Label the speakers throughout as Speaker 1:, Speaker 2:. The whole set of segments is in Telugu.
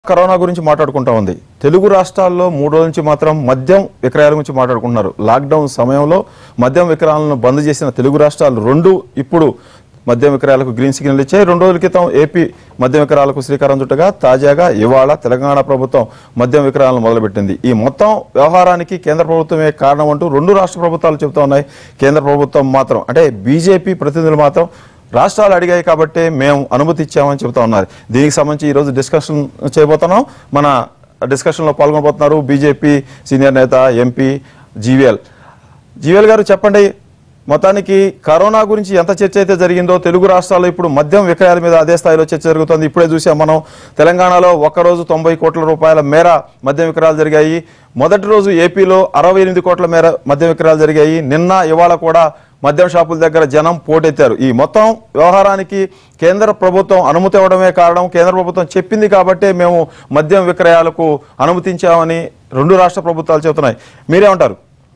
Speaker 1: కరోనా గురించి మాట్లాడుకుంటా ఉంది తెలుగు రాష్ట్రాల్లో మూడు రోజుల నుంచి మాత్రం మద్యం విక్రయాల గురించి మాట్లాడుకుంటున్నారు లాక్డౌన్ సమయంలో మద్యం విక్రయాలను బంద్ చేసిన తెలుగు రాష్ట్రాలు రెండు ఇప్పుడు మద్యం విక్రయాలకు గ్రీన్ సిగ్నల్ ఇచ్చాయి రెండు రోజుల క్రితం ఏపీ మద్యం విక్రయాలకు శ్రీకారం చుట్టగా తాజాగా ఇవాళ తెలంగాణ ప్రభుత్వం మద్యం విక్రయాలను మొదలుపెట్టింది ఈ మొత్తం వ్యవహారానికి కేంద్ర ప్రభుత్వమే కారణం అంటూ రెండు రాష్ట్ర ప్రభుత్వాలు చెబుతా ఉన్నాయి కేంద్ర ప్రభుత్వం మాత్రం అంటే బీజేపీ ప్రతినిధులు మాత్రం రాష్ట్రాలు అడిగాయి కాబట్టి మేము అనుమతి ఇచ్చామని చెబుతా ఉన్నారు దీనికి సంబంధించి ఈరోజు డిస్కషన్ చేయబోతున్నాం మన డిస్కషన్లో పాల్గొనబోతున్నారు బీజేపీ సీనియర్ నేత ఎంపీ జీవీఎల్ జీవీఎల్ గారు చెప్పండి మొత్తానికి కరోనా గురించి ఎంత చర్చ అయితే జరిగిందో తెలుగు రాష్ట్రాల్లో ఇప్పుడు మద్యం విక్రయాల మీద అదే స్థాయిలో చర్చ జరుగుతుంది ఇప్పుడే చూసాం మనం తెలంగాణలో ఒక్కరోజు తొంభై కోట్ల రూపాయల మేర మద్యం విక్రయాలు జరిగాయి మొదటి రోజు ఏపీలో అరవై ఎనిమిది కోట్ల మేర మద్యం విక్రయాలు జరిగాయి నిన్న ఇవాళ కూడా మద్యం షాపుల దగ్గర జనం పోటెత్తారు ఈ మొత్తం వ్యవహారానికి కేంద్ర ప్రభుత్వం అనుమతి ఇవ్వడమే కారణం కేంద్ర ప్రభుత్వం చెప్పింది కాబట్టే మేము మద్యం విక్రయాలకు అనుమతించామని రెండు రాష్ట్ర ప్రభుత్వాలు చెబుతున్నాయి మీరేమంటారు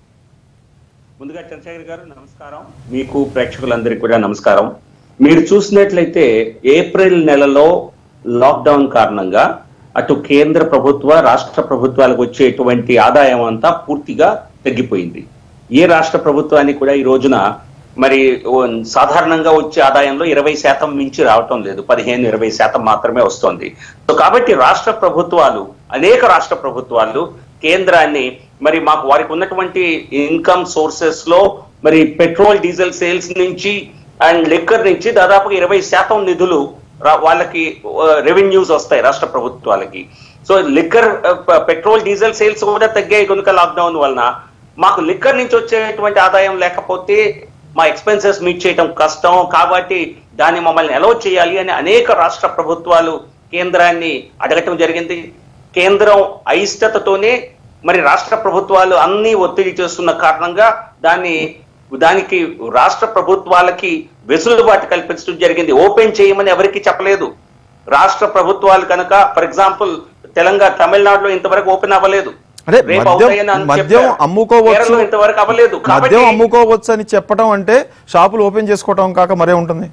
Speaker 2: ముందుగా చంద్రశేఖర్ గారు నమస్కారం మీకు ప్రేక్షకులందరికీ కూడా నమస్కారం మీరు చూసినట్లయితే ఏప్రిల్ నెలలో లాక్డౌన్ కారణంగా అటు కేంద్ర ప్రభుత్వ రాష్ట్ర ప్రభుత్వాలకు వచ్చేటువంటి ఆదాయం అంతా పూర్తిగా తగ్గిపోయింది ఏ రాష్ట్ర ప్రభుత్వానికి కూడా ఈ రోజున మరి ఓ సాధారణంగా వచ్చే ఆదాయంలో ఇరవై శాతం మించి రావటం లేదు పదిహేను ఇరవై శాతం మాత్రమే వస్తోంది సో కాబట్టి రాష్ట్ర ప్రభుత్వాలు అనేక రాష్ట్ర ప్రభుత్వాలు కేంద్రాన్ని మరి మాకు వారికి ఉన్నటువంటి ఇన్కమ్ సోర్సెస్ లో మరి పెట్రోల్ డీజిల్ సేల్స్ నుంచి అండ్ లిక్కర్ నుంచి దాదాపు ఇరవై శాతం నిధులు రా- వాళ్ళకి రెవెన్యూస్ వస్తాయి రాష్ట్ర ప్రభుత్వాలకి so liquor petrol diesel sales కూడా తగ్గాయి కనుక లాక్డౌన్ వలన మాకు లిక్కర్ నుంచి వచ్చేటువంటి ఆదాయం లేకపోతే మా ఎక్స్పెన్సెస్ మీట్ చేయడం కష్టం కాబట్టి దాన్ని మమ్మల్ని ఎలవ్ చేయాలి అని అనేక రాష్ట్ర ప్రభుత్వాలు కేంద్రాన్ని అడగటం జరిగింది కేంద్రం అయిష్టతతోనే మరి రాష్ట్ర ప్రభుత్వాలు అన్ని ఒత్తిడి చేస్తున్న కారణంగా దాన్ని దానికి రాష్ట్ర ప్రభుత్వాలకి వెసులుబాటు కల్పించడం జరిగింది ఓపెన్ చేయమని ఎవరికి చెప్పలేదు రాష్ట్ర ప్రభుత్వాలు కనుక ఫర్ ఎగ్జాంపుల్ తెలంగాణ తమిళనాడులో ఇంతవరకు ఓపెన్ అవ్వలేదు
Speaker 1: అంటే
Speaker 2: రేపు
Speaker 1: మద్యం
Speaker 2: అవుతాయని అని
Speaker 1: మద్యం
Speaker 2: చెప్పారు.
Speaker 1: అమ్ముకోవచ్చు
Speaker 2: కేరళలో ఇంతవరకు అవ్వలేదు
Speaker 1: మద్యం
Speaker 2: కాబట్టి
Speaker 1: అమ్ముకోవచ్చు అని చెప్పడం అంటే షాపులు ఓపెన్ చేసుకోవడం కాక మరే ఉంటుంది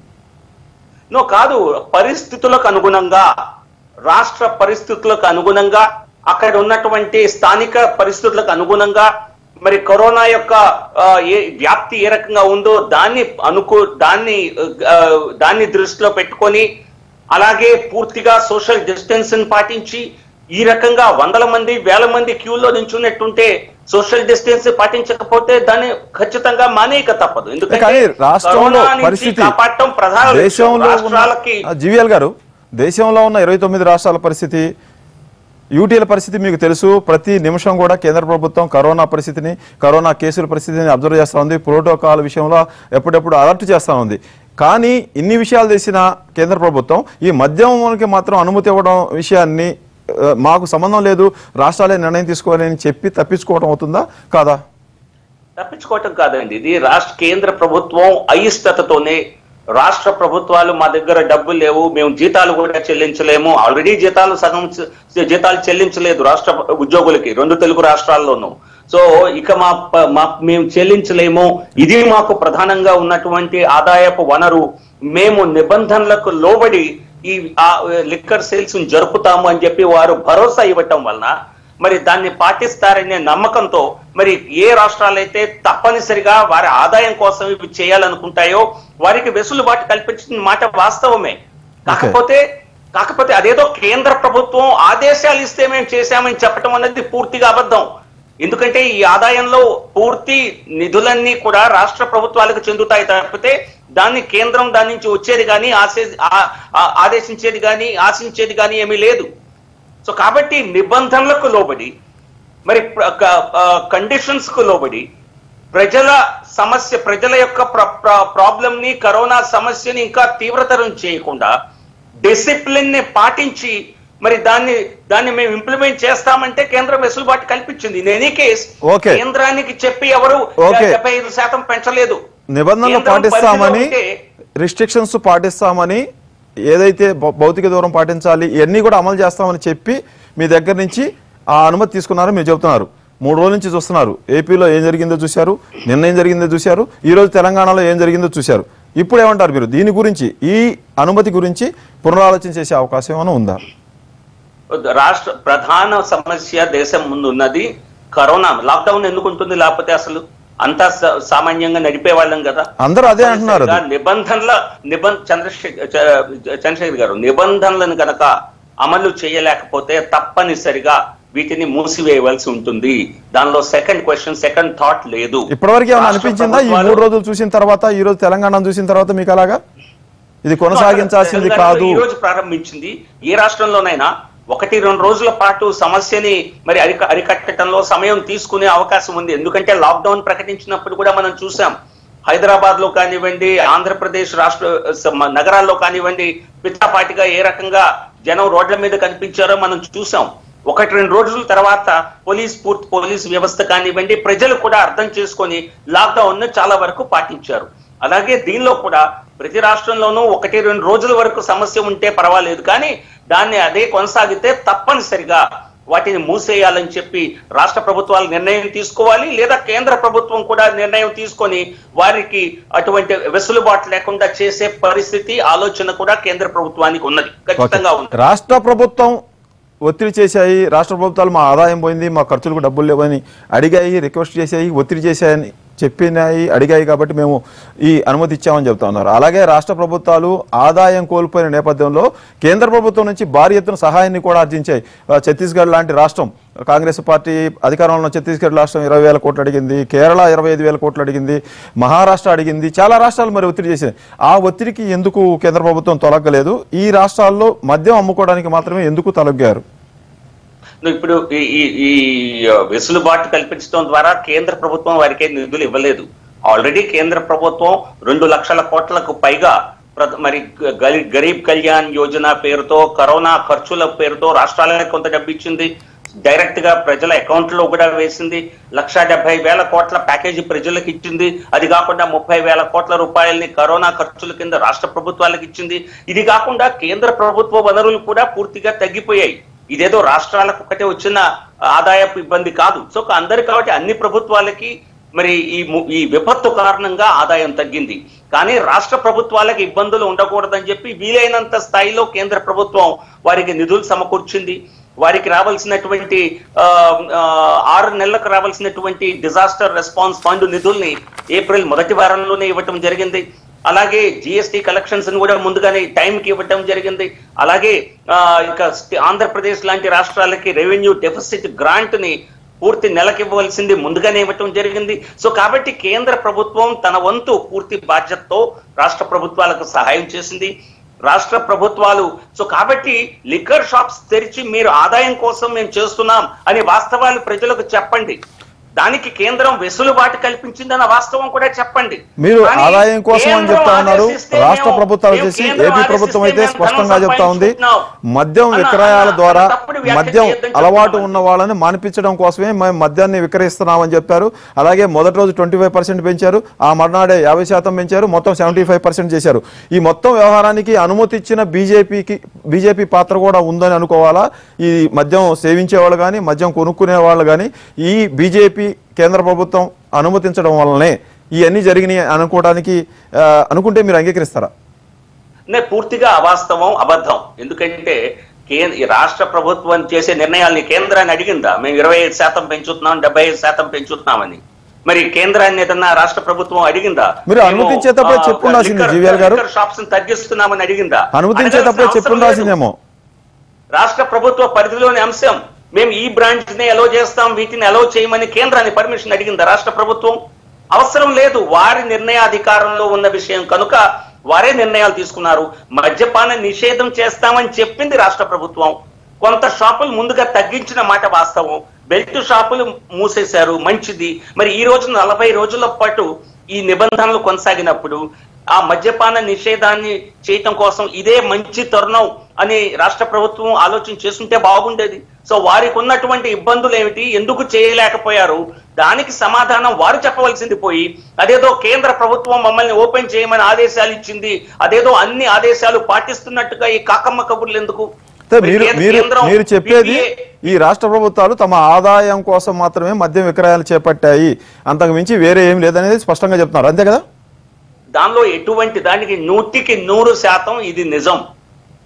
Speaker 2: నో కాదు పరిస్థితులకు అనుగుణంగా రాష్ట్ర పరిస్థితులకు అనుగుణంగా అక్కడ ఉన్నటువంటి స్థానిక పరిస్థితులకు అనుగుణంగా మరి కరోనా యొక్క ఆ, ఏ వ్యాప్తి ఏ రకంగా ఉందో దాన్ని అనుకో దాన్ని ఆ, దాన్ని దృష్టిలో పెట్టుకొని అలాగే పూర్తిగా సోషల్ డిస్టెన్స్ పాటించి ఈ రకంగా వందల మంది వేల మంది క్యూలో నించున్నట్టుంటే సోషల్ డిస్టెన్స్ పాటించకపోతే దాన్ని ఖచ్చితంగా మానేయక తప్పదు
Speaker 1: కానీ
Speaker 2: ఎందుకంటే
Speaker 1: రాష్ట్రంలో
Speaker 2: కరోనా నుంచి
Speaker 1: పరిస్థితి
Speaker 2: కాపాడటం ప్రధాన లక్ష్యం.
Speaker 1: దేశంలో
Speaker 2: రాష్ట్రాలకి
Speaker 1: ఉన్న జీవీఎల్ గారు దేశంలో ఉన్న ఇరవై తొమ్మిది రాష్ట్రాల పరిస్థితి యూటీల పరిస్థితి మీకు తెలుసు ప్రతి నిమిషం కూడా కేంద్ర ప్రభుత్వం కరోనా పరిస్థితిని కరోనా కేసుల పరిస్థితిని అబ్జర్వ్ చేస్తూ ఉంది ప్రోటోకాల్ విషయంలో ఎప్పుడెప్పుడు అలర్ట్ చేస్తూ ఉంది కానీ ఇన్ని విషయాలు చేసిన కేంద్ర ప్రభుత్వం ఈ మద్యంకి మాత్రం అనుమతి ఇవ్వడం విషయాన్ని ఆ, మాకు సంబంధం లేదు రాష్ట్రాలే నిర్ణయం తీసుకోవాలని చెప్పి తప్పించుకోవడం అవుతుందా కాదా
Speaker 2: తప్పించుకోవటం కాదండి ఇది రాష్ట్ర కేంద్ర ప్రభుత్వం అయిష్టతతోనే రాష్ట్ర ప్రభుత్వాలు మా దగ్గర డబ్బులు లేవు మేము జీతాలు కూడా చెల్లించలేము ఆల్రెడీ జీతాలు సగం చ- జీతాలు చెల్లించలేదు రాష్ట్ర ఉద్యోగులకి రెండు తెలుగు రాష్ట్రాల్లోనూ సో ఇక మా ప- మా మేము చెల్లించలేము ఇది మాకు ప్రధానంగా ఉన్నటువంటి ఆదాయపు వనరు మేము నిబంధనలకు లోబడి ఈ ఆ లిక్కర్ సేల్స్ జరుపుతాము అని చెప్పి వారు భరోసా ఇవ్వటం వలన మరి దాన్ని పాటిస్తారనే నమ్మకంతో మరి ఏ రాష్ట్రాలైతే తప్పనిసరిగా వారి ఆదాయం కోసం ఇవి చేయాలనుకుంటాయో వారికి వెసులుబాటు కల్పించిన మాట వాస్తవమే కాకపోతే కాకపోతే అదేదో కేంద్ర ప్రభుత్వం ఆదేశాలు ఇస్తే మేము చేశామని చెప్పడం అనేది పూర్తిగా అబద్ధం ఎందుకంటే ఈ ఆదాయంలో పూర్తి నిధులన్నీ కూడా రాష్ట్ర ప్రభుత్వాలకు చెందుతాయి తప్పితే దాన్ని కేంద్రం దాని నుంచి వచ్చేది కానీ ఆశే ఆ- ఆ- ఆదేశించేది కానీ ఆశించేది కానీ ఏమీ లేదు సో కాబట్టి నిబంధనలకు లోబడి మరి కండిషన్స్ కు లోబడి ప్రజల సమస్య ప్రజల యొక్క ప్రాబ్లం ని కరోనా సమస్యని ఇంకా తీవ్రతరం చేయకుండా డిసిప్లిన్ ని పాటించి మరి దాన్ని దాన్ని మేము ఇంప్లిమెంట్ చేస్తామంటే కేంద్రం వెసులుబాటు కల్పించింది ఇన్ ఎనీ కేస్
Speaker 1: Okay.
Speaker 2: కేంద్రానికి చెప్పి ఎవరు
Speaker 1: Okay.
Speaker 2: డెబ్బై ఐదు శాతం పెంచలేదు
Speaker 1: నిబంధనలు
Speaker 2: కేంద్రం
Speaker 1: పాటిస్తామని
Speaker 2: పరిధిలో ఉంటే
Speaker 1: రిస్ట్రిక్షన్స్ పాటిస్తామని ఏదైతే భౌ- భౌతిక దూరం పాటించాలి ఇవన్నీ కూడా అమలు చేస్తామని చెప్పి మీ దగ్గర నుంచి ఆ అనుమతి తీసుకున్నారో మీరు చెబుతున్నారు మూడు రోజుల నుంచి చూస్తున్నారు ఏపీలో ఏం జరిగిందో చూశారు నిన్న ఏం జరిగిందో చూశారు ఈ రోజు తెలంగాణలో ఏం జరిగిందో చూశారు ఇప్పుడు ఏమంటారు మీరు దీని గురించి ఈ అనుమతి గురించి పునరాలోచన చేసే అవకాశం ఏమైనా ఉందా
Speaker 2: రాష్ట్ర ప్రధాన సమస్య దేశం ముందు ఉన్నది కరోనా లాక్డౌన్ ఎందుకు ఉంటుంది లేకపోతే అసలు అంతా స- సామాన్యంగా నడిపే వాళ్ళం కదా
Speaker 1: అందరూ అదే అంటున్నారు అది.
Speaker 2: నిబంధనల నిబంధ చంద్రశేఖర్ చ- చంద్రశేఖర్ గారు నిబంధనలను కనుక అమలు చేయలేకపోతే తప్పనిసరిగా వీటిని మూసివేయవలసి ఉంటుంది దానిలో సెకండ్ క్వశ్చన్ సెకండ్ థాట్ లేదు
Speaker 1: ఇప్పటివరకు ఏమైనా
Speaker 2: రాష్ట్ర
Speaker 1: అనిపించిందా ఈ
Speaker 2: ప్రభుత్వాలు-
Speaker 1: మూడు రోజులు చూసిన తర్వాత ఈ రోజు తెలంగాణ చూసిన తర్వాత మీకు అలాగా ఇది కొనసాగించాల్సింది
Speaker 2: తెలంగాణలో
Speaker 1: కాదు
Speaker 2: ఈ రోజు ప్రారంభించింది ఏ రాష్ట్రంలోనైనా ఒకటి రెండు రోజుల పాటు సమస్యని మరి అరిక అరికట్టడంలో సమయం తీసుకునే అవకాశం ఉంది ఎందుకంటే లాక్డౌన్ ప్రకటించినప్పుడు కూడా మనం చూసాం హైదరాబాద్ లో కానివ్వండి ఆంధ్రప్రదేశ్ రాష్ట్ర స- నగరాల్లో కానివ్వండి పిచ్చాపాటిగా ఏ రకంగా జనం రోడ్ల మీద కనిపించారో మనం చూసాం ఒకటి రెండు రోజుల తర్వాత పోలీస్ పూర్తి పోలీస్ వ్యవస్థ కానివ్వండి ప్రజలు కూడా అర్థం చేసుకొని లాక్డౌన్ ను చాలా వరకు పాటించారు అలాగే దీనిలో కూడా ప్రతి రాష్ట్రంలోనూ ఒకటి రెండు రోజుల వరకు సమస్య ఉంటే పర్వాలేదు కానీ దాన్ని అదే కొనసాగితే తప్పనిసరిగా వాటిని మూసేయాలని చెప్పి రాష్ట్ర ప్రభుత్వాలు నిర్ణయం తీసుకోవాలి లేదా కేంద్ర ప్రభుత్వం కూడా నిర్ణయం తీసుకొని వారికి అటువంటి వెసులుబాటు లేకుండా చేసే పరిస్థితి ఆలోచన కూడా కేంద్ర ప్రభుత్వానికి ఉన్నది ఖచ్చితంగా ఉంది
Speaker 1: రాష్ట్ర ప్రభుత్వం ఒత్తిడి చేశాయి రాష్ట్ర ప్రభుత్వాలు మా ఆదాయం పోయింది మా ఖర్చులకు డబ్బులు లేవని అడిగాయి రిక్వెస్ట్ చేశాయి ఒత్తిడి చేశాయని చెప్పినాయి అడిగాయి కాబట్టి మేము ఈ అనుమతి ఇచ్చామని చెప్తా ఉన్నారు అలాగే రాష్ట్ర ప్రభుత్వాలు ఆదాయం కోల్పోయిన నేపథ్యంలో కేంద్ర ప్రభుత్వం నుంచి భారీ ఎత్తున సహాయాన్ని కూడా ఆర్జించాయి ఆ, ఛత్తీస్గఢ్ లాంటి రాష్ట్రం కాంగ్రెస్ పార్టీ అధికారంలో ఉన్న ఛత్తీస్గఢ్ రాష్ట్రం ఇరవై వేల కోట్లు అడిగింది కేరళ ఇరవై ఐదు వేల కోట్లు అడిగింది మహారాష్ట్ర అడిగింది చాలా రాష్ట్రాలు మరి ఒత్తిడి చేశాయి ఆ ఒత్తిడికి ఎందుకు కేంద్ర ప్రభుత్వం తొలగలేదు ఈ రాష్ట్రాల్లో మద్యం అమ్ముకోవడానికి మాత్రమే ఎందుకు తొలగారు
Speaker 2: నువ్వు ఇప్పుడు ఈ ఈ- ఈ వెసులుబాటు కల్పించడం ద్వారా కేంద్ర ప్రభుత్వం వారికి నిధులు ఇవ్వలేదు ఆల్రెడీ కేంద్ర ప్రభుత్వం రెండు లక్షల కోట్లకు పైగా ప్ర- మరి గరి- గరీబ్ కళ్యాణ్ యోజన పేరుతో కరోనా ఖర్చుల పేరుతో రాష్ట్రాలకు కొంత డబ్బు ఇచ్చింది డైరెక్ట్ గా ప్రజల అకౌంట్ లో కూడా వేసింది లక్ష డెబ్బై వేల కోట్ల ప్యాకేజీ ప్రజలకు ఇచ్చింది అది కాకుండా ముప్పై వేల కోట్ల రూపాయలని కరోనా ఖర్చుల కింద రాష్ట్ర ప్రభుత్వాలకు ఇచ్చింది ఇది కాకుండా కేంద్ర ప్రభుత్వ వనరులు కూడా పూర్తిగా తగ్గిపోయాయి ఇదేదో రాష్ట్రాలకు ఒకటే వచ్చిన ఆదాయపు ఇబ్బంది కాదు సో అందరు కాబట్టి అన్ని ప్రభుత్వాలకి మరి ఈ ము- ఈ విపత్తు కారణంగా ఆదాయం తగ్గింది కానీ రాష్ట్ర ప్రభుత్వాలకు ఇబ్బందులు ఉండకూడదని చెప్పి వీలైనంత స్థాయిలో కేంద్ర ప్రభుత్వం వారికి నిధులు సమకూర్చింది వారికి రావాల్సినటువంటి ఆ, ఆ, ఆరు నెలలకు రావాల్సినటువంటి డిజాస్టర్ రెస్పాన్స్ ఫండ్ నిధుల్ని ఏప్రిల్ మొదటి వారంలోనే ఇవ్వటం జరిగింది అలాగే జిఎస్టి కలెక్షన్స్ కూడా ముందుగానే టైంకి ఇవ్వటం జరిగింది అలాగే ఆ, ఇక స్టే- ఆంధ్రప్రదేశ్ లాంటి రాష్ట్రాలకి రెవెన్యూ డెఫిసిట్ గ్రాంట్ ని పూర్తి నెలకి ఇవ్వవలసింది ముందుగానే ఇవ్వటం జరిగింది సో కాబట్టి కేంద్ర ప్రభుత్వం తన వంతు పూర్తి బాధ్యతతో రాష్ట్ర ప్రభుత్వాలకు సహాయం చేసింది రాష్ట్ర ప్రభుత్వాలు సో కాబట్టి లిక్కర్ షాప్స్ తెరిచి మీరు ఆదాయం కోసం మేము చేస్తున్నాం అనే వాస్తవాలు ప్రజలకు చెప్పండి దానికి కేంద్రం వెసులుబాటు కల్పించిందన్న వాస్తవం కూడా చెప్పండి
Speaker 1: మీరు
Speaker 2: కానీ
Speaker 1: ఆదాయం కోసం అని
Speaker 2: కేంద్రం
Speaker 1: చెప్తా ఉన్నారు
Speaker 2: ఆదేశిస్తే
Speaker 1: రాష్ట్ర
Speaker 2: మేము-
Speaker 1: ప్రభుత్వాలు
Speaker 2: మేము
Speaker 1: చేసి
Speaker 2: కేంద్రం
Speaker 1: ఏపీ ప్రభుత్వం అయితే
Speaker 2: ఆదేశిస్తే మేము
Speaker 1: స్పష్టంగా
Speaker 2: ధనం
Speaker 1: చెప్తా ఉంది
Speaker 2: సంపాదించుకుంటున్నాం.
Speaker 1: మద్యం
Speaker 2: అన్న,
Speaker 1: విక్రయాల
Speaker 2: అన్న,
Speaker 1: ద్వారా
Speaker 2: అన్న, తప్పుడు వ్యాఖ్య
Speaker 1: మద్యం
Speaker 2: చేయొద్దని
Speaker 1: అలవాటు
Speaker 2: చెప్తున్నాం.
Speaker 1: ఉన్న వాళ్ళని మానిపించడం కోసమే మేము మద్యాన్ని విక్రయిస్తున్నామని చెప్పారు అలాగే మొదటి రోజు ట్వంటీ ఫైవ్ పర్సెంట్ పెంచారు ఆ మర్నాడే యాభై శాతం పెంచారు మొత్తం సెవెంటీ ఫైవ్ పర్సెంట్ చేశారు ఈ మొత్తం వ్యవహారానికి అనుమతి ఇచ్చిన బీజేపీకి బీజేపీ పాత్ర కూడా ఉందని అనుకోవాలా ఈ మద్యం సేవించే వాళ్ళు కానీ మద్యం కొనుక్కునే వాళ్ళు కానీ ఈ బీజేపీ కేంద్ర ప్రభుత్వం అనుమతించడం వల్లనే ఇవన్నీ జరిగినాయి అనుకోవడానికి ఆ, అనుకుంటే మీరు అంగీకరిస్తారా
Speaker 2: నే పూర్తిగా అవాస్తవం అబద్ధం ఎందుకంటే కేంద్ర ఈ రాష్ట్ర ప్రభుత్వం చేసే నిర్ణయాల్ని కేంద్రాన్ని అడిగిందా మేము ఇరవై ఐదు శాతం పెంచుతున్నాం డెబ్బై ఐదు శాతం పెంచుతున్నామని మరి కేంద్రాన్ని ఏదన్నా రాష్ట్ర ప్రభుత్వం అడిగిందా
Speaker 1: మీరు అనుమతించేటప్పుడే చెప్పుండాల్సింది జీవీఎల్ గారు.
Speaker 2: షాప్స్ తగ్గిస్తున్నామని అడిగిందా
Speaker 1: అనుమతించేటప్పుడే
Speaker 2: అడగాల్సిన అవసరం
Speaker 1: చెప్పుండాల్సిందేమో
Speaker 2: రాష్ట్ర ప్రభుత్వ పరిధిలోని అంశం మేము ఈ బ్రాంచ్ ని అలో చేస్తాం వీటిని అలో చేయమని కేంద్రాన్ని పర్మిషన్ అడిగిందా రాష్ట్ర ప్రభుత్వం అవసరం లేదు వారి నిర్ణయాధికారంలో ఉన్న విషయం కనుక వారే నిర్ణయాలు తీసుకున్నారు మద్యపాన నిషేధం చేస్తామని చెప్పింది రాష్ట్ర ప్రభుత్వం కొంత షాపులు ముందుగా తగ్గించిన మాట వాస్తవం బెల్ట్ షాపులు మూసేశారు మంచిది మరి ఈ రోజు నలభై రోజుల పాటు ఈ నిబంధనలు కొనసాగినప్పుడు ఆ మద్యపాన నిషేధాన్ని చేయటం కోసం ఇదే మంచి తరుణం అని రాష్ట్ర ప్రభుత్వం ఆలోచన చేస్తుంటే బాగుండేది సో వారికి ఉన్నటువంటి ఇబ్బందులు ఏమిటి ఎందుకు చేయలేకపోయారు దానికి సమాధానం వారు చెప్పవలసింది పోయి అదేదో కేంద్ర ప్రభుత్వం మమ్మల్ని ఓపెన్ చేయమని ఆదేశాలు ఇచ్చింది అదేదో అన్ని ఆదేశాలు పాటిస్తున్నట్టుగా ఈ కాకమ్మ కబుర్లు ఎందుకు
Speaker 1: అంటే
Speaker 2: మరి
Speaker 1: మీరు
Speaker 2: కేంద్ర-
Speaker 1: మీరు
Speaker 2: కేంద్రం
Speaker 1: మీరు చెప్పేది
Speaker 2: PPA
Speaker 1: ఈ రాష్ట్ర ప్రభుత్వాలు తమ ఆదాయం కోసం మాత్రమే మద్యం విక్రయాలు చేపట్టాయి అంతకు మించి వేరే ఏం లేదనేది స్పష్టంగా చెప్తున్నారు అంతే కదా
Speaker 2: దానిలో ఎటువంటి దానికి నూటికి నూరు శాతం ఇది నిజం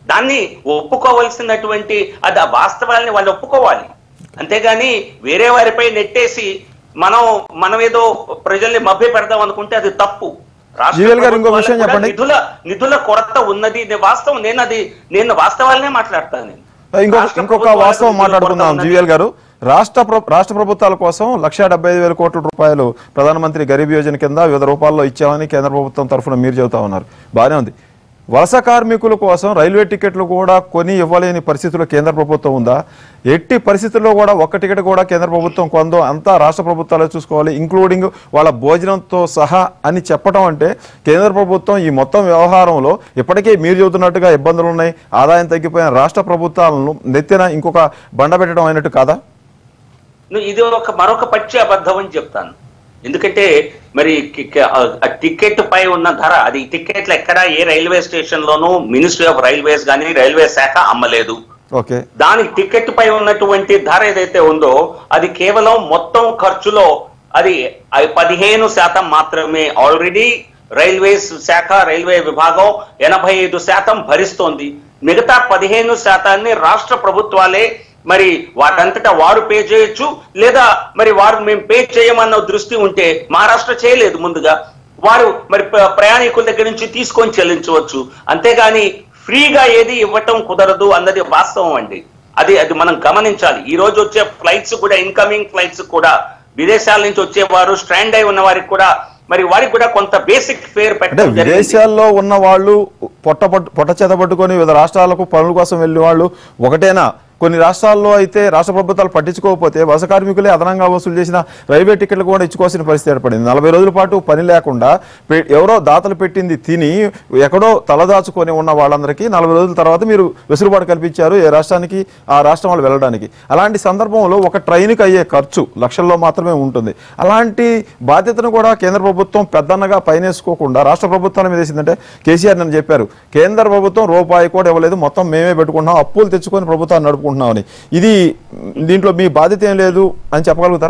Speaker 2: దాన్ని ఒప్పుకోవలసినటువంటి అది ఆ వాస్తవాల్ని వాళ్ళు ఒప్పుకోవాలి అంతేగాని వేరే వారిపై నెట్టేసి మనం మనం ఏదో ప్రజల్ని మభ్య పెడదాం అనుకుంటే అది తప్పు రాష్ట్ర
Speaker 1: జీవల్ గారు ఇంకో
Speaker 2: ప్రభుత్వాలకు
Speaker 1: విషయం
Speaker 2: కూడా
Speaker 1: చెప్పండి.
Speaker 2: నిధుల నిధుల కొరత ఉన్నది ఇది వాస్తవం నేను అది నేను వాస్తవాలనే మాట్లాడతాను నేను
Speaker 1: ఇంకొక
Speaker 2: రాష్ట్ర
Speaker 1: ఇంకొక
Speaker 2: ప్రభుత్వాలకు
Speaker 1: వాస్తవం
Speaker 2: నిధుల
Speaker 1: మాట్లాడుకుందాం
Speaker 2: కొరత ఉన్నది.
Speaker 1: జీవీఎల్ గారు రాష్ట్ర ప్ర- రాష్ట్ర ప్రభుత్వాల కోసం లక్ష డెబ్బై ఐదు వేల కోట్ల రూపాయలు ప్రధానమంత్రి గరీబ్ యోజన కింద వివిధ రూపాల్లో ఇచ్చామని కేంద్ర ప్రభుత్వం తరఫున మీరు చెబుతా ఉన్నారు బాగానే ఉంది వలస కార్మికుల కోసం రైల్వే టికెట్లు కూడా కొని ఇవ్వలేని పరిస్థితుల్లో కేంద్ర ప్రభుత్వం ఉందా ఎట్టి పరిస్థితుల్లో కూడా ఒక్క టికెట్ కూడా కేంద్ర ప్రభుత్వం కొందో అంతా రాష్ట్ర ప్రభుత్వాలే చూసుకోవాలి ఇంక్లూడింగ్ వాళ్ళ భోజనంతో సహా అని చెప్పడం అంటే కేంద్ర ప్రభుత్వం ఈ మొత్తం వ్యవహారంలో ఇప్పటికే మీరు చెబుతున్నట్టుగా ఇబ్బందులు ఉన్నాయి ఆదాయం తగ్గిపోయిన రాష్ట్ర ప్రభుత్వాలను నెత్తిన ఇంకొక బండ పెట్టడం అయినట్టు కాదా
Speaker 2: నువ్వు ఇది ఒక మరొక పచ్చి అబద్ధం అని చెప్తాను ఎందుకంటే మరి కి- కి- ఆ టికెట్ పై ఉన్న ధర అది టికెట్లు ఎక్కడ ఏ రైల్వే స్టేషన్ లోనూ మినిస్ట్రీ ఆఫ్ రైల్వేస్ కానీ రైల్వే శాఖ అమ్మలేదు
Speaker 1: ఓకే
Speaker 2: దాని టికెట్ పై ఉన్నటువంటి ధర ఏదైతే ఉందో అది కేవలం మొత్తం ఖర్చులో అది ఐ- పదిహేను శాతం మాత్రమే ఆల్రెడీ రైల్వేస్ శాఖ రైల్వే విభాగం ఎనభై ఐదు శాతం భరిస్తోంది మిగతా పదిహేను శాతాన్ని రాష్ట్ర ప్రభుత్వాలే మరి వారంతటా వారు పే చేయొచ్చు లేదా మరి వారు మేము పే చేయమన్న దృష్టి ఉంటే మహారాష్ట్ర చేయలేదు ముందుగా వారు మరి ప్ర- ప్రయాణికుల దగ్గర నుంచి తీసుకొని చెల్లించవచ్చు అంతేగాని ఫ్రీగా ఏది ఇవ్వటం కుదరదు అన్నది వాస్తవం అండి అది అది మనం గమనించాలి ఈ రోజు వచ్చే ఫ్లైట్స్ కూడా ఇన్కమింగ్ ఫ్లైట్స్ కూడా విదేశాల నుంచి వచ్చేవారు స్ట్రాండ్ అయి ఉన్న వారికి కూడా మరి వారికి కూడా కొంత బేసిక్ ఫేర్
Speaker 1: అంటే
Speaker 2: పెట్టడం జరిగింది.
Speaker 1: విదేశాల్లో ఉన్న వాళ్ళు పొట్ట పట్టు- పొట్ట చేత పట్టుకొని వివిధ రాష్ట్రాలకు పనుల కోసం వెళ్ళిన వాళ్ళు ఒకటేనా కొన్ని రాష్ట్రాల్లో అయితే రాష్ట్ర ప్రభుత్వాలు పట్టించుకోకపోతే వలస కార్మికులే అదనంగా వసూలు చేసిన రైల్వే టికెట్లు కూడా ఇచ్చుకోవాల్సిన పరిస్థితి ఏర్పడింది నలభై రోజుల పాటు పని లేకుండా పె- ఎవరో దాతలు పెట్టింది తిని ఎక్కడో తలదాచుకొని ఉన్న వాళ్ళందరికీ నలభై రోజుల తర్వాత మీరు వెసులుబాటు కల్పించారు ఏ రాష్ట్రానికి ఆ రాష్ట్రం వాళ్ళు వెళ్ళడానికి అలాంటి సందర్భంలో ఒక ట్రైన్కి అయ్యే ఖర్చు లక్షల్లో మాత్రమే ఉంటుంది అలాంటి బాధ్యతను కూడా కేంద్ర ప్రభుత్వం పెద్దన్నగా పైనేసుకోకుండా రాష్ట్ర ప్రభుత్వాల మీద వేసిందంటే కేసీఆర్ నన్ను చెప్పారు కేంద్ర ప్రభుత్వం రూపాయి కూడా ఇవ్వలేదు మొత్తం మేమే పెట్టుకుంటున్నాం అప్పులు తెచ్చుకొని ప్రభుత్వాన్ని నడుపుకుంటున్నామని ఇది దీంట్లో మీ బాధ్యత ఏం లేదు అని చెప్పగలుగుతారా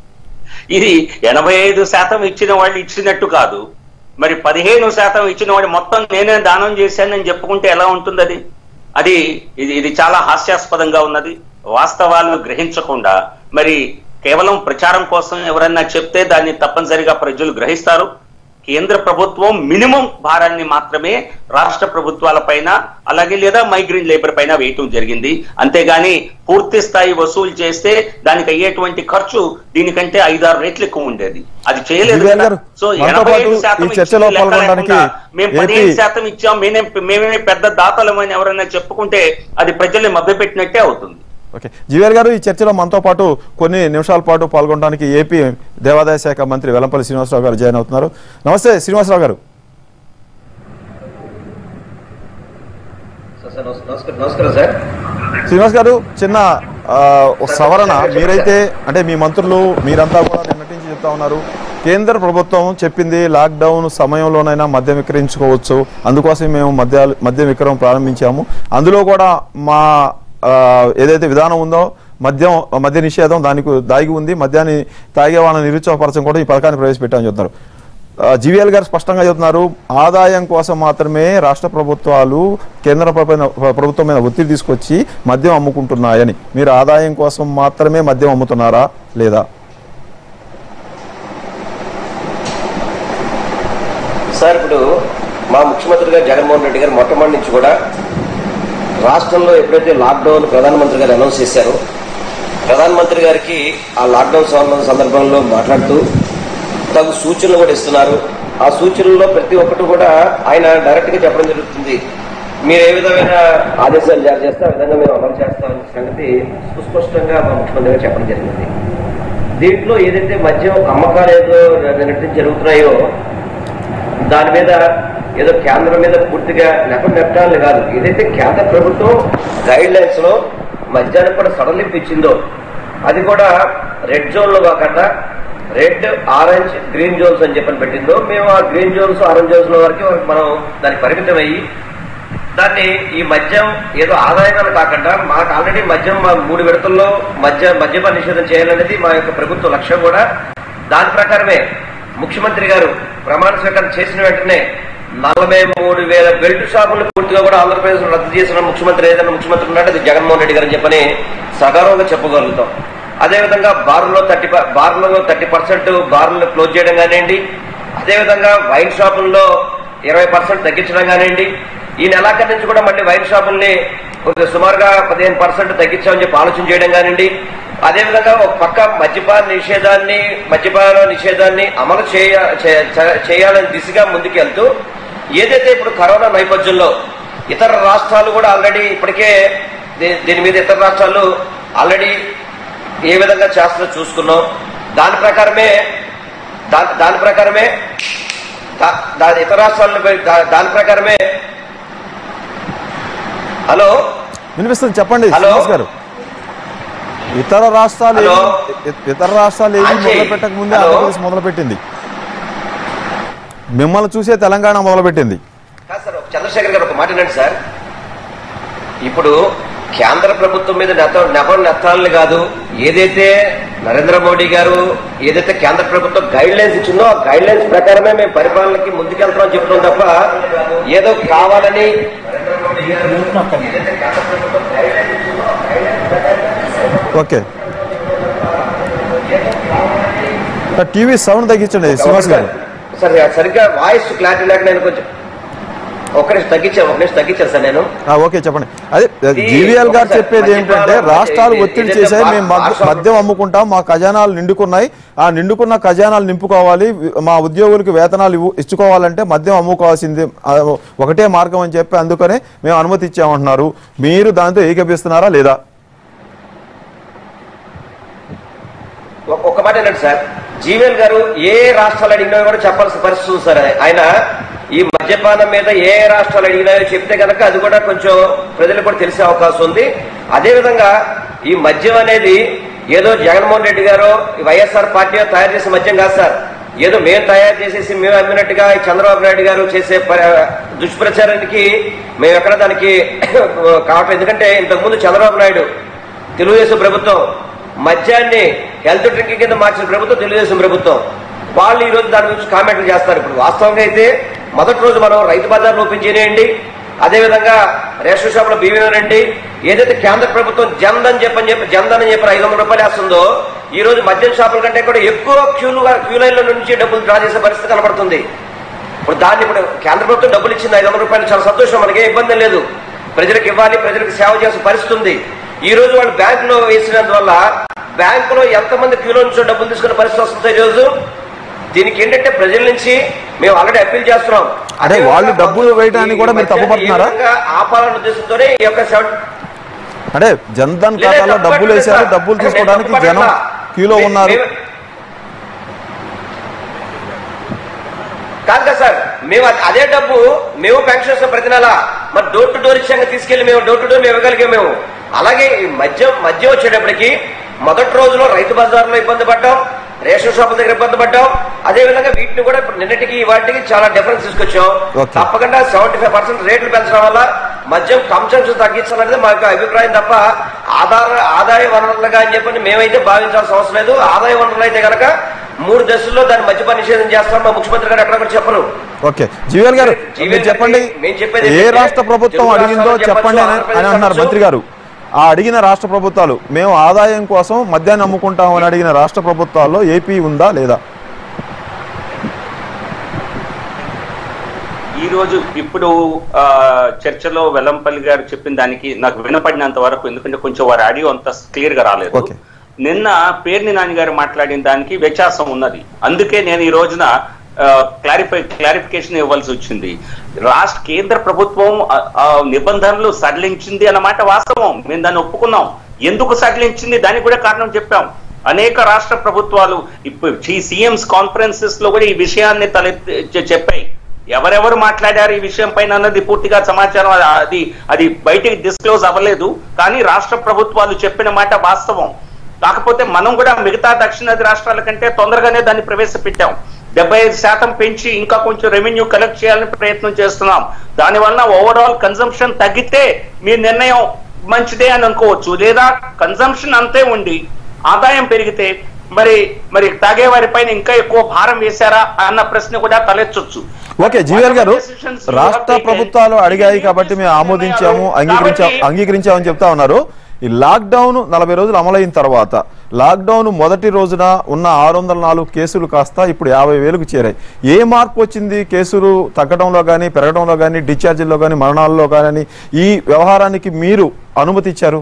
Speaker 2: ఇది ఎనభై ఐదు శాతం ఇచ్చిన వాళ్ళు ఇచ్చినట్టు కాదు మరి పదిహేను శాతం ఇచ్చిన వాడు మొత్తం నేనే దానం చేశానని చెప్పుకుంటే ఎలా ఉంటుంది అది అది ఇది ఇది చాలా హాస్యాస్పదంగా ఉన్నది వాస్తవాలను గ్రహించకుండా మరి కేవలం ప్రచారం కోసం ఎవరన్నా చెప్తే దాన్ని తప్పనిసరిగా ప్రజలు గ్రహిస్తారు కేంద్ర ప్రభుత్వం మినిమం భారాన్ని మాత్రమే రాష్ట్ర ప్రభుత్వాల పైన అలాగే లేదా మైగ్రెంట్ లేబర్ పైన వేయటం జరిగింది అంతేగాని పూర్తి స్థాయి వసూలు చేస్తే దానికి అయ్యేటువంటి ఖర్చు దీనికంటే ఐదారు రెట్లు ఎక్కువ ఉండేది అది చేయలేదు
Speaker 1: దివ్యాంగ్
Speaker 2: కదా.
Speaker 1: గారు,
Speaker 2: సో
Speaker 1: మనతో
Speaker 2: ఎనభై ఐదు
Speaker 1: పాటు
Speaker 2: శాతం
Speaker 1: ఈ చర్చలో
Speaker 2: ఇచ్చిన లెక్క
Speaker 1: పాల్గొనడానికి
Speaker 2: లేకుండా మేము పదిహేను
Speaker 1: ఏపీ-
Speaker 2: శాతం ఇచ్చాం మేమే మేమే పెద్ద దాతలమని ఎవరైనా చెప్పుకుంటే అది ప్రజల్ని మభ్యపెట్టినట్టే అవుతుంది
Speaker 1: ఓకే జీవేర్ గారు ఈ చర్చలో మనతో పాటు కొన్ని నిమిషాల పాటు పాల్గొనడానికి ఏపీ దేవాదాయ శాఖ మంత్రి వెల్లంపల్లి శ్రీనివాసరావు గారు జాయిన్ అవుతున్నారు నమస్తే శ్రీనివాసరావు గారు
Speaker 3: సార్ సార్ నమస్కారం నమస్కారం నమస్కారం సార్
Speaker 1: శ్రీనివాస్ గారు చిన్న ఆ, ఒక సవరణ మీరైతే అంటే మీ మంత్రులు మీరంతా కూడా నిన్నటి నుంచి చెప్తా ఉన్నారు కేంద్ర ప్రభుత్వం చెప్పింది లాక్డౌన్ సమయంలోనైనా మద్యం విక్రయించుకోవచ్చు అందుకోసం మేము మద్య మద్యం విక్రయం ప్రారంభించాము అందులో కూడా మా ఆ, ఏదైతే విధానం ఉందో మద్యం మద్య నిషేధం దానికి దాగి ఉంది మద్యాన్ని తాగే వాళ్ళని నిరుత్సాహపరచడం కూడా ఈ పథకాన్ని ప్రవేశపెట్టామని చెప్తున్నారు జీవీఎల్ గారు స్పష్టంగా చెబుతున్నారు ఆదాయం కోసం మాత్రమే రాష్ట్ర ప్రభుత్వాలు కేంద్ర ప్రభుత్వ- ప్రభుత్వం మీద ఒత్తిడి తీసుకొచ్చి మద్యం అమ్ముకుంటున్నాయని మీరు ఆదాయం కోసం మాత్రమే మద్యం అమ్ముతున్నారా లేదా
Speaker 3: సార్ ఇప్పుడు మా ముఖ్యమంత్రి గారు జగన్మోహన్ రెడ్డి గారు మొట్టమొదటి నుంచి కూడా రాష్ట్రంలో ఎప్పుడైతే లాక్డౌన్ ప్రధానమంత్రి గారు అనౌన్స్ చేశారో ప్రధానమంత్రి గారికి ఆ లాక్డౌన్ సంబంధ సందర్భంలో మాట్లాడుతూ తగు సూచనలు కూడా ఇస్తున్నారు ఆ సూచనల్లో ప్రతి ఒక్కటి కూడా ఆయన డైరెక్ట్ గా చెప్పడం జరుగుతుంది మీరు ఏ విధమైన ఆదేశాలు జారీ చేస్తే ఆ విధంగా మేము అమలు చేస్తామనే సంగతి సుస్పష్టంగా మా ముఖ్యమంత్రి గారు చెప్పడం జరిగింది దీంట్లో ఏదైతే మద్యం అమ్మకాలు ఏదో నిన్నటి జరుగుతున్నాయో దాని మీద ఏదో కేంద్రం మీద పూర్తిగా నెపం నెట్టాలని కాదు ఏదైతే కేంద్ర ప్రభుత్వం గైడ్ లైన్స్ లో మద్యానికి కూడా సడలింపు ఇచ్చిందో అది కూడా రెడ్ జోన్ లో కాకుండా రెడ్ ఆరెంజ్ గ్రీన్ జోన్స్ అని చెప్పని పెట్టిందో మేము ఆ గ్రీన్ జోన్స్ ఆరెంజ్ జోన్స్ లో వరకు మనం దానికి పరిమితం అయ్యి దాన్ని ఈ మద్యం ఏదో ఆదాయంగా కాకుండా మాకు ఆల్రెడీ మద్యం మా మూడు విడతల్లో మద్య మద్యపాన నిషేధం చేయాలనేది మా యొక్క ప్రభుత్వ లక్ష్యం కూడా దాని ప్రకారమే ముఖ్యమంత్రి గారు ప్రమాణ స్వీకారం చేసిన వెంటనే నలభై మూడు వేల బెల్ట్ షాపులు పూర్తిగా కూడా ఆంధ్రప్రదేశ్ లో రద్దు చేసిన ముఖ్యమంత్రి ఏదైనా ముఖ్యమంత్రి ఉన్నాడు అది జగన్మోహన్ రెడ్డి గారు అని చెప్పని సగర్వంగా చెప్పగలుగుతాం అదేవిధంగా బార్లో థర్టీ బార్లలో థర్టీ పర్సెంట్ బార్లను క్లోజ్ చేయడం కానివ్వండి అదేవిధంగా వైన్ షాపుల్లో ఇరవై పర్సెంట్ తగ్గించడం కానివ్వండి ఈ నెలాఖరు నుంచి కూడా మళ్ళీ వైన్ షాపుల్ని కొంచెం సుమారుగా పదిహేను పర్సెంట్ తగ్గించామని చెప్పి ఆలోచన చేయడం కానివ్వండి అదేవిధంగా ఒక పక్క మద్యపాన నిషేధాన్ని మద్యపాన నిషేధాన్ని అమలు చేయ చే- చే- చేయాలని దిశగా ముందుకెళ్తూ ఏదైతే ఇప్పుడు కరోనా నేపథ్యంలో ఇతర రాష్ట్రాలు కూడా ఆల్రెడీ ఇప్పటికే దీ- దీని మీద ఇతర రాష్ట్రాలు ఆల్రెడీ ఏ విధంగా చేస్తారో చూసుకున్నాం దాని ప్రకారమే దా- దాని ప్రకారమే దా- దాని ఇతర రాష్ట్రాలను దా- దాని ప్రకారమే హలో
Speaker 1: వినిపిస్తుంది చెప్పండి
Speaker 3: హలో?
Speaker 1: శ్రీనివాస్ గారు ఇతర రాష్ట్రాలు
Speaker 3: హలో?
Speaker 1: ఏవి- ఇ- ఇతర రాష్ట్రాలు ఏవి
Speaker 3: ఆన్ చేయి.
Speaker 1: మొదలు పెట్టక ముందే
Speaker 3: హలో?
Speaker 1: ఆంధ్రప్రదేశ్ మొదలు పెట్టింది మిమ్మల్ని చూసే తెలంగాణ మొదలు పెట్టింది
Speaker 3: కాదు సార్ ఒక చంద్రశేఖర్ గారు ఒక మాట వినండి సార్ ఇప్పుడు కేంద్ర ప్రభుత్వం మీద నెత నెపం నెత్తాలని కాదు ఏదైతే నరేంద్ర మోడీ గారు ఏదైతే కేంద్ర ప్రభుత్వం గైడ్ లైన్స్ ఇచ్చిందో ఆ గైడ్ లైన్స్ ప్రకారమే మేము పరిపాలనకి ముందుకెళ్తామని చెప్తున్నాం తప్ప ఏదో కావాలని
Speaker 1: ఓకే టీవీ సౌండ్ తగ్గించండి శ్రీనివాస్ గారు
Speaker 3: సార్ సరిగ్గా వాయిస్ క్లారిటీ లేక నేను కొంచెం ఒక్క నిమిషం తగ్గించాను ఒక నిమిషం తగ్గించాను సార్ నేను
Speaker 1: ఆ, ఓకే చెప్పండి అదే
Speaker 3: ఈ
Speaker 1: జీవీఎల్ గారు
Speaker 3: ఒకసారి
Speaker 1: చెప్పేది ఏంటంటే
Speaker 3: మద్యపానం
Speaker 1: రాష్ట్రాలు
Speaker 3: అంటే
Speaker 1: ఒత్తిడి
Speaker 3: ఏదైతే
Speaker 1: చేసాయి
Speaker 3: బా-
Speaker 1: మేము మద్య-
Speaker 3: రాష్ట్రాలు-
Speaker 1: మద్యం అమ్ముకుంటాం మా ఖజానాలు నిండుకున్నాయి ఆ నిండుకున్న ఖజానాలు నింపుకోవాలి మా ఉద్యోగులకు వేతనాలు ఇవ్వు- ఇచ్చుకోవాలంటే మద్యం అమ్ముకోవాల్సింది ఆ, ఒకటే మార్గం అని చెప్పి అందుకనే మేము అనుమతి ఇచ్చామంటున్నారు మీరు దాంతో ఏకపిస్తున్నారా లేదా
Speaker 3: ఒక- ఒక మాట ఏంటంటే సార్ జీవన్ గారు ఏ రాష్ట్రాలు అడిగినా కూడా చెప్పాల్సిన పరిస్థితి ఉంది సార్ ఆయన ఈ మద్యపానం మీద ఏ రాష్ట్రాలు అడిగినాయో చెప్తే కనుక అది కూడా కొంచెం ప్రజలకు కూడా తెలిసే అవకాశం ఉంది అదేవిధంగా ఈ మద్యం అనేది ఏదో జగన్మోహన్ రెడ్డి గారు ఈ వైఎస్ఆర్ పార్టీ తయారు చేసే మద్యం కాదు సార్ ఏదో మేము తయారు చేసేసి మేము అమ్మినట్టుగా ఈ చంద్రబాబు నాయుడు గారు చేసే ప- దుష్ప్రచారానికి మేము ఎక్కడ దానికి కావట్లేదు ఎందుకంటే ఇంతకుముందు చంద్రబాబు నాయుడు తెలుగుదేశం ప్రభుత్వం మద్యాన్ని హెల్త్ డ్రింకింగ్ కింద మార్చిన ప్రభుత్వం తెలుగుదేశం ప్రభుత్వం వాళ్ళు ఈ రోజు దాని గురించి కామెంట్లు చేస్తారు ఇప్పుడు వాస్తవంగా అయితే మొదటి రోజు మనం రైతు బజార్ ఓపెన్ చేయనియండి అదేవిధంగా రేషన్ షాపులో బియ్యమేనండి ఏదైతే కేంద్ర ప్రభుత్వం జన్ధన్ చెప్పని చెప్పి జన్ధన్ అని చెప్పి ఐదు వందల రూపాయలు వేస్తుందో ఈ రోజు మద్యం షాపుల కంటే కూడా ఎక్కువ క్యూలు క్యూ లైన్ల నుంచి డబ్బులు డ్రా చేసే పరిస్థితి కనబడుతుంది ఇప్పుడు దాన్ని ఇప్పుడు కేంద్ర ప్రభుత్వం డబ్బులు ఇచ్చింది ఐదు వందల రూపాయలు చాలా సంతోషం మనకి ఏ ఇబ్బంది లేదు ప్రజలకు ఇవ్వాలి ప్రజలకు సేవ చేసే పరిస్థితి ఉంది ఈ రోజు వాళ్ళు బ్యాంకులో వేసినందువల్ల బ్యాంకులో ఎంతమంది క్యూలో నుంచి డబ్బులు తీసుకునే పరిస్థితి వస్తుంది ఈ రోజు దీనికి ఏంటంటే ప్రజల నుంచి మేము ఆల్రెడీ అప్పీల్ చేస్తున్నాం
Speaker 1: అదే వాళ్ళు డబ్బులు వేయడానికి కూడా మీరు
Speaker 3: ఈ మధ్య
Speaker 1: తప్పుపడుతున్నారా?
Speaker 3: ఈ విధంగా ఆపాలన్న ఉద్దేశంతోనే ఈ యొక్క సెవెన్
Speaker 1: అంటే జన్ధన్
Speaker 3: లేదా
Speaker 1: ఖాతాలో
Speaker 3: తప్పు
Speaker 1: డబ్బులు
Speaker 3: పట్టలేదు
Speaker 1: వేశారు
Speaker 3: సార్.
Speaker 1: డబ్బులు
Speaker 3: నేను
Speaker 1: తీసుకోవడానికి
Speaker 3: తప్పు
Speaker 1: జనం
Speaker 3: పట్టలా.
Speaker 1: క్యూలో
Speaker 3: మే-
Speaker 1: ఉన్నారు
Speaker 3: మేము- కాదు కదా సార్ మేము అద- అదే డబ్బు మేము పెన్షన్ ఇస్తాం ప్రతి నెల మరి డోర్ టు డోర్ ఇచ్చాక తీసుకెళ్లి మేము డోర్ టు డోర్ మేము ఇవ్వగలిగాం మేము అలాగే ఈ మద్యం మద్యం వచ్చేటప్పటికి మొదటి రోజులో రైతు బజార్లో ఇబ్బంది పడ్డాం రేషన్ షాపుల దగ్గర ఇబ్బంది పడ్డాం అదే విధంగా వీటిని కూడా ఇప్పుడు నిన్నటికి వాటికి చాలా డిఫరెన్స్ తీసుకొచ్చాం
Speaker 1: Okay.
Speaker 3: తప్పకుండా సెవెంటీ ఫైవ్ పర్సెంట్ రేట్లు పెంచడం వల్ల మద్యం కన్సంప్షన్ తగ్గించాలనేది మాకు అభిప్రాయం తప్ప ఆధార ఆదాయ వనరులుగా అని చెప్పని మేమైతే భావించాల్సిన అవసరం లేదు ఆదాయ వనరులు అయితే కనుక మూడు దశల్లో దాన్ని మద్యపాన నిషేధం చేస్తాం మా ముఖ్యమంత్రి గారు ఎక్కడ కూడా చెప్పరు
Speaker 1: ఓకే జీవీఎల్ గారు
Speaker 3: జీవీఎల్
Speaker 1: మీరు చెప్పండి
Speaker 3: గారికి మేము చెప్పేది
Speaker 1: ఏ
Speaker 3: ఏంటంటే,
Speaker 1: రాష్ట్ర ప్రభుత్వం
Speaker 3: తెలుగు
Speaker 1: అడిగిందో
Speaker 3: రాష్ట్రాలు
Speaker 1: చెప్పండి అని
Speaker 3: చెప్పొచ్చు,
Speaker 1: అని అంటున్నారు
Speaker 3: ఆంధ్రప్రదేశ్
Speaker 1: మంత్రి గారు ఆ అడిగిన రాష్ట్ర ప్రభుత్వాలు మేము ఆదాయం కోసం మద్యాన్ని అమ్ముకుంటాం అని అడిగిన రాష్ట్ర ప్రభుత్వాల్లో ఏపీ ఉందా లేదా
Speaker 2: ఈ రోజు ఇప్పుడు ఆ, చర్చలో వెల్లంపల్లి గారు చెప్పిన దానికి నాకు వినపడినంత వరకు ఎందుకంటే కొంచెం వారి ఆడియో అంత క్లియర్ గా రాలేదు
Speaker 1: Okay.
Speaker 2: నిన్న పేర్ని నాని గారు మాట్లాడిన దానికి వ్యత్యాసం ఉన్నది అందుకే నేను ఈ రోజున క్లారిఫై క్లారిఫికేషన్ ఇవ్వాల్సి వచ్చింది రాష్ట్ర కేంద్ర ప్రభుత్వం ఆ, ఆ, నిబంధనలు సడలించింది అన్నమాట వాస్తవం మేము దాన్ని ఒప్పుకున్నాం ఎందుకు సడలించింది దానికి కూడా కారణం చెప్పాం అనేక రాష్ట్ర ప్రభుత్వాలు ఇప్పుడు సీఎంస్ కాన్ఫరెన్సెస్ లో కూడా ఈ విషయాన్ని తలెత్తి చె- చెప్పాయి ఎవరెవరు మాట్లాడారు ఈ విషయం పైన అన్నది పూర్తిగా సమాచారం అది- అది అది బయటికి డిస్క్లోజ్ అవ్వలేదు కానీ రాష్ట్ర ప్రభుత్వాలు చెప్పిన మాట వాస్తవం కాకపోతే మనం కూడా మిగతా దక్షిణాది రాష్ట్రాల కంటే తొందరగానే దాన్ని ప్రవేశపెట్టాం డెబ్బై ఐదు శాతం పెంచి ఇంకా కొంచెం రెవెన్యూ కలెక్ట్ చేయాలని ప్రయత్నం చేస్తున్నాం దానివల్ల ఓవరాల్ కన్సంప్షన్ తగ్గితే మీ నిర్ణయం మంచిదే అని అనుకోవచ్చు లేదా కన్సంప్షన్ అంతే ఉండి ఆదాయం పెరిగితే మరి మరి తాగే వారి పైన ఇంకా ఎక్కువ భారం వేశారా అన్న ప్రశ్న కూడా తలెత్తొచ్చు
Speaker 1: ఓకే జీవీఎల్ గారు
Speaker 2: Whatever decisions you have
Speaker 1: రాష్ట్ర
Speaker 2: taken,
Speaker 1: ప్రభుత్వాలు అడిగాయి
Speaker 2: you
Speaker 1: కాబట్టి మేము
Speaker 2: తీసుకున్న
Speaker 1: ఆమోదించాము
Speaker 2: నిర్ణయాలు.
Speaker 1: అంగీకరించా
Speaker 2: కాబట్టి-
Speaker 1: అంగీకరించామని చెప్తా ఉన్నారు ఈ లాక్డౌన్ నలభై రోజులు అమలైన తర్వాత లాక్డౌన్ మొదటి రోజున ఉన్న ఆరు వందల నాలుగు కేసులు కాస్త ఇప్పుడు యాభై వేలకు చేరాయి ఏ మార్పు వచ్చింది కేసులు తగ్గడంలో కానీ పెరగడంలో కానీ డిశ్చార్జీల్లో కానీ మరణాల్లో కానీ ఈ వ్యవహారానికి మీరు అనుమతి ఇచ్చారు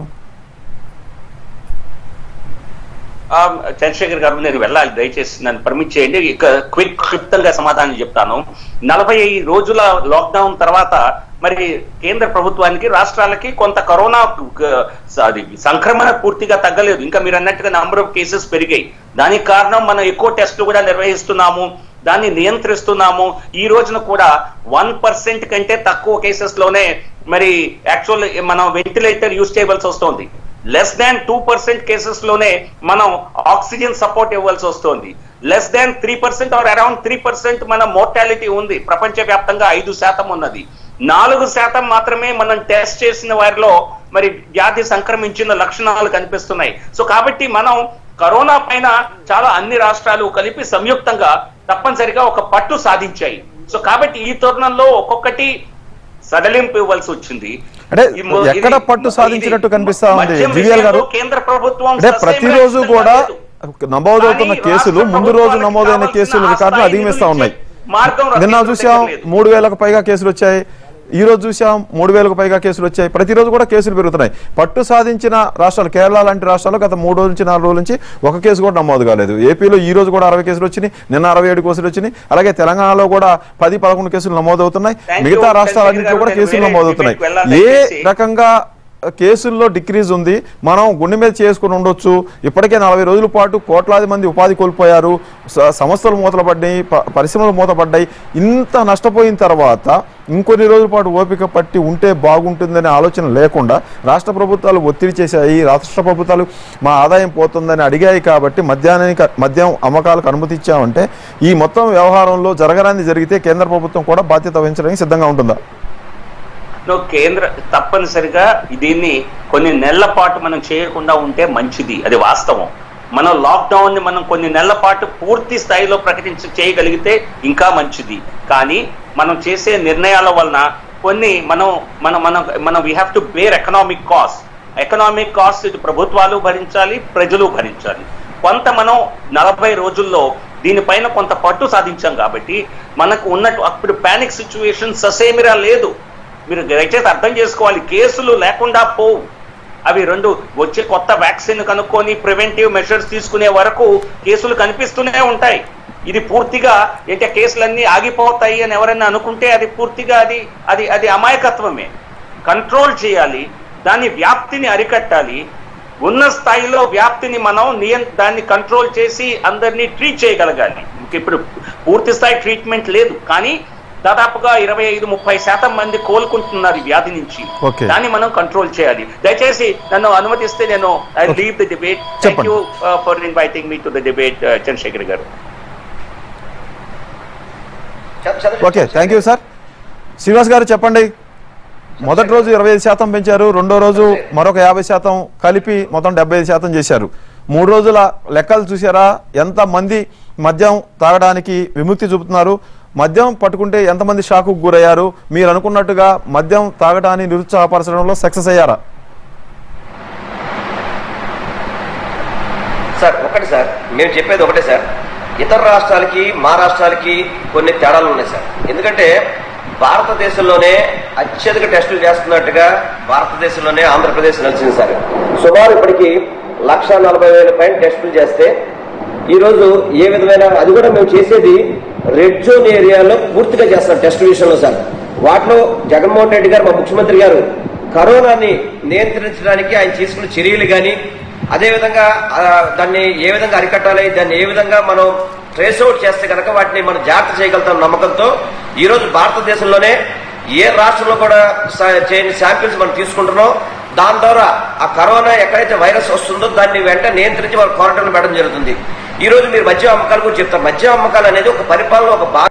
Speaker 2: ఆ, చంద్రశేఖర్ గారు నేను వెళ్ళాలి దయచేసి నన్ను పర్మిట్ చేయండి ఇక క్విక్ క్లుప్తంగా సమాధానం చెప్తాను నలభై రోజుల లాక్డౌన్ తర్వాత మరి కేంద్ర ప్రభుత్వానికి రాష్ట్రాలకి కొంత కరోనా క- అది సంక్రమణ పూర్తిగా తగ్గలేదు ఇంకా మీరు అన్నట్టుగా నంబర్ ఆఫ్ కేసెస్ పెరిగాయి దానికి కారణం మనం ఎక్కువ టెస్టులు కూడా నిర్వహిస్తున్నాము దాన్ని నియంత్రిస్తున్నాము ఈ రోజున కూడా వన్ పర్సెంట్ కంటే తక్కువ కేసెస్ లోనే మరి యాక్చువల్ మనం వెంటిలేటర్ యూజ్ చేయవలసి వస్తుంది less than two percent cases లోనే మనం ఆక్సిజన్ సపోర్ట్ ఇవ్వాల్సి వస్తుంది less than three percent or around three percent మన మోర్టాలిటీ ఉంది ప్రపంచవ్యాప్తంగా ఐదు శాతం ఉన్నది నాలుగు శాతం మాత్రమే మనం టెస్ట్ చేసిన వారిలో మరి వ్యాధి సంక్రమించిన లక్షణాలు కనిపిస్తున్నాయి సో కాబట్టి మనం కరోనా పైన చాలా అన్ని రాష్ట్రాలు కలిపి సంయుక్తంగా తప్పనిసరిగా ఒక పట్టు సాధించాయి సో కాబట్టి ఈ తరుణంలో ఒక్కొక్కటి సడలింపు ఇవ్వాల్సి వచ్చింది
Speaker 1: అంటే
Speaker 2: ఈ మొ-
Speaker 1: ఎక్కడ
Speaker 2: ఇది-
Speaker 1: పట్టు సాధించినట్టు
Speaker 2: ఇది
Speaker 1: కనిపిస్తా ఉంది
Speaker 2: మద్యం
Speaker 1: జీవీఎల్ గారు
Speaker 2: విషయంలో కేంద్ర ప్రభుత్వం
Speaker 1: అంటే
Speaker 2: ససేమిరా
Speaker 1: ప్రతిరోజు
Speaker 2: సిద్ధంగా
Speaker 1: కూడా
Speaker 2: లేదు.
Speaker 1: నమోదవుతున్న
Speaker 2: కానీ
Speaker 1: కేసులు
Speaker 2: రాష్ట్ర
Speaker 1: ముందు రోజు
Speaker 2: ప్రభుత్వాలకు
Speaker 1: నమోదైన
Speaker 2: కావాల్సిన
Speaker 1: కేసులు
Speaker 2: ఆ
Speaker 1: రికార్డులు
Speaker 2: స్థాయి
Speaker 1: అధిగమిస్తా
Speaker 2: నిధులు
Speaker 1: ఉన్నాయి
Speaker 2: ఇచ్చే మార్గం
Speaker 1: నిన్న
Speaker 2: రక్షించడం
Speaker 1: చూసాం
Speaker 2: లేదు.
Speaker 1: మూడు వేలకు పైగా కేసులు వచ్చాయి ఈ రోజు చూసాం మూడు వేలకు పైగా కేసులు వచ్చాయి ప్రతిరోజు కూడా కేసులు పెరుగుతున్నాయి పట్టు సాధించిన రాష్ట్రాలు కేరళ లాంటి రాష్ట్రాలు గత మూడు రోజుల నుంచి నాలుగు రోజుల నుంచి ఒక కేసు కూడా నమోదు కాలేదు ఏపీలో ఈ రోజు కూడా అరవై కేసులు వచ్చినాయి నిన్న అరవై ఏడు కేసులు వచ్చినాయి అలాగే తెలంగాణలో కూడా పది పదకొండు కేసులు నమోదవుతున్నాయి
Speaker 2: Thank you,
Speaker 1: మిగతా
Speaker 2: చంద్రశేఖర్
Speaker 1: రాష్ట్రాలన్నింటిలో కూడా
Speaker 2: గారు.
Speaker 1: కేసులు
Speaker 2: నేను
Speaker 1: నమోదవుతున్నాయి
Speaker 2: వేరే debate
Speaker 1: ఏ
Speaker 2: వెళ్ళాలి
Speaker 1: రకంగా కేసుల్లో డిక్రీజ్ ఉంది మనం గుండె మీద చేసుకుని ఉండొచ్చు ఇప్పటికే నలభై రోజుల పాటు కోట్లాది మంది ఉపాధి కోల్పోయారు స- సంస్థలు మూతపడ్డాయి ప- పరిశ్రమలు మూతపడ్డాయి ఇంత నష్టపోయిన తర్వాత ఇంకొన్ని రోజుల పాటు ఓపిక పట్టి ఉంటే బాగుంటుందనే ఆలోచన లేకుండా రాష్ట్ర ప్రభుత్వాలు ఒత్తిడి చేశాయి రాష్ట్ర ప్రభుత్వాలు మా ఆదాయం పోతుందని అడిగాయి కాబట్టి మద్యానికి మద్యం అమ్మకాలకు అనుమతి ఇచ్చామంటే ఈ మొత్తం వ్యవహారంలో జరగరాని జరిగితే కేంద్ర ప్రభుత్వం కూడా బాధ్యత వహించడానికి సిద్ధంగా ఉంటుందా
Speaker 2: లో కేంద్ర తప్పనిసరిగా దీన్ని కొన్ని నెలల పాటు మనం చేయకుండా ఉంటే మంచిది అది వాస్తవం మనం లాక్డౌన్ ని మనం కొన్ని నెలల పాటు పూర్తి స్థాయిలో ప్రకటించి చేయగలిగితే ఇంకా మంచిది కానీ మనం చేసే నిర్ణయాల వలన కొన్ని మనం మన మన మనం we have to bear economic cost economic cost ఇది ప్రభుత్వాలు భరించాలి ప్రజలు భరించాలి కొంత మనం నలభై రోజుల్లో దీనిపైన కొంత పట్టు సాధించాం కాబట్టి మనకు ఉన్నట్టు అప్పుడు పానిక్ సిచ్యువేషన్ ససేమిరా లేదు మీరు దయచేసి అర్థం చేసుకోవాలి కేసులు లేకుండా పోవు అవి రెండు వచ్చే కొత్త వ్యాక్సిన్ కనుక్కొని ప్రివెంటివ్ మెషర్స్ తీసుకునే వరకు కేసులు కనిపిస్తూనే ఉంటాయి ఇది పూర్తిగా ఏంటంటే కేసులన్నీ ఆగిపోతాయి అని ఎవరైనా అనుకుంటే అది పూర్తిగా అది అది అది అమాయకత్వమే కంట్రోల్ చేయాలి దాని వ్యాప్తిని అరికట్టాలి ఉన్న స్థాయిలో వ్యాప్తిని మనం నియం దాన్ని కంట్రోల్ చేసి అందరినీ ట్రీట్ చేయగలగాలి ఇంక ఇప్పుడు పూర్తి స్థాయి ట్రీట్మెంట్ లేదు కానీ దాదాపుగా ఇరవై ఐదు ముప్పై శాతం మంది కోలుకుంటున్నారు ఈ వ్యాధి నుంచి
Speaker 1: Okay.
Speaker 2: దాన్ని మనం కంట్రోల్ చేయాలి దయచేసి నన్ను అనుమతిస్తే నేను I leave the debate thank
Speaker 1: చెప్పండి.
Speaker 2: You for inviting me to the debate Chandrashekar గారు
Speaker 1: okay thank you sir Srinivas గారు చెప్పండి మొదటి రోజు ఇరవై ఐదు శాతం పెంచారు రెండో రోజు మరొక యాభై శాతం కలిపి మొత్తం డెబ్బై ఐదు శాతం చేశారు మూడు రోజుల లెక్కలు చూసారా ఎంత మంది మద్యం తాగడానికి విముక్తి చూపుతున్నారు మద్యం పట్టుకుంటే ఎంతమంది షాకు గురయ్యారు మీరు అనుకున్నట్టుగా మద్యం తాగడాన్ని నిరుత్సాహపరచడంలో సక్సెస్ అయ్యారా
Speaker 3: సార్ ఒకటి సార్ మేము చెప్పేది ఒకటే సార్ ఇతర రాష్ట్రాలకి మా రాష్ట్రాలకి కొన్ని తేడాలు ఉన్నాయి సార్ ఎందుకంటే భారతదేశంలోనే అత్యధిక టెస్టులు చేస్తున్నట్టుగా భారతదేశంలోనే ఆంధ్రప్రదేశ్ నిలిచింది సార్ సుమారు ఇప్పటికి లక్ష నలభై వేల పైన టెస్టులు చేస్తే ఈ రోజు ఏ విధమైన అది కూడా మేము చేసేది రెడ్ జోన్ ఏరియాలో పూర్తిగా చేస్తాం టెస్ట్ విషయంలో సార్ వాటిలో జగన్మోహన్ రెడ్డి గారు మా ముఖ్యమంత్రి గారు కరోనాని నియంత్రించడానికి ఆయన తీసుకున్న చర్యలు కానీ అదేవిధంగా ఆ, దాన్ని ఏ విధంగా అరికట్టాలి దాన్ని ఏ విధంగా మనం ట్రేస్ అవుట్ చేస్తే కనుక వాటిని మనం జాగ్రత్త చేయగలుగుతాం నమ్మకంతో ఈ రోజు భారతదేశంలోనే ఏ రాష్ట్రంలో కూడా స- చేయని శాంపిల్స్ మనం తీసుకుంటున్నాం దాని ద్వారా ఆ కరోనా ఎక్కడైతే వైరస్ వస్తుందో దాన్ని వెంటనే నియంత్రించి మనం క్వారంటైన్ పెట్టడం జరుగుతుంది ఈ రోజు మీరు మద్యం అమ్మకాల గురించి చెప్తారు మద్యం అమ్మకాలు అనేది ఒక పరిపాలన ఒక భాగం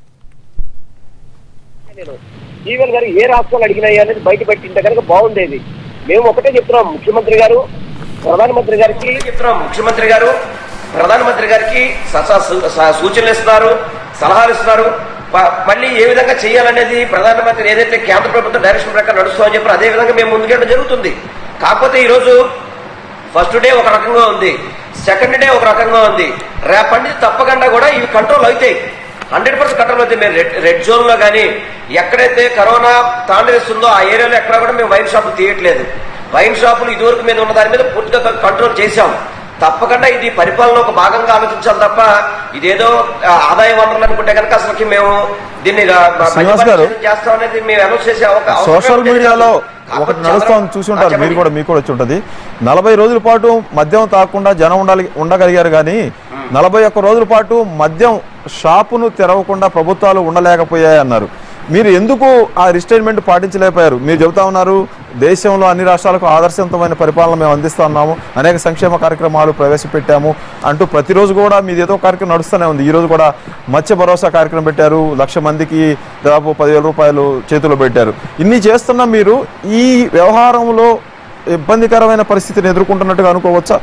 Speaker 4: నేను జీవన్ గారు ఏ రాష్ట్రాలు అడిగినాయి అనేది బయట పెట్టింటే కనుక బాగుండేది మేము ఒకటే చెప్తున్నాం ముఖ్యమంత్రి గారు ప్రధానమంత్రి గారికి
Speaker 3: చెప్తున్నాం ముఖ్యమంత్రి గారు ప్రధానమంత్రి గారికి స- స- స- సూచనలు ఇస్తున్నారు సలహాలు ఇస్తున్నారు ప- మళ్ళీ ఏ విధంగా చేయాలనేది ప్రధానమంత్రి ఏదైతే కేంద్ర ప్రభుత్వం డైరెక్షన్ ప్రకారం నడుస్తుందని చెప్పి అదే విధంగా మేము ముందుకెళ్ళడం జరుగుతుంది కాకపోతే ఈరోజు ఫస్ట్ డే ఒక రకంగా ఉంది సెకండ్ డే ఒక రకంగా ఉంది రేపటి నుంచి తప్పకుండా కూడా ఇవి కంట్రోల్ అవుతాయి హండ్రెడ్ పర్సెంట్ కంట్రోల్ అవుతాయి మేము రెడ్ రెడ్ జోన్ లో కానీ ఎక్కడైతే కరోనా తాండవిస్తుందో ఆ ఏరియాలో ఎక్కడ కూడా మేము వైన్ షాపులు తీయట్లేదు వైన్ షాపులు ఇదివరకు మీద ఉన్న దాని మీద పూర్తిగా కంట్రోల్ చేశాం తప్పకుండా ఇది పరిపాలన ఒక భాగంగా ఆలోచించాలి తప్ప ఇదేదో ఆ, ఆదాయ వనరులు అనుకుంటే కనుక అసలుకి మేము దీన్ని రా-
Speaker 1: శ్రీనివాస్ గారు,
Speaker 3: మధ్యపరిచయం చేస్తాం అనేది మేము అనౌన్స్ చేసే ఒక అవసరం
Speaker 1: సోషల్
Speaker 3: లేదు.
Speaker 1: మీడియాలో
Speaker 3: కాకపోతే
Speaker 1: ఒకటి నడుస్తోంది
Speaker 3: చంద్రబాబు-
Speaker 1: చూసి ఉంటారు
Speaker 3: చెప్పండి.
Speaker 1: మీరు కూడా మీకు కూడా వచ్చి ఉంటుంది నలభై రోజుల పాటు మద్యం తాకుండా జనం ఉండాలి ఉండగలిగారు కానీ నలభై ఒక్క రోజుల పాటు మద్యం షాపును తెరవకుండా ప్రభుత్వాలు ఉండలేకపోయాయి అన్నారు మీరు ఎందుకు ఆ రిస్టైన్మెంట్ పాటించలేకపోయారు మీరు చెబుతా ఉన్నారు దేశంలో అన్ని రాష్ట్రాలకు ఆదర్శవంతమైన పరిపాలన మేము అందిస్తా ఉన్నాము అనేక సంక్షేమ కార్యక్రమాలు ప్రవేశపెట్టాము అంటూ ప్రతిరోజు కూడా మీది ఏదో కార్యక్రమం నడుస్తూనే ఉంది ఈ రోజు కూడా మత్స్య భరోసా కార్యక్రమం పెట్టారు లక్ష మందికి దాదాపు పదివేల రూపాయలు చేతిలో పెట్టారు ఇన్ని చేస్తున్న మీరు ఈ వ్యవహారంలో ఇబ్బందికరమైన పరిస్థితిని ఎదుర్కొంటున్నట్టుగా అనుకోవచ్చా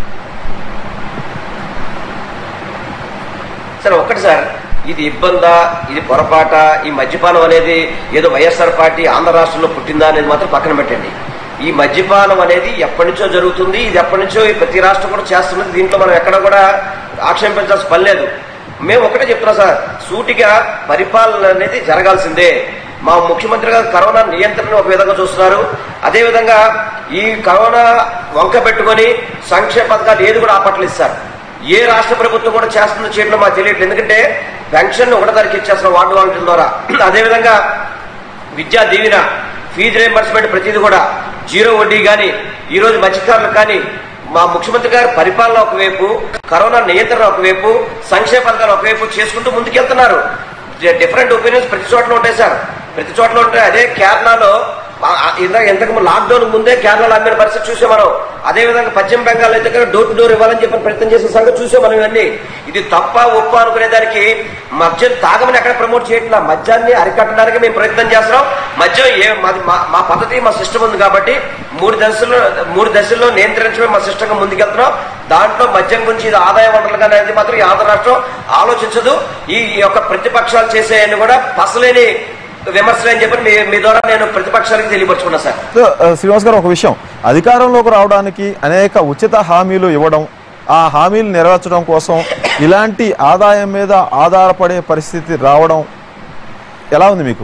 Speaker 3: సరే ఒక్కటి సార్ ఇది ఇబ్బందా ఇది పొరపాట ఈ మద్యపానం అనేది ఏదో వైఎస్ఆర్ పార్టీ ఆంధ్ర రాష్ట్రంలో పుట్టిందా అనేది మాత్రం పక్కన పెట్టండి ఈ మద్యపానం అనేది ఎప్పటి నుంచో జరుగుతుంది ఇది ఎప్పటి నుంచో ఈ ప్రతి రాష్ట్రం కూడా చేస్తున్నది దీంట్లో మనం ఎక్కడ కూడా ఆక్షేపించాల్సిన పని లేదు మేము ఒకటే చెప్తున్నాం సార్ సూటిగా పరిపాలన అనేది జరగాల్సిందే మా ముఖ్యమంత్రి గారు కరోనా నియంత్రణ ఒక విధంగా చూస్తున్నారు అదేవిధంగా ఈ కరోనా వంక పెట్టుకొని సంక్షేమ పథకాలు ఏది కూడా ఆపట్లేదు సార్ ఏ రాష్ట్ర ప్రభుత్వం కూడా చేస్తుందో చేయడం మాకు తెలియట్లేదు ఎందుకంటే పెన్షన్ ఒకటో తారీఖు ఇచ్చేస్తున్న వార్డు వాలంటీర్ల ద్వారా అదేవిధంగా విద్యా దీవెన ఫీజు రియంబర్స్మెంట్ ప్రతిదీ కూడా జీరో వడ్డీ కానీ ఈ రోజు మత్స్యకారులకు కానీ మా ముఖ్యమంత్రి గారు పరిపాలన ఒకవైపు కరోనా నియంత్రణ ఒకవైపు సంక్షేమ పథకాలు ఒకవైపు చేసుకుంటూ ముందుకెళ్తున్నారు డిఫరెంట్ ఒపీనియన్స్ ప్రతి చోట్ల ఉంటాయి సార్ ప్రతి చోట్ల ఉంటాయి అదే కేరళలో ఆ- ఆ- ఇందాక ఎంతకు లాక్డౌన్ ముందే కేరళలో అమ్మిన పరిస్థితి చూసాం మనం అదే విధంగా పశ్చిమ బెంగాల్ అయితే కనుక డోర్ టు డోర్ ఇవ్వాలని చెప్పి ప్రయత్నం చేసిన సంగతి చూసాం మనం ఇవన్నీ ఇది తప్ప ఒప్ప అనుకునే దానికి మద్యం తాగమని ఎక్కడ ప్రమోట్ చేయట్లా మద్యాన్ని అరికట్టడానికి మేము ప్రయత్నం చేస్తున్నాం మద్యం ఏ మాది మా- మా పద్ధతి మా సిస్టమ్ ఉంది కాబట్టి మూడు దశల్లో మూడు దశల్లో నియంత్రించడమే మా సిస్టంగా ముందుకెళ్తున్నాం దాంట్లో మద్యం గురించి ఇది ఆదాయ వనరులుగా అనేది మాత్రం ఈ ఆంధ్ర రాష్ట్రం ఆలోచించదు ఈ యొక్క ప్రతిపక్షాలు చేసేయన్ని కూడా పసలేని విమర్శలు అని చెప్పి మీ మీ ద్వారా నేను ప్రతిపక్షాలకు తెలియపరుచుకున్నా సార్
Speaker 1: సో, ఆ, శ్రీనివాస్ గారు ఒక విషయం అధికారంలోకి రావడానికి అనేక ఉచిత హామీలు ఇవ్వడం ఆ హామీలు నెరవేర్చడం కోసం ఇలాంటి ఆదాయం మీద ఆధారపడే పరిస్థితి రావడం ఎలా ఉంది మీకు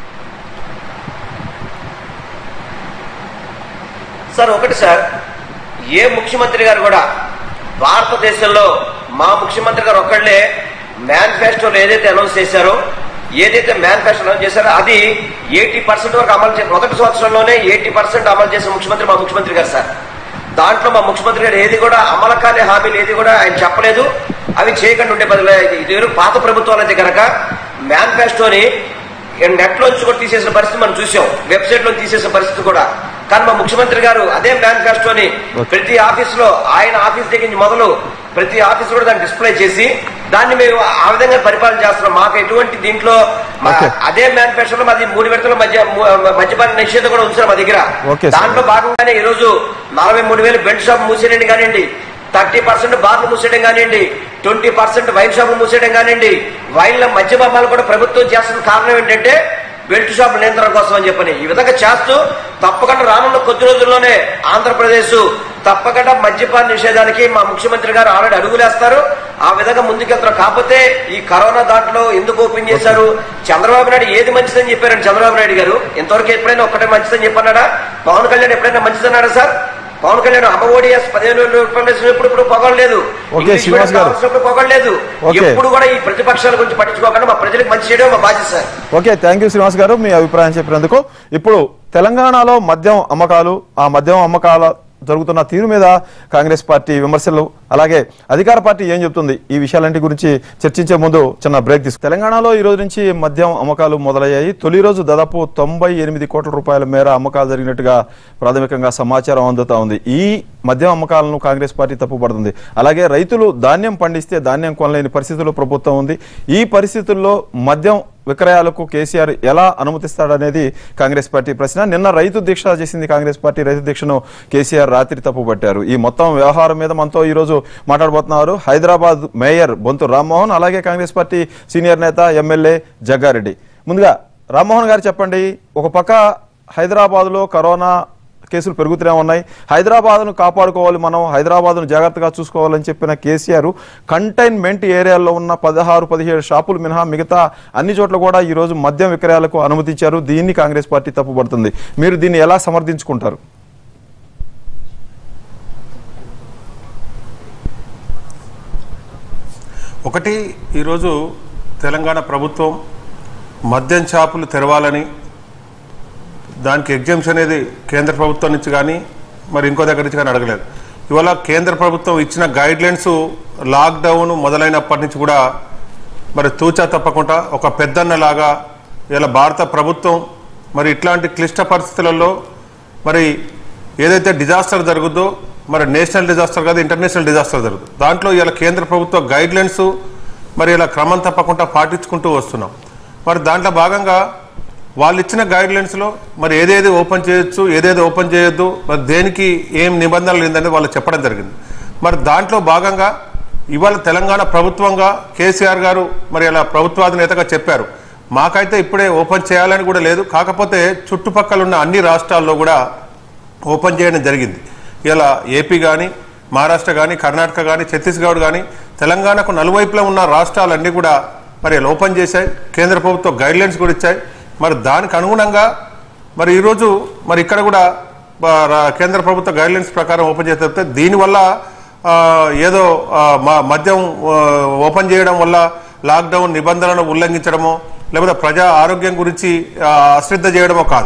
Speaker 3: సార్ ఒకటి సార్ ఏ ముఖ్యమంత్రి గారు కూడా భారతదేశంలో మా ముఖ్యమంత్రి గారు ఒక్కళ్ళే మేనిఫెస్టోలో ఏదైతే అనౌన్స్ చేశారో ఏదైతే మేనిఫెస్టో అనౌన్స్ చేశారో అది ఎయిటీ పర్సెంట్ వరకు అమలు చే మొదటి సంవత్సరంలోనే ఎయిటీ పర్సెంట్ అమలు చేసిన ముఖ్యమంత్రి మా ముఖ్యమంత్రి గారు సార్ దాంట్లో మా ముఖ్యమంత్రి గారు ఏది కూడా అమలు కాని హామీలు ఏది కూడా ఆయన చెప్పలేదు అవి చేయకుండా ఉండే బదులు ఇది వేరు పాత ప్రభుత్వాలు అయితే కనుక మేనిఫెస్టోని నెట్ లోంచి కూడా తీసేసిన పరిస్థితి మనం చూసాం వెబ్సైట్ లో తీసేసిన పరిస్థితి కూడా కానీ మా ముఖ్యమంత్రి గారు అదే మేనిఫెస్టోని ప్రతి ఆఫీస్ లో ఆయన ఆఫీస్ దగ్గర నుంచి మొదలు ప్రతి ఆఫీస్ కూడా దాన్ని డిస్ప్లే చేసి దాన్ని మేము ఆ విధంగా పరిపాలన చేస్తున్నాం మాకు ఎటువంటి దీంట్లో మా-
Speaker 1: Okay.
Speaker 3: అదే మేనిఫెస్టోలో మాది మూడు విడతల మధ్య ము- మద్యపాన నిషేధం కూడా ఉంచారు మా దగ్గర
Speaker 1: Okay, sir.
Speaker 3: దాంట్లో భాగంగానే ఈ రోజు నలభై మూడు వేలు బెల్ట్ షాప్ మూసేయండి కానివ్వండి థర్టీ పర్సెంట్ బార్లు మూసేయడం కానివ్వండి ట్వంటీ పర్సెంట్ వైన్ షాపులు మూసేయడం కానివ్వండి వైన్ల మద్య బొమ్మలు కూడా ప్రభుత్వం చేస్తున్న కారణం ఏంటంటే బెల్ట్ షాప్ నియంత్రణ కోసం అని చెప్పని ఈ విధంగా చేస్తూ తప్పకుండా రానున్న కొద్ది రోజుల్లోనే ఆంధ్రప్రదేశ్ తప్పకుండా మద్యపాన నిషేధానికి మా ముఖ్యమంత్రి గారు ఆల్రెడీ అడుగులేస్తారు ఆ విధంగా ముందుకెళ్తారు కాకపోతే ఈ కరోనా దాంట్లో ఎందుకు ఓపెన్ చేశారు చంద్రబాబు నాయుడు ఏది మంచిదని చెప్పారండి చంద్రబాబు నాయుడు గారు ఇంతవరకు ఎప్పుడైనా ఒక్కటే మంచిదని చెప్పన్నాడా పవన్ కళ్యాణ్ ఎప్పుడైనా మంచిదన్నాడా సార్ పవన్ కళ్యాణ్ అమ్మ ఓడిఎస్ పదిహేను వేల రూపాయలు వేసినప్పుడు ఇప్పుడు పొగలేదు
Speaker 1: ఓకే, శ్రీనివాస్ గారు.
Speaker 3: పొగలేదు
Speaker 1: ఓకే.
Speaker 3: ఎప్పుడు కూడా ఈ ప్రతిపక్షాల గురించి పట్టించుకోకుండా మా ప్రజలకు మంచి చేయడం మా బాధ్యత sir
Speaker 1: okay thank you Srinivas గారు మీ అభిప్రాయం చెప్పినందుకు ఇప్పుడు తెలంగాణలో మద్యం అమ్మకాలు ఆ మద్యం అమ్మకాల జరుగుతున్న తీరు మీద కాంగ్రెస్ పార్టీ విమర్శలు అలాగే అధికార పార్టీ ఏం చెప్తుంది ఈ విషయాలంటి గురించి చర్చించే ముందు చిన్న బ్రేక్ తీసుకు తెలంగాణలో ఈ రోజు నుంచి మద్యం అమ్మకాలు మొదలయ్యాయి తొలి రోజు దాదాపు తొంభై ఎనిమిది కోట్ల రూపాయల మేర అమ్మకాలు జరిగినట్టుగా ప్రాథమికంగా సమాచారం అందుతా ఉంది ఈ మద్యం అమ్మకాలను కాంగ్రెస్ పార్టీ తప్పుపడుతుంది అలాగే రైతులు ధాన్యం పండిస్తే ధాన్యం కొనలేని పరిస్థితుల్లో ప్రభుత్వం ఉంది ఈ పరిస్థితుల్లో మద్యం విక్రయాలకు కేసీఆర్ ఎలా అనుమతిస్తాడనేది కాంగ్రెస్ పార్టీ ప్రశ్న నిన్న రైతు దీక్ష చేసింది కాంగ్రెస్ పార్టీ రైతు దీక్షను కేసీఆర్ రాత్రి తప్పుపట్టారు ఈ మొత్తం వ్యవహారం మీద మనతో ఈ రోజు మాట్లాడబోతున్నారు హైదరాబాద్ మేయర్ బొంతు రామ్మోహన్ అలాగే కాంగ్రెస్ పార్టీ సీనియర్ నేత ఎమ్మెల్యే జగ్గారెడ్డి ముందుగా రామ్మోహన్ గారు చెప్పండి ఒక పక్క హైదరాబాద్లో కరోనా కేసులు పెరుగుతూనే ఉన్నాయి హైదరాబాద్ను కాపాడుకోవాలి మనం హైదరాబాద్ను జాగ్రత్తగా చూసుకోవాలని చెప్పిన కేసీఆర్ కంటైన్మెంట్ ఏరియాలో ఉన్న పదహారు పదిహేడు షాపులు మినహా మిగతా అన్ని చోట్ల కూడా ఈ రోజు మద్యం విక్రయాలకు అనుమతించారు దీన్ని కాంగ్రెస్ పార్టీ తప్పుపడుతుంది మీరు దీన్ని ఎలా సమర్థించుకుంటారు
Speaker 5: ఒకటి ఈరోజు తెలంగాణ ప్రభుత్వం మద్యం షాపులు తెరవాలని దానికి ఎగ్జామ్షన్ అనేది కేంద్ర ప్రభుత్వం నుంచి కానీ మరి ఇంకో దగ్గర నుంచి కానీ అడగలేదు ఇవాళ కేంద్ర ప్రభుత్వం ఇచ్చిన గైడ్ లైన్స్ లాక్డౌన్ మొదలైనప్పటి నుంచి కూడా మరి తూచా తప్పకుండా ఒక పెద్దన్నలాగా ఇలా భారత ప్రభుత్వం మరి ఇట్లాంటి క్లిష్ట పరిస్థితులలో మరి ఏదైతే డిజాస్టర్ జరుగుద్దో మరి నేషనల్ డిజాస్టర్ కాదు ఇంటర్నేషనల్ డిజాస్టర్ జరుగుతుంది దాంట్లో ఇలా కేంద్ర ప్రభుత్వ గైడ్ లైన్స్ మరి ఇలా క్రమం తప్పకుండా పాటించుకుంటూ వస్తున్నాం మరి దాంట్లో భాగంగా వాళ్ళు ఇచ్చిన గైడ్ లైన్స్లో మరి ఏదేది ఓపెన్ చేయొచ్చు ఏదేది ఓపెన్ చేయొద్దు మరి దేనికి ఏం నిబంధనలు ఏందని వాళ్ళు చెప్పడం జరిగింది మరి దాంట్లో భాగంగా ఇవాళ తెలంగాణ ప్రభుత్వంగా కేసీఆర్ గారు మరి అలా ప్రభుత్వాధినేతగా చెప్పారు మాకైతే ఇప్పుడే ఓపెన్ చేయాలని కూడా లేదు కాకపోతే చుట్టుపక్కల ఉన్న అన్ని రాష్ట్రాల్లో కూడా ఓపెన్ చేయడం జరిగింది ఇలా ఏపీ కానీ మహారాష్ట్ర కానీ కర్ణాటక కానీ ఛత్తీస్గఢ్ కానీ తెలంగాణకు నలువైపులా ఉన్న రాష్ట్రాలన్నీ కూడా మరి ఇలా ఓపెన్ చేశాయి కేంద్ర ప్రభుత్వ గైడ్ లైన్స్ కూడా ఇచ్చాయి మరి దానికి అనుగుణంగా మరి ఈరోజు మరి ఇక్కడ కూడా బ- రా- కేంద్ర ప్రభుత్వ గైడ్ లైన్స్ ప్రకారం ఓపెన్ చేస్తే దీనివల్ల ఆ, ఏదో ఆ, మ- మద్యం ఆ, ఓపెన్ చేయడం వల్ల లాక్డౌన్ నిబంధనలను ఉల్లంఘించడమో లేకపోతే ప్రజా ఆరోగ్యం గురించి ఆ, అశ్రద్ధ చేయడమో కాదు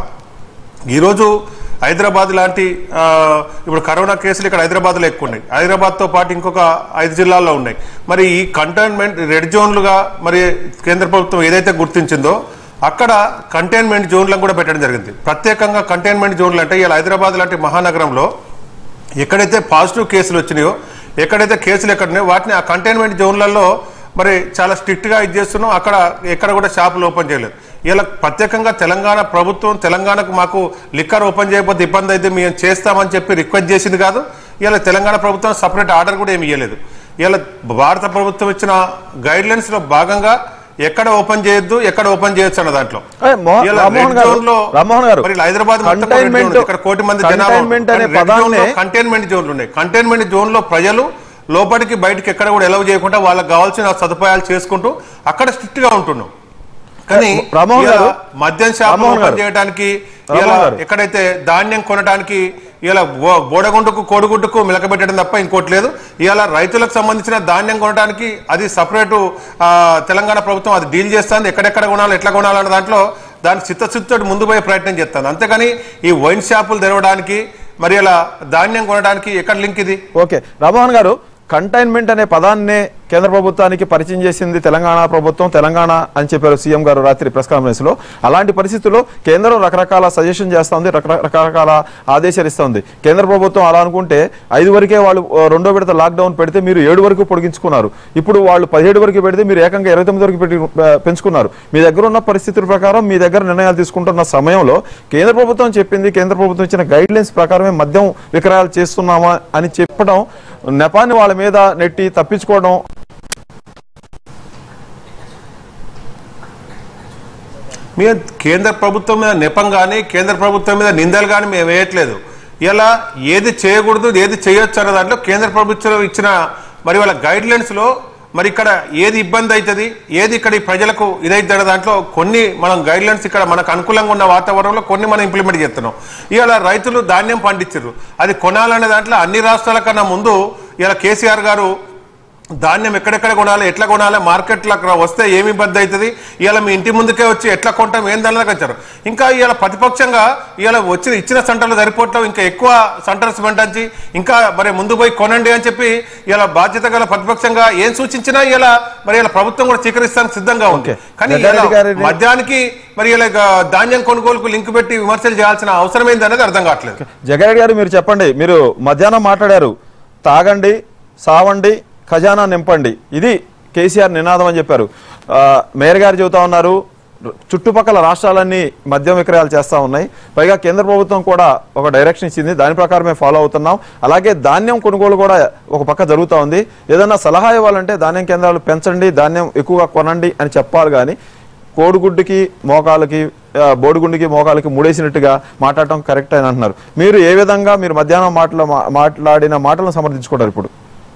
Speaker 5: ఈరోజు హైదరాబాద్ లాంటి ఆ, ఇప్పుడు కరోనా కేసులు ఇక్కడ హైదరాబాద్లో ఎక్కువ ఉన్నాయి హైదరాబాద్తో పాటు ఇంకొక ఐదు జిల్లాల్లో ఉన్నాయి మరి ఈ కంటైన్మెంట్ రెడ్ జోన్లుగా మరి కేంద్ర ప్రభుత్వం ఏదైతే గుర్తించిందో అక్కడ కంటైన్మెంట్ జోన్లను కూడా పెట్టడం జరిగింది ప్రత్యేకంగా కంటైన్మెంట్ జోన్లు అంటే ఇలా హైదరాబాద్ లాంటి మహానగరంలో ఎక్కడైతే పాజిటివ్ కేసులు వచ్చినాయో ఎక్కడైతే కేసులు ఎక్కడున్నాయో వాటిని ఆ కంటైన్మెంట్ జోన్లలో మరి చాలా స్ట్రిక్ట్ గా ఇది చేస్తున్నాం అక్కడ ఎక్కడ కూడా షాపులు ఓపెన్ చేయలేదు ఇలా ప్రత్యేకంగా తెలంగాణ ప్రభుత్వం తెలంగాణకు మాకు లిక్కర్ ఓపెన్ చేయకపోతే ఇబ్బంది అయితే మేము చేస్తామని చెప్పి రిక్వెస్ట్ చేసింది కాదు ఇలా తెలంగాణ ప్రభుత్వం సపరేట్ ఆర్డర్ కూడా ఏమి ఇవ్వలేదు ఇలా భారత ప్రభుత్వం ఇచ్చిన గైడ్ లైన్స్ లో భాగంగా ఎక్కడ ఓపెన్ చేయొద్దు ఎక్కడ ఓపెన్ చేయొచ్చు అన్న దాంట్లో
Speaker 1: ఏ, మో-
Speaker 5: ఇలా
Speaker 1: రామ్మోహన్
Speaker 5: red
Speaker 1: గారు,
Speaker 5: zone లో
Speaker 1: రామ్మోహన్ గారు,
Speaker 5: మరి ఇలా హైదరాబాద్ మొత్తం red zone
Speaker 1: containment-
Speaker 5: ఉంది. ఇక్కడ కోటి మంది జనాభా
Speaker 1: containment అనే
Speaker 5: కానీ red zone లో
Speaker 1: పదాన్నే-
Speaker 5: కంటైన్మెంట్ జోన్లు ఉన్నాయి కంటైన్మెంట్ జోన్ లో ప్రజలు లోపలికి బయటికి ఎక్కడ కూడా ఎలవ్ చేయకుండా వాళ్ళకి కావాల్సిన సదుపాయాలు చేసుకుంటూ అక్కడ స్ట్రిక్ట్ గా ఉంటున్నాం కానీ
Speaker 1: రామ్మోహన్
Speaker 5: ఇలా
Speaker 1: గారు,
Speaker 5: మద్యం షాప్
Speaker 1: రామ్మోహన్ గారు,
Speaker 5: ఓపెన్ చేయడానికి
Speaker 1: రామ్మోహన్
Speaker 5: ఇలా
Speaker 1: గారు.
Speaker 5: ఎక్కడైతే ధాన్యం కొనడానికి ఇలా బో- బోడగుండుకు కోడిగుడ్డుకు మిలకబెట్టడం తప్ప ఇంకోటి లేదు ఇవాళ రైతులకు సంబంధించిన ధాన్యం కొనడానికి అది సపరేటు తెలంగాణ ప్రభుత్వం అది డీల్ చేస్తుంది ఎక్కడెక్కడ కొనాలి ఎట్లా కొనాలన్న దాంట్లో దాని చిత్తశుద్ధితో ముందు పోయే ప్రయత్నం చేస్తుంది అంతేగాని ఈ వైన్ షాపులు తెరవడానికి మరి ఇలా ధాన్యం కొనడానికి ఎక్కడ లింక్ ఇది
Speaker 1: ఓకే రామ్మోహన్ గారు కంటైన్మెంట్ అనే పదాన్నే కేంద్ర ప్రభుత్వానికి పరిచయం చేసింది తెలంగాణ ప్రభుత్వం తెలంగాణ అని చెప్పారు సీఎం గారు రాత్రి ప్రెస్ కాన్ఫరెన్స్ లో అలాంటి పరిస్థితుల్లో కేంద్రం రకరకాల సజెషన్ చేస్తుంది రకరకాల ఆదేశాలు ఇస్తుంది కేంద్ర ప్రభుత్వం అలా అనుకుంటే ఐదు వరకే వాళ్ళు ఆ, రెండో విడత లాక్డౌన్ పెడితే మీరు ఏడు వరకు పొడిగించుకున్నారు ఇప్పుడు వాళ్ళు పదిహేడు వరకు పెడితే మీరు ఏకంగా ఇరవై తొమ్మిది వరకు పెట్టి ఆ, పెంచుకున్నారు మీ దగ్గర ఉన్న పరిస్థితుల ప్రకారం మీ దగ్గర నిర్ణయాలు తీసుకుంటున్న సమయంలో కేంద్ర ప్రభుత్వం చెప్పింది కేంద్ర ప్రభుత్వం ఇచ్చిన గైడ్ లైన్స్ ప్రకారమే మద్యం విక్రయాలు చేస్తున్నామా అని చెప్పడం నెపాన్ని వాళ్ళ మీద నెట్టి తప్పించుకోవడం
Speaker 5: మేము కేంద్ర ప్రభుత్వం మీద నెపం కానీ కేంద్ర ప్రభుత్వం మీద నిందలు కానీ మేము వేయట్లేదు ఇలా ఏది చేయకూడదు ఏది చేయొచ్చు అన్న దాంట్లో కేంద్ర ప్రభుత్వం ఇచ్చిన మరి వాళ్ళ గైడ్ లైన్స్ లో మరి ఇక్కడ ఏది ఇబ్బంది అవుతుంది ఏది ఇక్కడ ఈ ప్రజలకు ఇదైతే అనే దాంట్లో కొన్ని మనం గైడ్ లైన్స్ ఇక్కడ మనకు అనుకూలంగా ఉన్న వాతావరణంలో కొన్ని మనం ఇంప్లిమెంట్ చేస్తున్నాం ఇవాళ రైతులు ధాన్యం పండించారు అది కొనాలనే దాంట్లో అన్ని రాష్ట్రాల కన్నా ముందు ఇలా కేసీఆర్ గారు ధాన్యం ఎక్కడెక్కడ కొనాలి ఎట్లా కొనాలి మార్కెట్లో అక్కడ వస్తే ఏమి ఇబ్బంది అవుతుంది ఇవాళ మీ ఇంటి ముందుకే వచ్చి ఎట్లా కొంటాం ఏం దాని దాకా వచ్చారు ఇంకా ఇవాళ ప్రతిపక్షంగా ఇవాళ వచ్చిన ఇచ్చిన సెంటర్లు సరిపోవట్లేదు ఇంకా ఎక్కువ సెంటర్స్ పెట్టించి ఇంకా మరి ముందు పోయి కొనండి అని చెప్పి ఇలా బాధ్యత గల ప్రతిపక్షంగా ఏం సూచించినా ఇలా మరి ఇలా ప్రభుత్వం కూడా స్వీకరిస్తానికి సిద్ధంగా ఉంది
Speaker 1: ఓకే.
Speaker 5: కానీ
Speaker 1: జగ్గారెడ్డి
Speaker 5: ఇలా
Speaker 1: గారిని-
Speaker 5: మద్యానికి మరి ఇలా ఇక ధాన్యం కొనుగోలుకు లింక్ పెట్టి విమర్శలు చేయాల్సిన అవసరం ఏంది అనేది అర్థం కావట్లేదు
Speaker 1: జగన్ గారు మీరు చెప్పండి మీరు మధ్యాహ్నం మాట్లాడారు తాగండి సావండి ఖజానా నింపండి ఇది కేసీఆర్ నినాదం అని చెప్పారు ఆ, మేయర్ గారు చెబుతా ఉన్నారు చుట్టుపక్కల రాష్ట్రాలన్నీ మద్యం విక్రయాలు చేస్తా ఉన్నాయి పైగా కేంద్ర ప్రభుత్వం కూడా ఒక డైరెక్షన్ ఇచ్చింది దాని ప్రకారమే ఫాలో అవుతున్నాం అలాగే ధాన్యం కొనుగోలు కూడా ఒక పక్క జరుగుతూ ఉంది ఏదన్నా సలహా ఇవ్వాలంటే ధాన్యం కేంద్రాలు పెంచండి ధాన్యం ఎక్కువగా కొనండి అని చెప్పాలి కానీ కోడిగుడ్డుకి మోకాలకి ఆ, బోడిగుండుకి మోకాలకి ముడేసినట్టుగా మాట్లాడటం కరెక్ట్ అని అంటున్నారు మీరు ఏ విధంగా మీరు మధ్యాహ్నం మాటల మాట్లాడిన మాటలను సమర్థించుకుంటారు ఇప్పుడు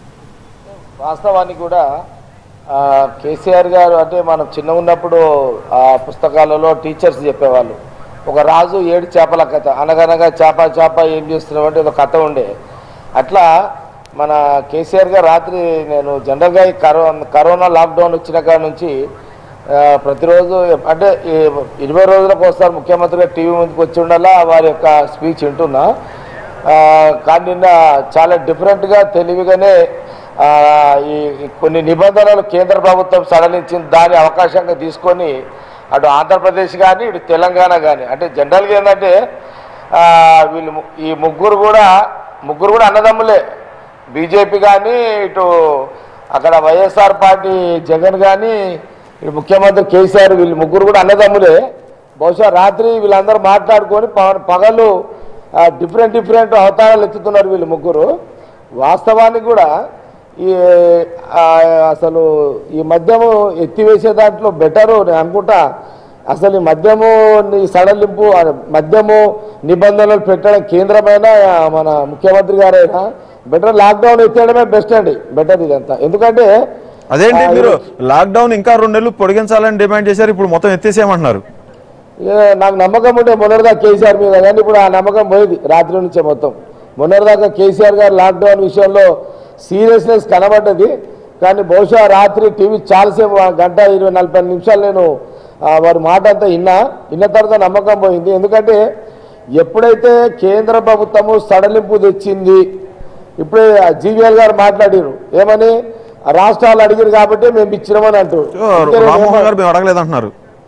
Speaker 6: వాస్తవానికి కూడా ఆ, కేసీఆర్ గారు అంటే మనం చిన్న ఉన్నప్పుడు ఆ పుస్తకాలలో టీచర్స్ చెప్పేవాళ్ళు ఒక రాజు ఏడు చేపల కథ అనగనగా చేప చేప ఏం చేస్తున్నావు అంటే ఒక కథ ఉండే అట్లా మన కేసీఆర్ గారు రాత్రి నేను జనరల్గా ఈ కరోనా కరోనా లాక్డౌన్ వచ్చిన కాడ నుంచి ఆ, ప్రతిరోజు అంటే ఈ ఇరవై రోజులకు ఒకసారి ముఖ్యమంత్రిగా టీవీ ముందుకు వచ్చి ఉండాలా వారి యొక్క స్పీచ్ వింటున్నా ఆ, కానీ నిన్న చాలా డిఫరెంట్గా తెలివిగానే ఆ, ఈ ఈ కొన్ని నిబంధనలు కేంద్ర ప్రభుత్వం సడలించింది దాని అవకాశంగా తీసుకొని అటు ఆంధ్రప్రదేశ్ కానీ ఇటు తెలంగాణ కానీ అంటే జనరల్గా ఏంటంటే ఆ, వీళ్ళు ము- ఈ ముగ్గురు కూడా ముగ్గురు కూడా అన్నదమ్ములే బీజేపీ కానీ ఇటు అక్కడ వైఎస్ఆర్ పార్టీ జగన్ కానీ ఇటు ముఖ్యమంత్రి కేసీఆర్ వీళ్ళు ముగ్గురు కూడా అన్నదమ్ములే బహుశా రాత్రి వీళ్ళందరూ మాట్లాడుకొని ప- పగలు డిఫరెంట్ డిఫరెంట్ అవతారాలు ఎత్తుతున్నారు వీళ్ళు ముగ్గురు వాస్తవానికి కూడా ఈ ఆ, అసలు ఈ మద్యము ఎత్తివేసే దాంట్లో బెటరు నేను అనుకుంటా అసలు ఈ మద్యము ఈ సడలింపు ఆ మద్యము నిబంధనలు పెట్టడం కేంద్రమైన ఆ, మన ముఖ్యమంత్రి గారైనా బెటర్ లాక్డౌన్ ఎత్తేయడమే బెస్ట్ అండి బెటర్ ఇదంతా ఎందుకంటే
Speaker 1: అదేంటి
Speaker 6: ఆ,
Speaker 1: మీరు లాక్డౌన్ ఇంకా రెండు నెలలు పొడిగించాలని డిమాండ్ చేశారు ఇప్పుడు మొత్తం ఎత్తేసేయమంటున్నారు
Speaker 6: ఏ, నాకు నమ్మకం ఉండే మొన్నటిదాకా కేసీఆర్ మీద కానీ ఇప్పుడు ఆ నమ్మకం పోయింది రాత్రి నుంచే మొత్తం మొన్నటిదాకా కేసీఆర్ గారు లాక్డౌన్ విషయంలో సీరియస్నెస్ కనబడ్డది కానీ బహుశా రాత్రి టీవీ చాలాసేపు ఆ గంట ఇరవై నలభై నిమిషాలు నేను ఆ, వారి మాట అంతా విన్నా విన్న తర్వాత నమ్మకం పోయింది ఎందుకంటే ఎప్పుడైతే కేంద్ర ప్రభుత్వము సడలింపు తెచ్చింది ఇప్పుడే జీవీఎల్ గారు మాట్లాడారు ఏమని రాష్ట్రాలు అడిగారు కాబట్టి మేము ఇచ్చినామని అంటూ
Speaker 1: రామ్మోహన్ గారు మేము అడగలేదంటున్నారు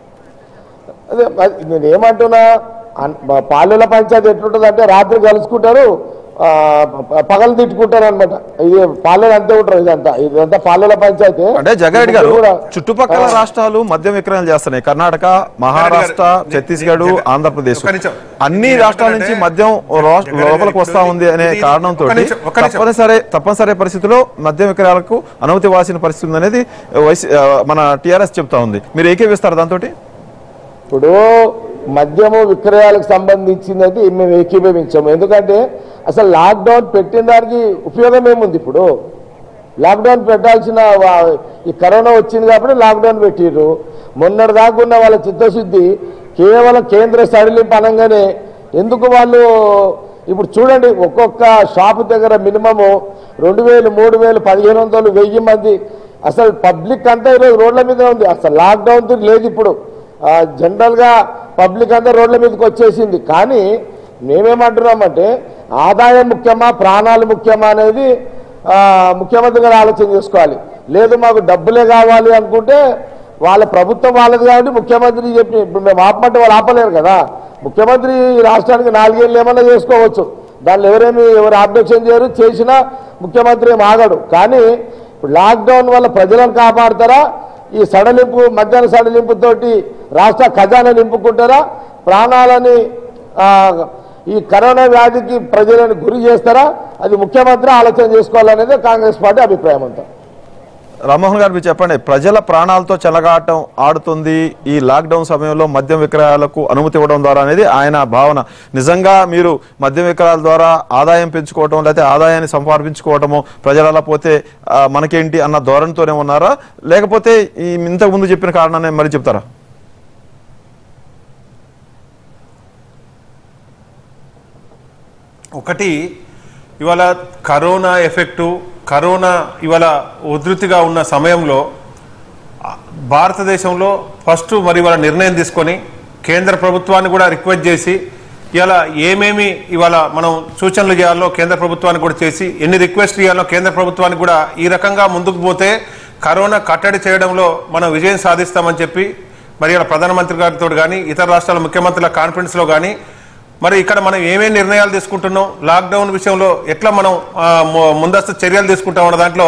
Speaker 6: అదే మరి నేను ఏమంటున్నా అన్- ప- పాలెల పంచాయతీ ఎట్లుంటుంది అంటే రాత్రి కలుసుకుంటారు ఆ, ప- పగలు తిట్టుకుంటారు అనమాట ఇది పాలెలు అంతే ఉంటారు ఇదంతా ఇదంతా పాలెల పంచాయతీ
Speaker 1: అంటే జగారెడ్డి గారు
Speaker 6: కూడా-
Speaker 1: చుట్టుపక్కల రాష్ట్రాలు మద్యం విక్రయాలు చేస్తున్నాయి కర్ణాటక మహారాష్ట్ర ఛత్తీస్గఢ్
Speaker 5: జగ-
Speaker 1: ఆంధ్రప్రదేశ్
Speaker 5: ఒక్క నిమిషం.
Speaker 1: అన్ని
Speaker 5: మీరు
Speaker 1: రాష్ట్రాల నుంచి
Speaker 5: ఏమంటారంటే-
Speaker 1: మద్యం రాష్ట్ర-
Speaker 5: జగన్ గారు
Speaker 1: లోపలికి వస్తా ఉంది అనే
Speaker 5: ఇది-
Speaker 1: కారణంతో
Speaker 5: ఒక్క నిమిషం, ఒక్క నిమిషం.
Speaker 1: తప్పనిసరి తప్పనిసరి పరిస్థితిలో మద్యం విక్రయాలకు అనుమతి ఇవ్వాల్సిన పరిస్థితి ఉంది అనేది వైసీ- ఆ, మన టిఆర్ఎస్ చెప్తా ఉంది మీరు ఏకీవిస్తారు దాంతో
Speaker 6: ఇప్పుడు మద్యము విక్రయాలకు సంబంధించినది మేము ఏకీభవించాము ఎందుకంటే అసలు లాక్డౌన్ పెట్టిన దానికి ఉపయోగం ఏముంది ఇప్పుడు లాక్డౌన్ పెట్టాల్సిన వా- ఈ కరోనా వచ్చింది కాబట్టి లాక్డౌన్ పెట్టిర్రు మొన్నటి దాకా ఉన్న వాళ్ళ చిత్తశుద్ధి కేవలం కేంద్ర సడలింపు అనగానే ఎందుకు వాళ్ళు ఇప్పుడు చూడండి ఒక్కొక్క షాపు దగ్గర మినిమము రెండు వేలు మూడు వేలు పదిహేను వందలు వెయ్యి మంది అసలు పబ్లిక్ అంతా ఈరోజు రోడ్ల మీద ఉంది అసలు లాక్డౌన్ తో లేదు ఇప్పుడు ఆ, జనరల్గా పబ్లిక్ అంతా రోడ్ల మీదకి వచ్చేసింది కానీ మేమేమంటున్నామంటే ఆదాయం ముఖ్యమా ప్రాణాలు ముఖ్యమా అనేది ఆ, ముఖ్యమంత్రి గారు ఆలోచన చేసుకోవాలి లేదు మాకు డబ్బులే కావాలి అనుకుంటే వాళ్ళ ప్రభుత్వం వాళ్ళది కాబట్టి ముఖ్యమంత్రి చెప్పి ఇప్పుడు మేము ఆపమంటే వాళ్ళు ఆపలేరు కదా ముఖ్యమంత్రి ఈ రాష్ట్రానికి నాలుగేళ్ళు ఏమన్నా చేసుకోవచ్చు దానిలో ఎవరేమి ఎవరు ఆబ్జెక్షన్ చేయరు చేసినా ముఖ్యమంత్రి ఏం ఆగడు కానీ ఇప్పుడు లాక్డౌన్ వల్ల ప్రజలను కాపాడతారా ఈ సడలింపు మధ్యాహ్న సడలింపుతోటి రాష్ట్ర ఖజానా నింపుకుంటారా ప్రాణాలని ఆ, ఈ కరోనా వ్యాధికి ప్రజలను గురి చేస్తారా అది ముఖ్యమంత్రి ఆలోచన చేసుకోవాలనేది కాంగ్రెస్ పార్టీ అభిప్రాయం అంతా
Speaker 1: రామ్మోహన్ గారు మీరు చెప్పండి ప్రజల ప్రాణాలతో చెలగాటం ఆడుతుంది ఈ లాక్డౌన్ సమయంలో మద్యం విక్రయాలకు అనుమతి ఇవ్వడం ద్వారా అనేది ఆయన భావన నిజంగా మీరు మద్యం విక్రయాల ద్వారా ఆదాయం పెంచుకోవటం లేకపోతే ఆదాయాన్ని సంపాదించుకోవటము ప్రజలు అలా పోతే ఆ, మనకేంటి అన్న ధోరణితోనే ఉన్నారా లేకపోతే ఈ ఇంతకు ముందు చెప్పిన కారణాన్ని మరి చెప్తారా
Speaker 5: ఒకటి ఇవాళ కరోనా ఎఫెక్టు కరోనా ఇవాళ ఉధృతిగా ఉన్న సమయంలో ఆ, భారతదేశంలో ఫస్ట్ మరి ఇవాళ నిర్ణయం తీసుకొని కేంద్ర ప్రభుత్వాన్ని కూడా రిక్వెస్ట్ చేసి ఇవాళ ఏమేమి ఇవాళ మనం సూచనలు చేయాలో కేంద్ర ప్రభుత్వానికి కూడా చేసి ఎన్ని రిక్వెస్ట్ చేయాలో కేంద్ర ప్రభుత్వానికి కూడా ఈ రకంగా ముందుకు పోతే కరోనా కట్టడి చేయడంలో మనం విజయం సాధిస్తామని చెప్పి మరి ఇలా ప్రధానమంత్రి గారితో కానీ ఇతర రాష్ట్రాల ముఖ్యమంత్రుల కాన్ఫరెన్స్లో కానీ మరి ఇక్కడ మనం ఏమేమి నిర్ణయాలు తీసుకుంటున్నాం లాక్డౌన్ విషయంలో ఎట్లా మనం ఆ, ము- ముందస్తు చర్యలు తీసుకుంటాం అన్న దాంట్లో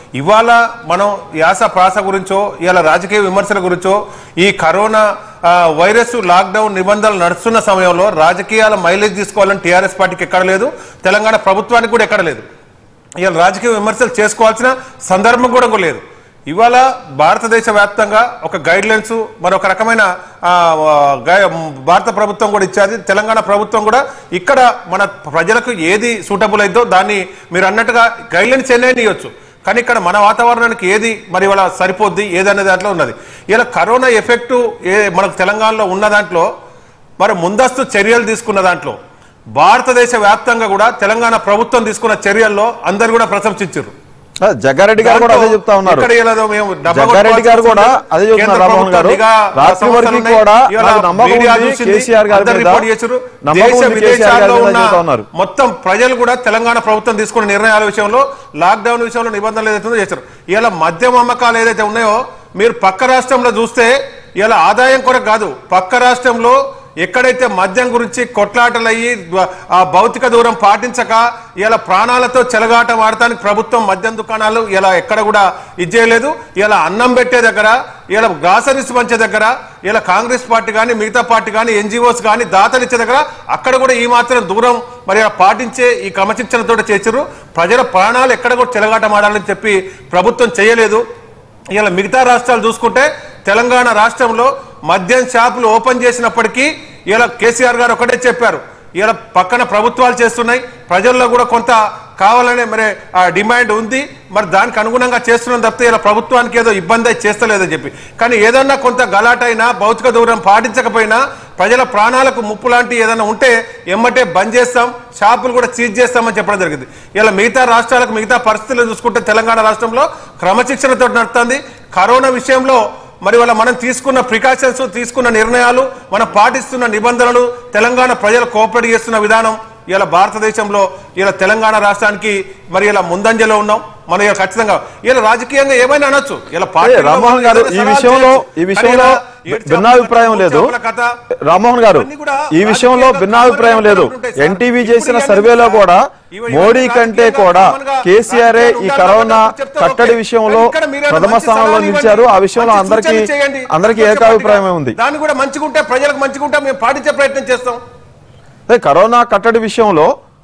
Speaker 5: ఇవాళ మనం యాస ప్రాస గురించో ఇలా రాజకీయ విమర్శల గురించో ఈ కరోనా ఆ, వైరస్ లాక్డౌన్ నిబంధనలు నడుస్తున్న సమయంలో రాజకీయాల మైలేజ్ తీసుకోవాలని టీఆర్ఎస్ పార్టీకి ఎక్కడ లేదు తెలంగాణ ప్రభుత్వానికి కూడా ఎక్కడ లేదు ఇవాళ రాజకీయ విమర్శలు చేసుకోవాల్సిన సందర్భం కూడా లేదు ఇవాళ భారతదేశ వ్యాప్తంగా ఒక గైడ్ లైన్స్ మరొక రకమైన ఆ, ఆ, గై- భారత ప్రభుత్వం కూడా ఇచ్చేది తెలంగాణ ప్రభుత్వం కూడా ఇక్కడ మన ప్రజలకు ఏది సూటబుల్ అయిద్దో దాన్ని మీరు అన్నట్టుగా గైడ్ లైన్స్ ఎన్నైనా ఇవ్వచ్చు కానీ ఇక్కడ మన వాతావరణానికి ఏది మరి ఇవాళ సరిపోద్ది ఏదనే దాంట్లో ఉన్నది ఇలా కరోనా ఎఫెక్ట్ ఏ మనకు తెలంగాణలో ఉన్న దాంట్లో మరి ముందస్తు చర్యలు తీసుకున్న దాంట్లో భారతదేశ వ్యాప్తంగా కూడా తెలంగాణ ప్రభుత్వం తీసుకున్న చర్యల్లో అందరు కూడా ప్రశంసించారు
Speaker 1: ఆ, జగ్గారెడ్డి గారు కూడా అదే చెప్తా ఉన్నారు
Speaker 5: ఇక్కడ ఇలా మేము డబ్బా
Speaker 1: జగ్గారెడ్డి గారు కూడా
Speaker 5: కొట్టుకోవాల్సి
Speaker 1: అదే చెప్తున్నారు
Speaker 5: కేంద్ర
Speaker 1: రామ్మోహన్ గారు
Speaker 5: ప్రభుత్వం నిఘా
Speaker 1: రాత్రి వరకు
Speaker 5: సంస్థలు
Speaker 1: కూడా
Speaker 5: ఉన్నాయి. ఇవాళ
Speaker 1: నాకు నమ్మకం
Speaker 5: మీడియా
Speaker 1: ఉంది
Speaker 5: చూసింది,
Speaker 1: కేసీఆర్ గారి
Speaker 5: అందరు
Speaker 1: మీద
Speaker 5: రిపోర్ట్ చేశారు.
Speaker 1: నమ్మకం
Speaker 5: దేశ
Speaker 1: ఉంది కేసీఆర్ గారి
Speaker 5: విదేశాల్లో
Speaker 1: మీద
Speaker 5: ఉన్న
Speaker 1: చెప్తా ఉన్నారు
Speaker 5: మొత్తం ప్రజలు కూడా తెలంగాణ ప్రభుత్వం తీసుకున్న నిర్ణయాల విషయంలో లాక్డౌన్ విషయంలో నిబంధనలు ఏదైతే ఉందో చేశారు ఇలా మద్యం అమ్మకాలు ఏదైతే ఉన్నాయో మీరు పక్క రాష్ట్రంలో చూస్తే ఇలా ఆదాయం కొరకు కాదు పక్క రాష్ట్రంలో ఎక్కడైతే మద్యం గురించి కొట్లాటలు అయ్యి ద్వ- ఆ భౌతిక దూరం పాటించక ఇలా ప్రాణాలతో చెలగాట వాడటానికి ప్రభుత్వం మద్యం దుకాణాలు ఇలా ఎక్కడ కూడా ఇచ్చేయలేదు ఇలా అన్నం పెట్టే దగ్గర ఇలా గ్రాసరీస్ పంచే దగ్గర ఇలా కాంగ్రెస్ పార్టీ కానీ మిగతా పార్టీ కానీ ఎన్జిఓస్ కానీ దాతలు ఇచ్చే దగ్గర అక్కడ కూడా ఈ మాత్రం దూరం మరి ఇలా పాటించే ఈ క్రమశిక్షణతో చేసారు ప్రజల ప్రాణాలు ఎక్కడ కూడా చెలగాట మాడాలని చెప్పి ప్రభుత్వం చేయలేదు ఇలా మిగతా రాష్ట్రాలు చూసుకుంటే తెలంగాణ రాష్ట్రంలో మద్యం షాపులు ఓపెన్ చేసినప్పటికీ ఇలా కేసీఆర్ గారు ఒకటే చెప్పారు ఇలా పక్కన ప్రభుత్వాలు చేస్తున్నాయి ప్రజల్లో కూడా కొంత కావాలనే మరి ఆ డిమాండ్ ఉంది మరి దానికి అనుగుణంగా చేస్తున్నాం తప్పితే ఇలా ప్రభుత్వానికి ఏదో ఇబ్బంది అయితే చేస్తలేదని చెప్పి కానీ ఏదన్నా కొంత గలాటైనా భౌతిక దూరం పాటించకపోయినా ప్రజల ప్రాణాలకు ముప్పు లాంటి ఏదైనా ఉంటే ఎమ్మటే బంద్ చేస్తాం షాపులు కూడా సీజ్ చేస్తామని చెప్పడం జరిగింది ఇలా మిగతా రాష్ట్రాలకు మిగతా పరిస్థితులు చూసుకుంటే తెలంగాణ రాష్ట్రంలో క్రమశిక్షణతో నడుస్తుంది కరోనా విషయంలో మరి వాళ్ళ మనం తీసుకున్న ప్రికాషన్స్ తీసుకున్న నిర్ణయాలు మనం పాటిస్తున్న నిబంధనలు తెలంగాణ ప్రజలు కోఆపరేట్ చేస్తున్న విధానం ఇలా భారతదేశంలో ఇలా తెలంగాణ రాష్ట్రానికి మరి ఇలా ముందంజలో ఉన్నాం మనం ఇలా ఖచ్చితంగా ఇలా రాజకీయంగా ఏమైనా అనొచ్చు ఇలా
Speaker 1: అదే రామ్మోహన్ గారు ఈ విషయంలో ఈ విషయంలో భిన్నాభిప్రాయం లేదు రామ్మోహన్ గారు ఈ విషయంలో భిన్నాభిప్రాయం లేదు ఎన్టీవీ చేసిన సర్వేలో కూడా మోడీ కంటే కూడా కేసీఆర్ ఈ కరోనా కట్టడి విషయంలో ప్రథమ స్థానంలో నిలిచారు ఆ విషయంలో అందరికీ అందరికీ ఏకాభిప్రాయమే ఉంది
Speaker 5: దాన్ని కూడా మంచిగుంటే ప్రజలకు మంచిగుంటే మేము పాటించే ప్రయత్నం చేస్తాం
Speaker 1: అదే కరోనా కట్టడి విషయంలో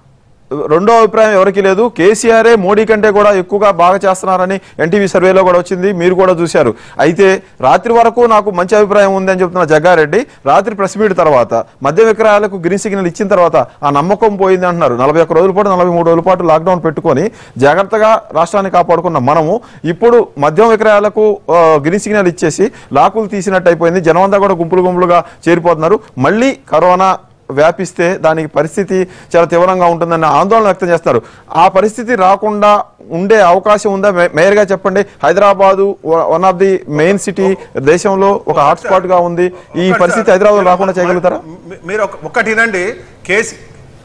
Speaker 1: రెండో అభిప్రాయం ఎవరికి లేదు కేసీఆరే మోడీ కంటే కూడా ఎక్కువగా బాగా చేస్తున్నారని ఎన్టీవీ సర్వేలో కూడా వచ్చింది మీరు కూడా చూశారు అయితే రాత్రి వరకు నాకు మంచి అభిప్రాయం ఉంది అని చెప్తున్న జగ్గారెడ్డి రాత్రి ప్రెస్ మీట్ తర్వాత మద్య విక్రయాలకు గ్రీన్ సిగ్నల్ ఇచ్చిన తర్వాత ఆ నమ్మకం పోయింది అంటున్నారు నలభై ఒక్క రోజుల పాటు నలభై మూడు రోజుల పాటు లాక్డౌన్ పెట్టుకొని జాగ్రత్తగా రాష్ట్రాన్ని కాపాడుకున్న మనము ఇప్పుడు మద్యం విక్రయాలకు ఆ, గ్రీన్ సిగ్నల్ ఇచ్చేసి లాకులు తీసినట్టు అయిపోయింది జనమంతా కూడా గుంపులు గుంపులుగా చేరిపోతున్నారు మళ్ళీ కరోనా వ్యాపిస్తే దానికి పరిస్థితి చాలా తీవ్రంగా ఉంటుందన్న ఆందోళన వ్యక్తం చేస్తారు ఆ పరిస్థితి రాకుండా ఉండే అవకాశం ఉందా మే- మేయర్గా చెప్పండి Hyderabad one of the main city దేశంలో ఒక హాట్స్పాట్ గా ఉంది ఈ
Speaker 5: ఒక్కటి
Speaker 1: పరిస్థితి
Speaker 5: సార్,
Speaker 1: హైదరాబాద్
Speaker 5: మీరు
Speaker 1: రాకుండా చేయగలుగుతారా
Speaker 5: మీ- మీరు ఒక- ఒక్కటి వినండి కేసీ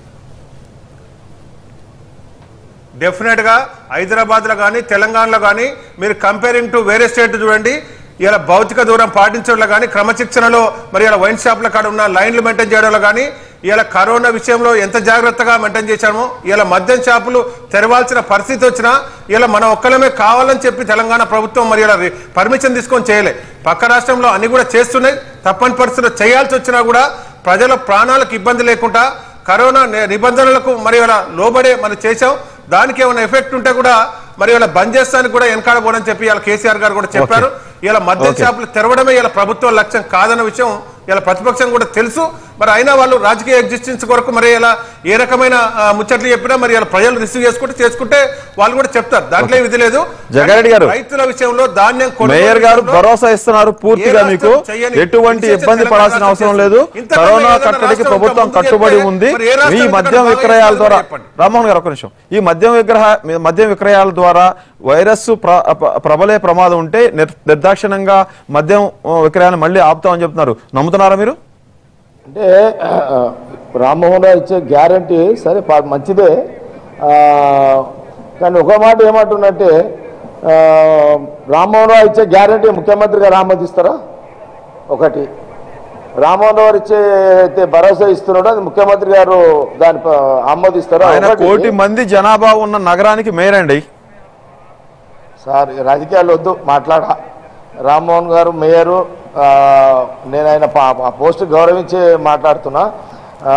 Speaker 5: డెఫినెట్ గా హైదరాబాద్ లో కానీ తెలంగాణలో కానీ మీరు కంపేరింగ్ టు వేరే స్టేట్ చూడండి ఇలా భౌతిక దూరం పాటించడంలో కానీ క్రమశిక్షణలో మరి ఇలా వైన్ షాప్ల కాడ ఉన్న లైన్లు మెయింటైన్ చేయడంలో కానీ ఇలా కరోనా విషయంలో ఎంత జాగ్రత్తగా మెయింటైన్ చేశామో ఇలా మద్యం షాపులు తెరవాల్సిన పరిస్థితి వచ్చినా ఇలా మన ఒక్కలమే కావాలని చెప్పి తెలంగాణ ప్రభుత్వం మరి ఇలా పర్మిషన్ తీసుకొని చేయలే పక్క రాష్ట్రంలో అన్ని కూడా చేస్తున్నాయి తప్పని పరిస్థితుల్లో చేయాల్సి వచ్చినా కూడా ప్రజల ప్రాణాలకు ఇబ్బంది లేకుండా కరోనా ని- నిబంధనలకు మరి ఇలా లోబడే మనం చేశాం దానికి ఏమైనా ఎఫెక్ట్ ఉంటే కూడా మరి ఇలా బంద్ చేస్తానికి కూడా వెనకాడబోనని చెప్పి ఇలా కేసీఆర్ గారు కూడా చెప్పారు ఇలా మద్యం
Speaker 1: Okay.
Speaker 5: షాపులు తెరవడమే ఇలా ప్రభుత్వం లక్ష్యం కాదన్న విషయం ఇలా ప్రతిపక్షం కూడా తెలుసు మరి అయినా వాళ్ళు రాజకీయ ఎగ్జిస్టెన్స్ కొరకు మరి ఇలా ఏ రకమైన ఆ, ముచ్చట్లు చెప్పినా మరి ఇలా ప్రజలు రిసీవ్ చేసుకుంటే చేసుకుంటే వాళ్ళు కూడా చెప్తారు దాంట్లో ఏం ఇది లేదు
Speaker 1: జగారెడ్డి గారు,
Speaker 5: రైతుల విషయంలో ధాన్యం కొనుగోలు
Speaker 1: మేయర్ గారు
Speaker 5: విషయంలో
Speaker 1: భరోసా ఇస్తున్నారు పూర్తిగా
Speaker 5: ఏ
Speaker 1: మీకు
Speaker 5: రాష్ట్రం చేయని
Speaker 1: ఎటువంటి
Speaker 5: విశేష
Speaker 1: ఇబ్బంది
Speaker 5: తెలంగాణ
Speaker 1: పడాల్సిన
Speaker 5: రాష్ట్రం
Speaker 1: అవసరం
Speaker 5: చేస్తుంది.
Speaker 1: లేదు
Speaker 5: ఇంతకన్నా
Speaker 1: కరోనా
Speaker 5: ఏదైనా
Speaker 1: కట్టడికి
Speaker 5: రాష్ట్రం
Speaker 1: ప్రభుత్వం
Speaker 5: ముందు
Speaker 1: కట్టుబడి
Speaker 5: చెప్తే
Speaker 1: ఉంది
Speaker 5: మరి ఏ రాష్ట్రం
Speaker 1: ఈ
Speaker 5: ఇంతకన్నా
Speaker 1: మద్యం
Speaker 5: బాగా
Speaker 1: విక్రయాల
Speaker 5: చేస్తుందో
Speaker 1: ద్వారా
Speaker 5: చెప్పండి.
Speaker 1: రామ్మోహన్ గారు ఒక నిమిషం ఈ మద్యం విగ్రహ మద్యం విక్రయాల ద్వారా వైరస్ ప్ర- ప్ర- ప్రబలే ప్రమాదం ఉంటే నిర్- నిర్దాక్షిణ్యంగా మద్యం ఆ, విక్రయాన్ని మళ్ళీ ఆపుతామని చెప్తున్నారు నమ్ముతున్నారా మీరు
Speaker 6: అంటే ఆ, రామ్మోహన్ రావు ఇచ్చే గ్యారంటీ సరే ప- మంచిదే ఆ, కానీ ఒక మాట ఏమంటున్నట్టే ఆ, రామ్మోహన్ రావు ఇచ్చే గ్యారంటీ ముఖ్యమంత్రి గారు ఆమోదిస్తారా ఒకటి రామ్మోహన్ రావు ఇచ్చే అయితే భరోసా ఇస్తున్నాడో అది ముఖ్యమంత్రి గారు దాని ప- ఆమోదిస్తారా
Speaker 1: ఆయన
Speaker 6: ఒకటి.
Speaker 1: కోటి మంది జనాభా ఉన్న నగరానికి మేయర్ అండి
Speaker 6: సార్ ఈ రాజకీయాలు వద్దు మాట్లాడా రామ్మోహన్ గారు మేయరు ఆ, నేను ఆయన పా- ఆ పోస్ట్ గౌరవించి మాట్లాడుతున్నా ఆ,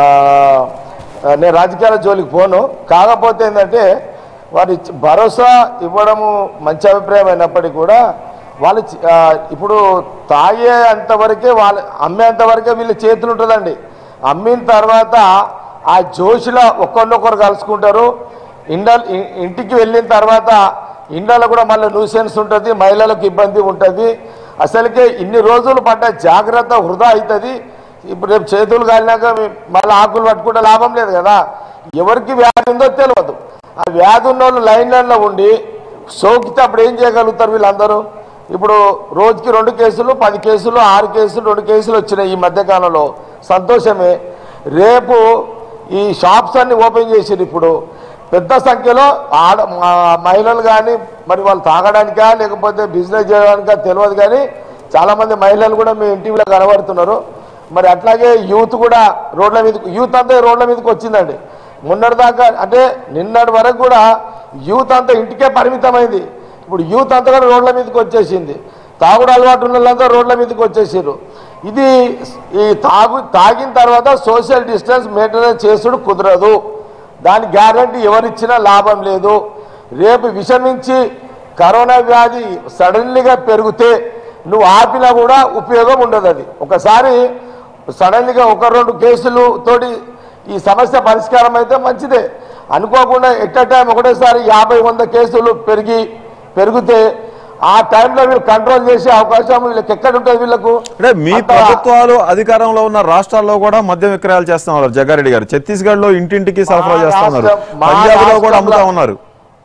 Speaker 6: నేను రాజకీయాల జోలికి పోను కాకపోతే ఏంటంటే వారి ఇచ్చ- భరోసా ఇవ్వడము మంచి అభిప్రాయం అయినప్పటికీ కూడా వాళ్ళు చి- ఆ, ఇప్పుడు తాగే అంతవరకే వాళ్ళు అమ్మేంత వరకే వీళ్ళ చేతులు ఉంటుందండి అమ్మిన తర్వాత ఆ జోషిలో ఒకరినొకరు కలుసుకుంటారు ఇండ ఇ- ఇంటికి వెళ్ళిన తర్వాత ఇండ్లలో కూడా మళ్ళీ న్యూసెన్స్ ఉంటుంది మహిళలకు ఇబ్బంది ఉంటుంది అసలుకే ఇన్ని రోజులు పడ్డ జాగ్రత్త వృధా అవుతుంది ఇప్పుడు రేపు చేతులు కాలినాక మీ- మళ్ళీ ఆకులు పట్టుకుంటే లాభం లేదు కదా ఎవరికి వ్యాధి ఉందో తెలియదు ఆ వ్యాధి ఉన్న వాళ్ళు లైన్లలో ఉండి సోకితే అప్పుడు ఏం చేయగలుగుతారు వీళ్ళందరూ ఇప్పుడు రోజుకి రెండు కేసులు పది కేసులు ఆరు కేసులు రెండు కేసులు వచ్చినాయి ఈ మధ్యకాలంలో సంతోషమే రేపు ఈ షాప్స్ అన్ని ఓపెన్ చేసిరు ఇప్పుడు పెద్ద సంఖ్యలో ఆడ మా- మహిళలు కానీ మరి వాళ్ళు తాగడానికా లేకపోతే బిజినెస్ చేయడానికా తెలియదు కానీ చాలామంది మహిళలు కూడా మీ ఇంటిలో కనబడుతున్నారు మరి అట్లాగే యూత్ కూడా రోడ్ల మీద యూత్ అంతా రోడ్ల మీదకి వచ్చిందండి మొన్నటి దాకా అంటే నిన్నటి వరకు కూడా యూత్ అంతా ఇంటికే పరిమితమైంది ఇప్పుడు యూత్ అంతా కూడా రోడ్ల మీదకి వచ్చేసింది తాగుడు అలవాటు ఉన్న వాళ్ళంతా రోడ్ల మీదకి వచ్చేసారు ఇది ఈ తాగు తాగిన తర్వాత సోషల్ డిస్టెన్స్ మెయింటెనెన్స్ చేసుడు కుదరదు దాని గ్యారంటీ ఎవరిచ్చినా లాభం లేదు రేపు విషమించి కరోనా వ్యాధి సడన్లీగా పెరిగితే నువ్వు ఆపినా కూడా ఉపయోగం ఉండదు అది ఒకసారి సడన్లీగా ఒక రెండు కేసులు తోటి ఈ సమస్య పరిష్కారం అయితే మంచిదే అనుకోకుండా ఎట్ టైం ఒకటేసారి యాభై వంద కేసులు పెరిగి పెరిగితే ఆ టైంలో వీళ్ళు కంట్రోల్ చేసే అవకాశం వీళ్ళకి ఎక్కడ ఉంటుంది వీళ్ళకు
Speaker 1: అంటే మీ
Speaker 6: అంత-
Speaker 1: ప్రభుత్వాలు అధికారంలో ఉన్న రాష్ట్రాల్లో కూడా మద్యం విక్రయాలు చేస్తా ఉన్నారు జగ్గారెడ్డి గారు ఛత్తీస్గఢ్ లో ఇంటింటికి సరఫరా
Speaker 6: మా
Speaker 1: చేస్తా ఉన్నారు
Speaker 6: రాష్ట్రం- మా
Speaker 1: పంజాబ్ లో కూడా
Speaker 6: రాష్ట్రంలో-
Speaker 1: అమ్ముతా ఉన్నారు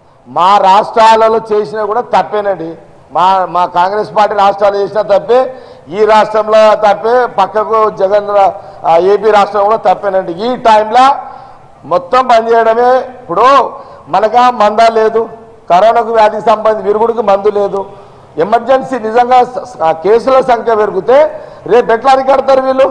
Speaker 6: మా రాష్ట్రాలలో చేసినా కూడా తప్పేనండి మా మా కాంగ్రెస్ పార్టీ రాష్ట్రాలు చేసినా తప్పే ఈ రాష్ట్రంలో తప్పే పక్కకు జగన్ రా- ఆ, ఏపీ రాష్ట్రం కూడా తప్పేనండి ఈ టైంలో మొత్తం బంద్ చేయడమే ఇప్పుడు మనగా మందా లేదు కరోనాకు వ్యాధికి సంబంధించి విరుగుడికి మందు లేదు ఎమర్జెన్సీ నిజంగా స- స- కేసుల సంఖ్య పెరిగితే రేపు ఎట్లా అరికడతారు వీళ్ళు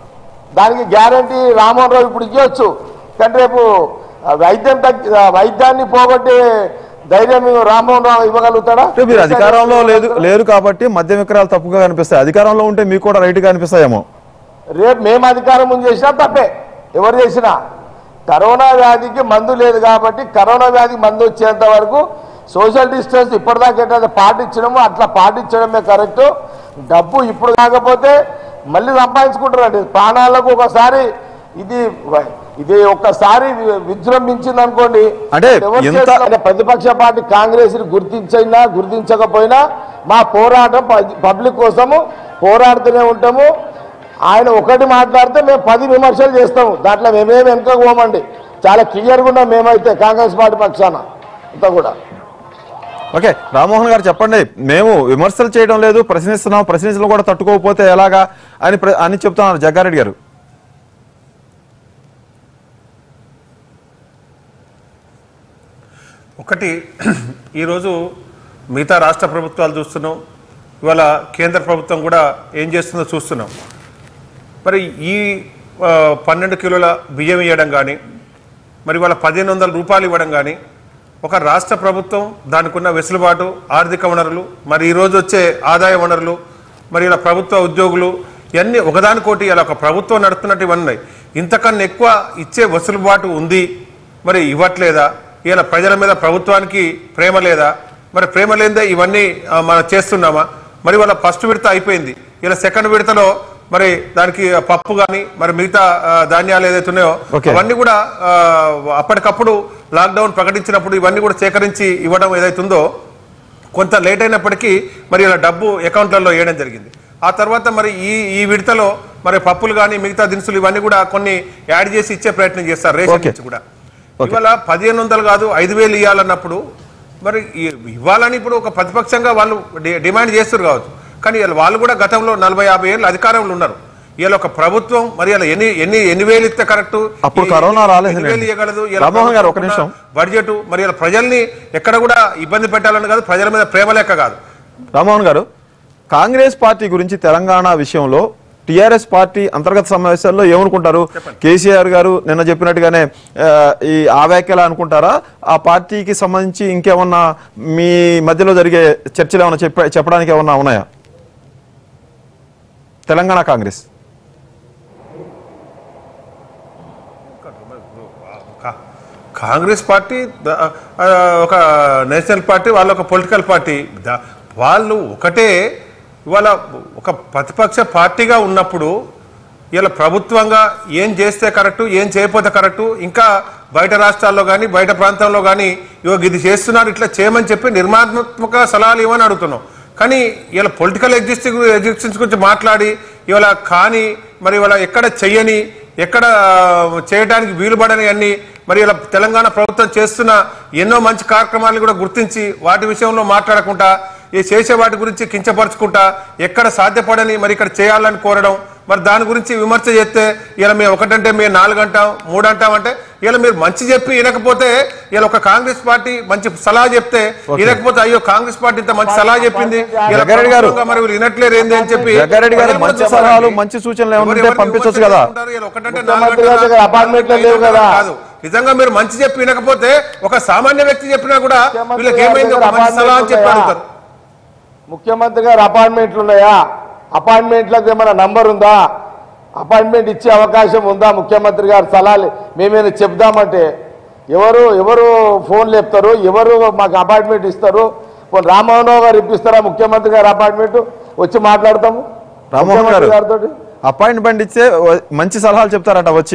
Speaker 6: దానికి గ్యారంటీ రామ్మోహన్ రావు ఇప్పుడు ఇవ్వచ్చు కానీ రేపు ఆ వైద్యం తగ్గి ఆ వైద్యాన్ని పోగొట్టే ధైర్యం రామ్మోహన్ రావు ఇవ్వగలుగుతాడా
Speaker 1: అంటే మీరు అధికారంలో లేదు లేరు కాబట్టి మద్యం విక్రయాలు తప్పుగా కనిపిస్తాయి అధికారంలో ఉంటే మీకు కూడా రైట్ గా అనిపిస్తాయేమో
Speaker 6: రేపు మేము అధికారం ముందు చేసినా తప్పే ఎవరు చేసినా కరోనా వ్యాధికి మందు లేదు కాబట్టి కరోనా వ్యాధికి మందు వచ్చేంత వరకు సోషల్ డిస్టెన్స్ ఇప్పటిదాకా ఎట్లా పాటించడము అట్లా పాటించడమే కరెక్ట్ డబ్బు ఇప్పుడు కాకపోతే మళ్ళీ సంపాదించుకుంటారండి ప్రాణాలకు ఒకసారి ఇది ఇది ఒక్కసారి వి- విజృంభించింది అనుకోండి
Speaker 1: అంటే
Speaker 6: ఎవరు
Speaker 1: ఎంత-
Speaker 6: చేస్తారు? అంటే ప్రతిపక్ష పార్టీ కాంగ్రెస్ ని గుర్తించినా గుర్తించకపోయినా మా పోరాటం ప- పబ్లిక్ కోసము పోరాడుతూనే ఉంటాము ఆయన ఒకటి మాట్లాడితే మేము పది విమర్శలు చేస్తాము దాంట్లో మేమేమి వెనుక పోమండి చాలా క్లియర్గా ఉన్నాం మేమైతే కాంగ్రెస్ పార్టీ పక్షాన అంతా కూడా
Speaker 1: ఓకే రామ్మోహన్ గారు చెప్పండి మేము విమర్శలు చేయడం లేదు ప్రశ్నిస్తున్నాం ప్రశ్నించడం కూడా తట్టుకోకపోతే ఎలాగా అని ప్ర- అని చెప్తున్నారు జగ్గారెడ్డి గారు
Speaker 5: ఒకటి ఈరోజు మిగతా రాష్ట్ర ప్రభుత్వాలు చూస్తున్నాం ఇవాళ కేంద్ర ప్రభుత్వం కూడా ఏం చేస్తుందో చూస్తున్నాం మరి ఈ ఆ, పన్నెండు కిలోల బియ్యం ఇవ్వడం కానీ మరి వాళ్ళ పదిహేను వందల రూపాయలు ఇవ్వడం కానీ ఒక రాష్ట్ర ప్రభుత్వం దానికి ఉన్న వెసులుబాటు ఆర్థిక వనరులు మరి ఈరోజు వచ్చే ఆదాయ వనరులు మరి ఇలా ప్రభుత్వ ఉద్యోగులు ఇవన్నీ ఒకదానికోటి ఇలా ఒక ప్రభుత్వం నడుస్తున్నట్టు ఇవన్నీ ఉన్నాయి. ఇంతకన్నా ఎక్కువ ఇచ్చే వెసులుబాటు ఉంది మరి ఇవ్వట్లేదా ఇలా ప్రజల మీద ప్రభుత్వానికి ప్రేమ లేదా మరి ప్రేమ లేదే ఇవన్నీ ఆ, మనం చేస్తున్నామా మరి వాళ్ళ ఫస్ట్ విడత అయిపోయింది ఇలా సెకండ్ విడతలో మరి దానికి పప్పు కానీ మరి మిగతా ఆ, ధాన్యాలు ఏదైతే ఉన్నాయో
Speaker 1: Okay.
Speaker 5: అవన్నీ కూడా ఆ, అప్పటికప్పుడు లాక్డౌన్ ప్రకటించినప్పుడు ఇవన్నీ కూడా సేకరించి ఇవ్వడం ఏదైతుందో కొంత లేట్ అయినప్పటికీ మరి ఇలా డబ్బు అకౌంట్లలో వేయడం జరిగింది ఆ తర్వాత మరి ఈ ఈ విడతలో మరి పప్పులు కానీ మిగతా దినుసులు ఇవన్నీ కూడా కొన్ని యాడ్ చేసి ఇచ్చే ప్రయత్నం చేస్తారు రేషన్
Speaker 1: Okay.
Speaker 5: నుంచి కూడా ఇవాళ పదిహేను వందలు కాదు ఐదు వేలు ఇవ్వాలన్నప్పుడు మరి ఈ- ఇవ్వాలని ఇప్పుడు ఒక ప్రతిపక్షంగా వాళ్ళు డి- డిమాండ్ చేస్తారు కావచ్చు కానీ ఇవాళ వాళ్ళు కూడా గతంలో నలభై యాభై ఏళ్ళు అధికారంలో ఉన్నారు ఇవాళ ఒక ప్రభుత్వం మరి ఇలా ఎన్ని ఎన్ని ఎన్ని వేలు ఇస్తే కరెక్ట్
Speaker 1: అప్పుడు కరోనా రాలేదు
Speaker 5: ఇవ్వగలదు
Speaker 1: రామ్మోహన్ గారు, ఒక నిమిషం.
Speaker 5: బడ్జెట్ మరి ఇలా ప్రజల్ని ఎక్కడ కూడా ఇబ్బంది పెట్టాలని కాదు ప్రజల మీద ప్రేమ లెక్క కాదు
Speaker 1: రామ్మోహన్ గారు కాంగ్రెస్ పార్టీ గురించి తెలంగాణ విషయంలో టిఆర్ఎస్ పార్టీ అంతర్గత సమావేశాల్లో ఏమనుకుంటారు కేసీఆర్ గారు నిన్న చెప్పినట్టుగానే ఆ, ఈ ఆ వ్యాఖ్యలు అనుకుంటారా ఆ పార్టీకి సంబంధించి ఇంకేమన్నా మీ మధ్యలో జరిగే చర్చలు ఏమైనా చెప్ప చెప్పడానికి ఏమన్నా ఉన్నాయా తెలంగాణ కాంగ్రెస్
Speaker 5: కా- కాంగ్రెస్ పార్టీ ద- ఆ, ఒక నేషనల్ పార్టీ వాళ్ళు ఒక పొలిటికల్ పార్టీ ద- వాళ్ళు ఒకటే ఇవాళ ఒక ప్రతిపక్ష పార్టీగా ఉన్నప్పుడు ఇలా ప్రభుత్వంగా ఏం చేస్తే కరెక్టు ఏం చేయకపోతే కరెక్టు ఇంకా బయట రాష్ట్రాల్లో కానీ బయట ప్రాంతంలో కానీ ఇవ్వ ఇది చేస్తున్నారు ఇట్లా చేయమని చెప్పి నిర్మాణాత్మక సలహాలు ఇవ్వని అడుగుతున్నాం కానీ ఇలా పొలిటికల్ ఎగ్జిస్టింగ్ ఎగ్జిస్టెన్స్ గురించి మాట్లాడి ఇవాళ కానీ మరి ఇవాళ ఎక్కడ చెయ్యని ఎక్కడ చేయడానికి వీలుపడని అన్ని మరి ఇలా తెలంగాణ ప్రభుత్వం చేస్తున్న ఎన్నో మంచి కార్యక్రమాలను కూడా గుర్తించి వాటి విషయంలో మాట్లాడకుండా ఈ చేసే వాటి గురించి కించపరచుకుంటా ఎక్కడ సాధ్యపడని మరి ఇక్కడ చేయాలని కోరడం మరి దాని గురించి విమర్శ చేస్తే ఇలా మేము ఒకటంటే మేము నాలుగు అంటాం మూడు అంటాం అంటే ఇలా మీరు మంచి చెప్పి వినకపోతే ఇలా ఒక కాంగ్రెస్ పార్టీ మంచి సలహా చెప్తే వినకపోతే అయ్యో కాంగ్రెస్ పార్టీ ఇంత మంచి సలహా చెప్పింది ఇలా
Speaker 1: జగ్గారెడ్డి గారు.
Speaker 5: ప్రభుత్వంగా మరి వీళ్ళు వినట్లేరు ఏంది అని చెప్పి
Speaker 1: జగ్గారెడ్డి గారు
Speaker 5: ప్రజలు కూడా
Speaker 1: మంచి
Speaker 5: చెప్పాలి.
Speaker 1: సలహాలు, మంచి సూచనలు ఏమైనా ఉంటే
Speaker 5: ఎవరెవరు
Speaker 1: పంపించొచ్చు
Speaker 5: విమర్శ
Speaker 1: కదా.
Speaker 5: చేసుకుంటారు, ఇలా ఒకటంటే
Speaker 6: ముఖ్యమంత్రి
Speaker 5: నాలుగు
Speaker 6: గారి దగ్గర
Speaker 5: అంటారా?
Speaker 6: అపార్ట్మెంట్లు లేవు కదా.
Speaker 5: కాదు నిజంగా మీరు మంచి చెప్పి వినకపోతే ఒక సామాన్య వ్యక్తి చెప్పినా కూడా
Speaker 6: ముఖ్యమంత్రి
Speaker 5: వీళ్ళకి
Speaker 6: గారి
Speaker 5: ఏమైంది ఒక
Speaker 6: దగ్గర
Speaker 5: మంచి సలహా అని చెప్పి
Speaker 6: అపార్ట్మెంట్లు
Speaker 5: అడుగుతారు
Speaker 6: ముఖ్యమంత్రి గారు అపాయింట్మెంట్లు ఉన్నాయా అపాయింట్మెంట్లకు ఏమైనా నంబర్ ఉందా అపాయింట్మెంట్ ఇచ్చే అవకాశం ఉందా ముఖ్యమంత్రి గారు సలహాలు మేమేమైనా చెప్దామంటే ఎవరు ఎవరు ఫోన్ లేపుతారు ఎవరు మాకు అపాయింట్మెంట్ ఇస్తారు పోనీ రామ్మోహన్ రావు గారు ఇప్పిస్తారా ముఖ్యమంత్రి గారు అపాయింట్మెంట్ వచ్చి మాట్లాడతాము
Speaker 1: రామ్మోహన్ గారు
Speaker 6: ముఖ్యమంత్రి గారితోటి
Speaker 1: అపాయింట్మెంట్ ఇచ్చే వ- మంచి సలహాలు చెప్తారట వచ్చి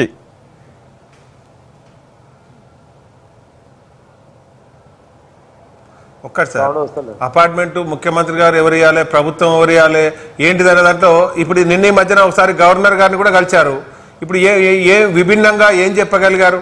Speaker 5: ఒక్కటి సార్
Speaker 6: సౌండ్ వస్తలేదు.
Speaker 5: అపార్ట్మెంట్ ముఖ్యమంత్రి గారు ఎవరు ఇవ్వాలి ప్రభుత్వం ఎవరు ఇవ్వాలి ఏంటిది అనే దాంట్లో ఇప్పుడు నిన్న ఈ మధ్యన ఒకసారి గవర్నర్ గారిని కూడా కలిశారు ఇప్పుడు ఏ ఏ- ఏ విభిన్నంగా ఏం చెప్పగలిగారు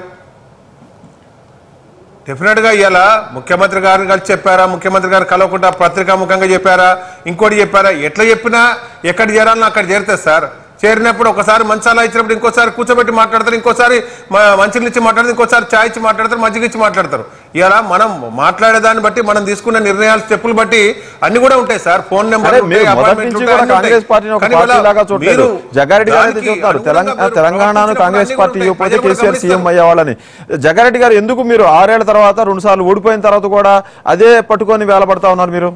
Speaker 5: డెఫినెట్ గా ఇవాళ ముఖ్యమంత్రి గారిని కలిసి చెప్పారా ముఖ్యమంత్రి గారు కలవకుండా పత్రికాముఖంగా చెప్పారా ఇంకోటి చెప్పారా ఎట్లా చెప్పినా ఎక్కడ చేరాలన్నా అక్కడ చేరుతుంది సార్ చేరినప్పుడు ఒకసారి మంచి సలహా ఇచ్చినప్పుడు ఇంకోసారి కూర్చోబెట్టి మాట్లాడతారు ఇంకోసారి మ- మంచినీళ్ళు ఇచ్చి మాట్లాడతారు ఇంకోసారి చాయ్ ఇచ్చి మాట్లాడతారు మజ్జిగ ఇచ్చి మాట్లాడతారు ఇలా మనం మాట్లాడేదాన్ని బట్టి మనం తీసుకున్న నిర్ణయాలు స్టెప్పులు బట్టి అన్ని కూడా ఉంటాయి సార్ ఫోన్ నెంబర్
Speaker 1: అరే మీరు మొదటి నుంచి కూడా కాంగ్రెస్ పార్టీని ఒక పార్టీ లాగా చూడలేదు జగ్గారెడ్డి గారు అయితే చెప్తారు తెలంగాణ తెలంగాణను కాంగ్రెస్ పార్టీ ఇవ్వకపోతే కేసీఆర్ సీఎం అయ్యేవాళ్ళని జగ్గారెడ్డి గారు ఎందుకు మీరు ఆరేళ్ల తర్వాత రెండు సార్లు ఓడిపోయిన తర్వాత కూడా అదే పట్టుకొని వేలపడతా ఉన్నారు మీరు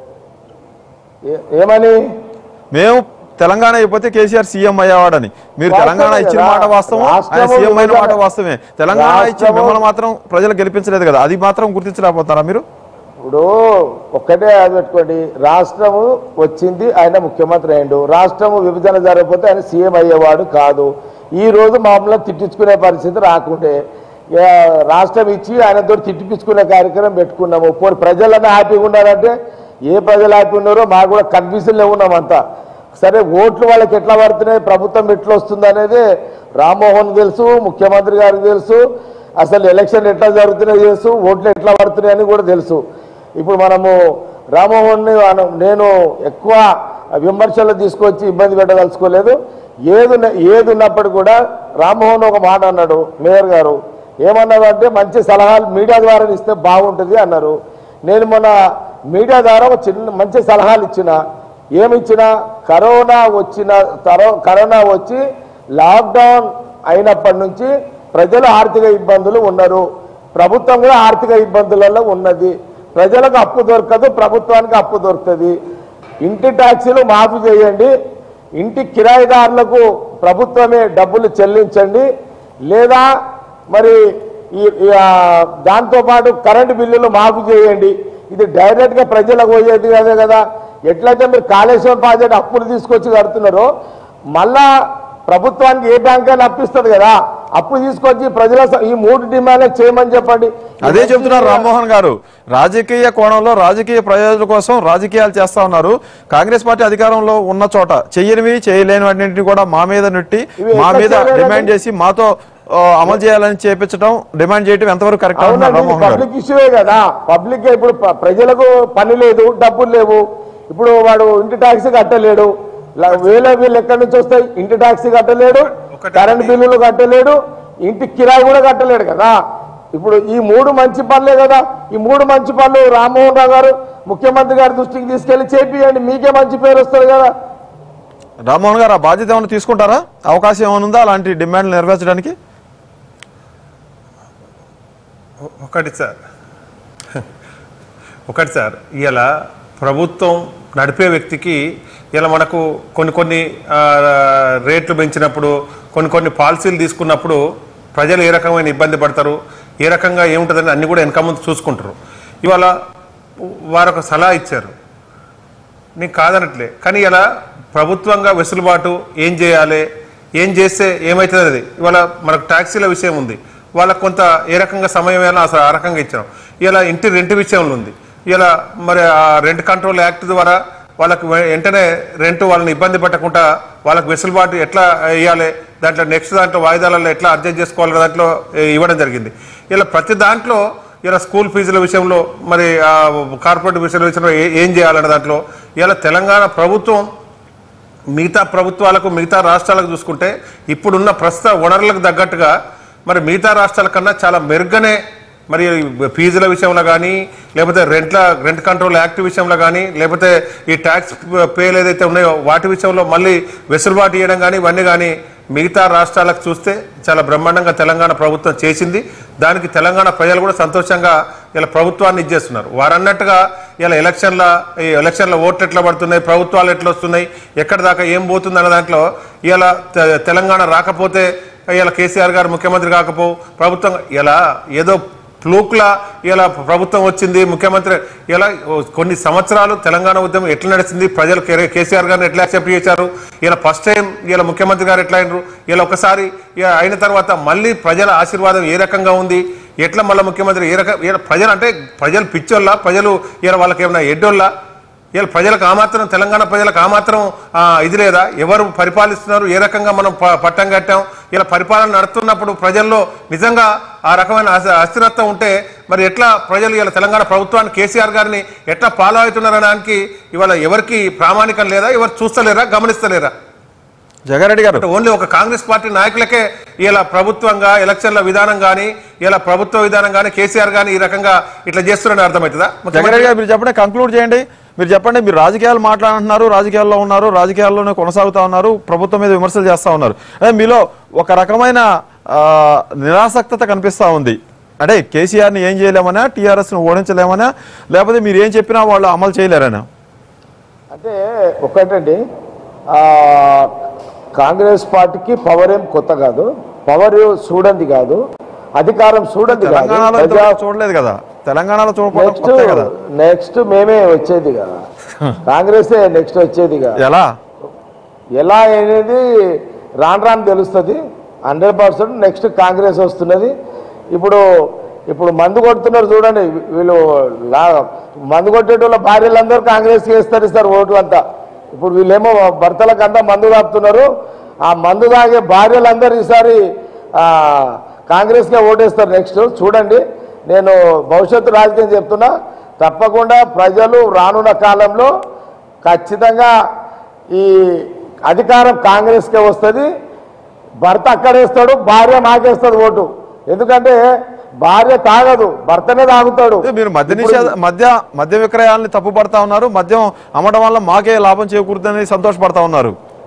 Speaker 6: ఏ- ఏమని
Speaker 1: మేము తెలంగాణ అయిపోతే కేసీఆర్ సీఎం అయ్యేవాడని మీరు
Speaker 6: వాస్తవమే
Speaker 1: తెలంగాణ ఇచ్చిన
Speaker 6: కదా.
Speaker 1: మాట వాస్తవం ఆయన
Speaker 6: రాష్ట్రము
Speaker 1: సీఎం అయిన మాట
Speaker 6: విభజన-
Speaker 1: వాస్తవమే తెలంగాణ ఇచ్చిన
Speaker 6: రాష్ట్రము-
Speaker 1: మిమ్మల్ని మాత్రం ప్రజలు గెలిపించలేదు కదా అది మాత్రం గుర్తించలేకపోతారా మీరు
Speaker 6: ఇప్పుడు ఒక్కటే అది పెట్టుకోండి రాష్ట్రము వచ్చింది ఆయన ముఖ్యమంత్రి అయిండు రాష్ట్రము విభజన జరగకపోతే ఆయన సీఎం అయ్యేవాడు కాదు ఈ రోజు మామూలుగా తిట్టించుకునే పరిస్థితి రాకుంటే ఏ, రాష్ట్రం ఇచ్చి ఆయనతో తిట్టిపించుకునే కార్యక్రమం పెట్టుకున్నాము పోనీ ప్రజలన్నా హ్యాపీగా ఉన్నారంటే ఏ ప్రజలు హ్యాపీ ఉన్నారో మాకు కూడా కన్ఫ్యూజన్లో ఉన్నాం అంతా సరే ఓట్లు వాళ్ళకి ఎట్లా పడుతున్నాయి ప్రభుత్వం ఎట్లా వస్తుంది అనేది రామ్మోహన్ తెలుసు ముఖ్యమంత్రి గారికి తెలుసు అసలు ఎలక్షన్ ఎట్లా జరుగుతున్నాయో తెలుసు ఓట్లు ఎట్లా పడుతున్నాయి అని కూడా తెలుసు ఇప్పుడు మనము రామ్మోహన్ని అన- నేను ఎక్కువ విమర్శలు తీసుకొచ్చి ఇబ్బంది పెట్టదలుచుకోలేదు ఏది ఉన్న- ఏది ఉన్నప్పుడు కూడా రామ్మోహన్ ఒక మాట అన్నాడు మేయర్ గారు ఏమన్నారు అంటే మంచి సలహాలు మీడియా ద్వారా ఇస్తే బాగుంటుంది అన్నారు నేను మొన్న మీడియా ద్వారా ఒక చిన్న మంచి సలహాలు ఇచ్చిన ఏమిచ్చినా కరోనా వచ్చిన తరో- కరోనా వచ్చి లాక్డౌన్ అయినప్పటి నుంచి ప్రజలు ఆర్థిక ఇబ్బందులు ఉన్నారు ప్రభుత్వం కూడా ఆర్థిక ఇబ్బందులలో ఉన్నది ప్రజలకు అప్పు దొరకదు ప్రభుత్వానికి అప్పు దొరుకుతుంది ఇంటి ట్యాక్సీలు మాఫీ చేయండి ఇంటి కిరాయిదారులకు ప్రభుత్వమే డబ్బులు చెల్లించండి లేదా మరి ఈ ఈ, ఆ, దాంతోపాటు కరెంటు బిల్లులు మాఫీ చేయండి ఇది డైరెక్ట్గా ప్రజలకు పోయేది కదే కదా ఎట్లయితే మీరు కాళేశ్వరం ప్రాజెక్ట్ అప్పులు తీసుకొచ్చి కడుతున్నారో మళ్ళా ప్రభుత్వానికి ఏ బ్యాంక్ అయినా అప్పిస్తుంది కదా అప్పు తీసుకొచ్చి ప్రజల స- ఈ మూడు డిమాండ్లు చేయమని చెప్పండి
Speaker 1: అదే చెప్తున్నారు రామ్మోహన్ గారు రాజకీయ కోణంలో రాజకీయ ప్రయోజనాల కోసం రాజకీయాలు చేస్తా ఉన్నారు కాంగ్రెస్ పార్టీ అధికారంలో ఉన్న చోట చెయ్యనివి చేయలేని వాటిని కూడా మా మీద నెట్టి
Speaker 6: ఇవి
Speaker 1: మా
Speaker 6: ఎట్లా
Speaker 1: మీద
Speaker 6: చేయలేరండి?
Speaker 1: డిమాండ్ చేసి మాతో ఆ, అమలు చేయాలని చేపించడం డిమాండ్ చేయడం ఎంతవరకు కరెక్ట్ అంటున్నారు
Speaker 6: అవునండి
Speaker 1: రామ్మోహన్ గారు
Speaker 6: పబ్లిక్ ఇష్యూవే కదా పబ్లిక్ ఇప్పుడు ప్ర- ప్రజలకు పని లేదు డబ్బులు లేవు ఇప్పుడు వాడు ఇంటి ట్యాక్సీ కట్టలేడు ల- వేల వీళ్ళు ఎక్కడి నుంచి వస్తాయి ఇంటి ట్యాక్సీ కట్టలేడు
Speaker 5: ఒకటి
Speaker 6: కరెంట్ బిల్లులు కట్టలేడు ఇంటి కిరాయి కూడా కట్టలేడు కదా ఇప్పుడు ఈ మూడు మంచి పనులే కదా ఈ మూడు మంచి పనులు రామ్మోహన్ రావు గారు ముఖ్యమంత్రి గారి దృష్టికి తీసుకెళ్లి చేపియండి మీకే మంచి పేరు వస్తుంది కదా
Speaker 1: రామ్మోహన్ గారు ఆ బాధ్యత ఏమైనా తీసుకుంటారా అవకాశం ఏమైనా ఉందా అలాంటి డిమాండ్లు నెరవేర్చడానికి
Speaker 5: ఒకటి సార్ ఒకటి సార్ ఇలా ప్రభుత్వం నడిపే వ్యక్తికి ఇలా మనకు కొన్ని కొన్ని ఆ, రేట్లు పెంచినప్పుడు కొన్ని కొన్ని పాలసీలు తీసుకున్నప్పుడు ప్రజలు ఏ రకమైన ఇబ్బంది పడతారు ఏ రకంగా ఏముంటుందని అన్ని కూడా వెనక ముందు చూసుకుంటారు ఇవాళ వారు ఒక సలహా ఇచ్చారు నీకు కాదనట్లే కానీ ఇలా ప్రభుత్వంగా వెసులుబాటు ఏం చేయాలి ఏం చేస్తే ఏమవుతుంది అది ఇవాళ మనకు ట్యాక్సీల విషయం ఉంది వాళ్ళకు కొంత ఏ రకంగా సమయం వేయాలో అసలు ఆ రకంగా ఇచ్చాం ఇలా ఇంటి రెంట్ విషయంలో ఉంది ఇలా మరి ఆ రెంట్ కంట్రోల్ యాక్ట్ ద్వారా వాళ్ళకు వె- వెంటనే రెంట్ వాళ్ళని ఇబ్బంది పెట్టకుండా వాళ్ళకి వెసులుబాటు ఎట్లా ఇవ్వాలి దాంట్లో నెక్స్ట్ దాంట్లో వాయిదాలలో ఎట్లా అడ్జస్ట్ చేసుకోవాలి దాంట్లో ఏ, ఇవ్వడం జరిగింది ఇలా ప్రతి దాంట్లో ఇలా స్కూల్ ఫీజుల విషయంలో మరి ఆ కార్పొరేట్ విషయాల విషయంలో ఏ- ఏం చేయాలనే దాంట్లో ఇలా తెలంగాణ ప్రభుత్వం మిగతా ప్రభుత్వాలకు మిగతా రాష్ట్రాలకు చూసుకుంటే ఇప్పుడున్న ప్రస్తుత వనరులకు తగ్గట్టుగా మరి మిగతా రాష్ట్రాల కన్నా చాలా మెరుగ్గానే మరి ఫీజుల విషయంలో కానీ లేకపోతే రెంట్ల రెంట్ కంట్రోల్ యాక్ట్ విషయంలో కానీ లేకపోతే ఈ ట్యాక్స్ పేలు ఏదైతే ఉన్నాయో వాటి విషయంలో మళ్ళీ వెసులుబాటు ఇవ్వడం కానీ ఇవన్నీ కానీ మిగతా రాష్ట్రాలకు చూస్తే చాలా బ్రహ్మాండంగా తెలంగాణ ప్రభుత్వం చేసింది దానికి తెలంగాణ ప్రజలు కూడా సంతోషంగా ఇలా ప్రభుత్వాన్ని ఇచ్చేస్తున్నారు వారు అన్నట్టుగా ఇలా ఎలక్షన్ల ఈ ఎలక్షన్ల ఓట్లు ఎట్లా పడుతున్నాయి ప్రభుత్వాలు ఎట్లా వస్తున్నాయి ఎక్కడి దాకా ఏం పోతుంది అన్న దాంట్లో ఇలా తె- తెలంగాణ రాకపోతే ఇలా కేసీఆర్ గారు ముఖ్యమంత్రి కాకపో ప్రభుత్వం ఇలా ఏదో ఫ్లూక్లా ఇలా ప్రభుత్వం వచ్చింది ముఖ్యమంత్రి ఇలా కొన్ని సంవత్సరాలు తెలంగాణ ఉద్యమం ఎట్లా నడిచింది ప్రజలు కే- కేసీఆర్ గారిని ఎట్లా యాక్సెప్ట్ చేశారు ఇలా ఫస్ట్ టైం ఇలా ముఖ్యమంత్రి గారు ఎట్లా అయినరు ఇలా ఒకసారి ఇక అయిన తర్వాత మళ్ళీ ప్రజల ఆశీర్వాదం ఏ రకంగా ఉంది ఎట్లా మళ్ళీ ముఖ్యమంత్రి ఏ రకం ఇలా ప్రజలు అంటే ప్రజలు పిచ్చోళ్ళ ప్రజలు ఇలా వాళ్ళకి ఏమైనా ఎడ్డోళ్ళ ఇలా ప్రజలకు ఆ మాత్రం తెలంగాణ ప్రజలకు ఆ మాత్రం ఆ, ఇది లేదా ఎవరు పరిపాలిస్తున్నారు ఏ రకంగా మనం ప- పట్టం కట్టాం ఇలా పరిపాలన నడుస్తున్నప్పుడు ప్రజల్లో నిజంగా ఆ రకమైన అస్థ- అస్థిరత్వం ఉంటే మరి ఎట్లా ప్రజలు ఇలా తెలంగాణ ప్రభుత్వాన్ని కేసీఆర్ గారిని ఎట్లా ఫాలో అవుతున్నారనడానికి ఇవాళ ఎవరికి ప్రామాణికం లేదా ఎవరు చూస్తలేరా గమనిస్తలేరా
Speaker 1: జగారెడ్డి గారు
Speaker 5: అంటే ఓన్లీ ఒక కాంగ్రెస్ పార్టీ నాయకులకే ఇలా ప్రభుత్వంగా ఎలక్షన్ల విధానం కానీ ఇలా ప్రభుత్వ విధానం కానీ కేసీఆర్ కానీ ఈ రకంగా ఇట్లా చేస్తున్నారని అర్థమవుతుందా
Speaker 1: జగన్ గారు మీరు చెప్పండి కంక్లూడ్ చేయండి మీరు చెప్పండి మీరు రాజకీయాలు మాట్లాడుతున్నారు రాజకీయాల్లో ఉన్నారు రాజకీయాల్లోనే కొనసాగుతా ఉన్నారు ప్రభుత్వం మీద విమర్శలు చేస్తా ఉన్నారు అదే మీలో ఒక రకమైన ఆ, నిరాసక్తత కనిపిస్తా ఉంది అంటే కేసీఆర్ని ఏం చేయలేమనా టీఆర్ఎస్ని ఓడించలేమనా లేకపోతే మీరు ఏం చెప్పినా వాళ్ళు అమలు చేయలేరనా
Speaker 6: అంటే ఒకటండి ఆ, కాంగ్రెస్ పార్టీకి పవర్ ఏం కొత్త కాదు పవర్ చూడండి కాదు అధికారం చూడండి కాదు
Speaker 1: తెలంగాణలో
Speaker 6: ప్రజా
Speaker 1: ఇంతవరకు చూడలేదు కదా తెలంగాణలో చూడకపోవడం
Speaker 6: నెక్స్ట్
Speaker 1: కొత్తే కదా
Speaker 6: నెక్స్ట్ మేమే వచ్చేది కదా కాంగ్రెసే నెక్స్ట్ వచ్చేది కదా
Speaker 1: ఎలా
Speaker 6: ఎలా అనేది రాను రాను తెలుస్తుంది హండ్రెడ్ పర్సెంట్ నెక్స్ట్ కాంగ్రెస్ వస్తున్నది ఇప్పుడు ఇప్పుడు మందు కొడుతున్నారు చూడండి వీళ్ళు లా- మందు కొట్టేటోళ్ళ భార్యలందరూ కాంగ్రెస్ వేస్తారు ఇస్తారు ఓట్లు అంతా ఇప్పుడు వీళ్ళేమో భర్తలకు అంతా మందు తాపుతున్నారు ఆ మందు తాగే భార్యలందరూ ఈసారి ఆ, కాంగ్రెస్కే ఓటేస్తారు నెక్స్ట్ చూడండి నేను భవిష్యత్తు రాజకీయం చెప్తున్నా తప్పకుండా ప్రజలు రానున్న కాలంలో ఖచ్చితంగా ఈ అధికారం కాంగ్రెస్కే వస్తుంది భర్త అక్కడేస్తాడు భార్య మాకేస్తుంది ఓటు ఎందుకంటే భార్య తాగదు భర్తనే తాగుతాడు
Speaker 1: అదే మీరు మద్య
Speaker 6: ఇప్పుడు
Speaker 1: నిషేధ మద్య మద్య విక్రయాలని తప్పుపడతా ఉన్నారు మద్యం అమ్మడం వల్ల మాకే లాభం చేకూరుతుందని సంతోషపడతా ఉన్నారు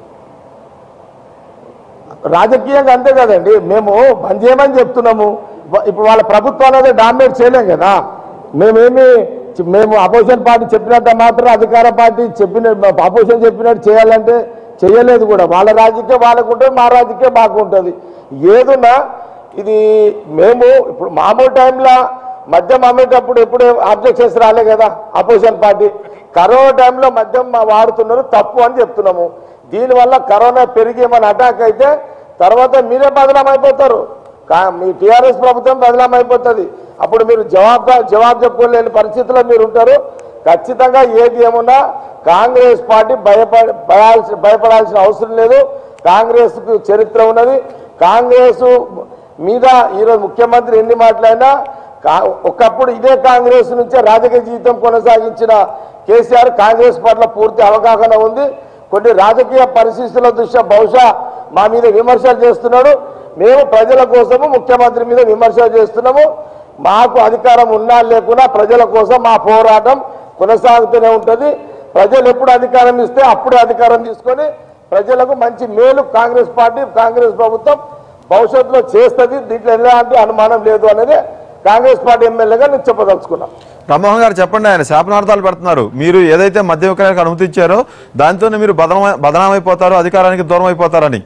Speaker 6: రాజకీయంగా అంతే కదండి మేము బంద్ చేయమని చెప్తున్నాము వ- ఇప్పుడు వాళ్ళ ప్రభుత్వాలు అదే డామినేట్ చేయలేం కదా మేమేమి చి- మేము అపోజిషన్ పార్టీ చెప్పినంత మాత్రం అధికార పార్టీ చెప్పిన అపోజిషన్ చెప్పినట్టు చేయాలంటే చేయలేదు కూడా వాళ్ళ రాజకీయం వాళ్ళకు ఉంటుంది మా రాజకీయం మాకు ఉంటుంది ఏదున్నా ఇది మేము ఇప్పుడు మామూలు టైంలో మద్యం అమ్మేటప్పుడు ఎప్పుడు ఆబ్జెక్షన్స్ రాలే కదా అపోజిషన్ పార్టీ కరోనా టైంలో మద్యం మా వాడుతున్నారు తప్పు అని చెప్తున్నాము దీనివల్ల కరోనా పెరిగి ఏమైనా అటాక్ అయితే తర్వాత మీరే బదనాం అయిపోతారు కా- మీ టీఆర్ఎస్ ప్రభుత్వం బదనాం అయిపోతుంది అప్పుడు మీరు జవాబు జవాబు చెప్పుకోలేని పరిస్థితిలో మీరు ఉంటారు ఖచ్చితంగా ఏది ఏమున్నా కాంగ్రెస్ పార్టీ భయపడ భయాల్సి భయపడాల్సిన అవసరం లేదు కాంగ్రెస్ కు చరిత్ర ఉన్నది కాంగ్రెస్ మీద ఈరోజు ముఖ్యమంత్రి ఎన్ని మాట్లాడినా కా- ఒకప్పుడు ఇదే కాంగ్రెస్ నుంచే రాజకీయ జీవితం కొనసాగించిన కేసీఆర్ కాంగ్రెస్ పట్ల పూర్తి అవగాహన ఉంది కొన్ని రాజకీయ పరిస్థితుల దృష్ట్యా బహుశా మా మీద విమర్శలు చేస్తున్నాడు మేము ప్రజల కోసము ముఖ్యమంత్రి మీద విమర్శలు చేస్తున్నాము మాకు అధికారం ఉన్నా లేకున్నా ప్రజల కోసం మా పోరాటం కొనసాగుతూనే ఉంటుంది ప్రజలు ఎప్పుడు అధికారం ఇస్తే అప్పుడే అధికారం తీసుకొని ప్రజలకు మంచి మేలు కాంగ్రెస్ పార్టీ కాంగ్రెస్ ప్రభుత్వం భవిష్యత్తులో చేస్తుంది దీంట్లో ఎలాంటి అనుమానం లేదు అనేది కాంగ్రెస్ పార్టీ ఎమ్మెల్యేగా నేను చెప్పదలుచుకున్నా
Speaker 1: రామ్మోహన్ గారు చెప్పండి ఆయన శాపనార్థాలు పెడుతున్నారు మీరు ఏదైతే మద్య విక్రయాలకు అనుమతి ఇచ్చారో దాంతోనే మీరు బదనమై బదనామైపోతారు అధికారానికి దూరం అయిపోతారని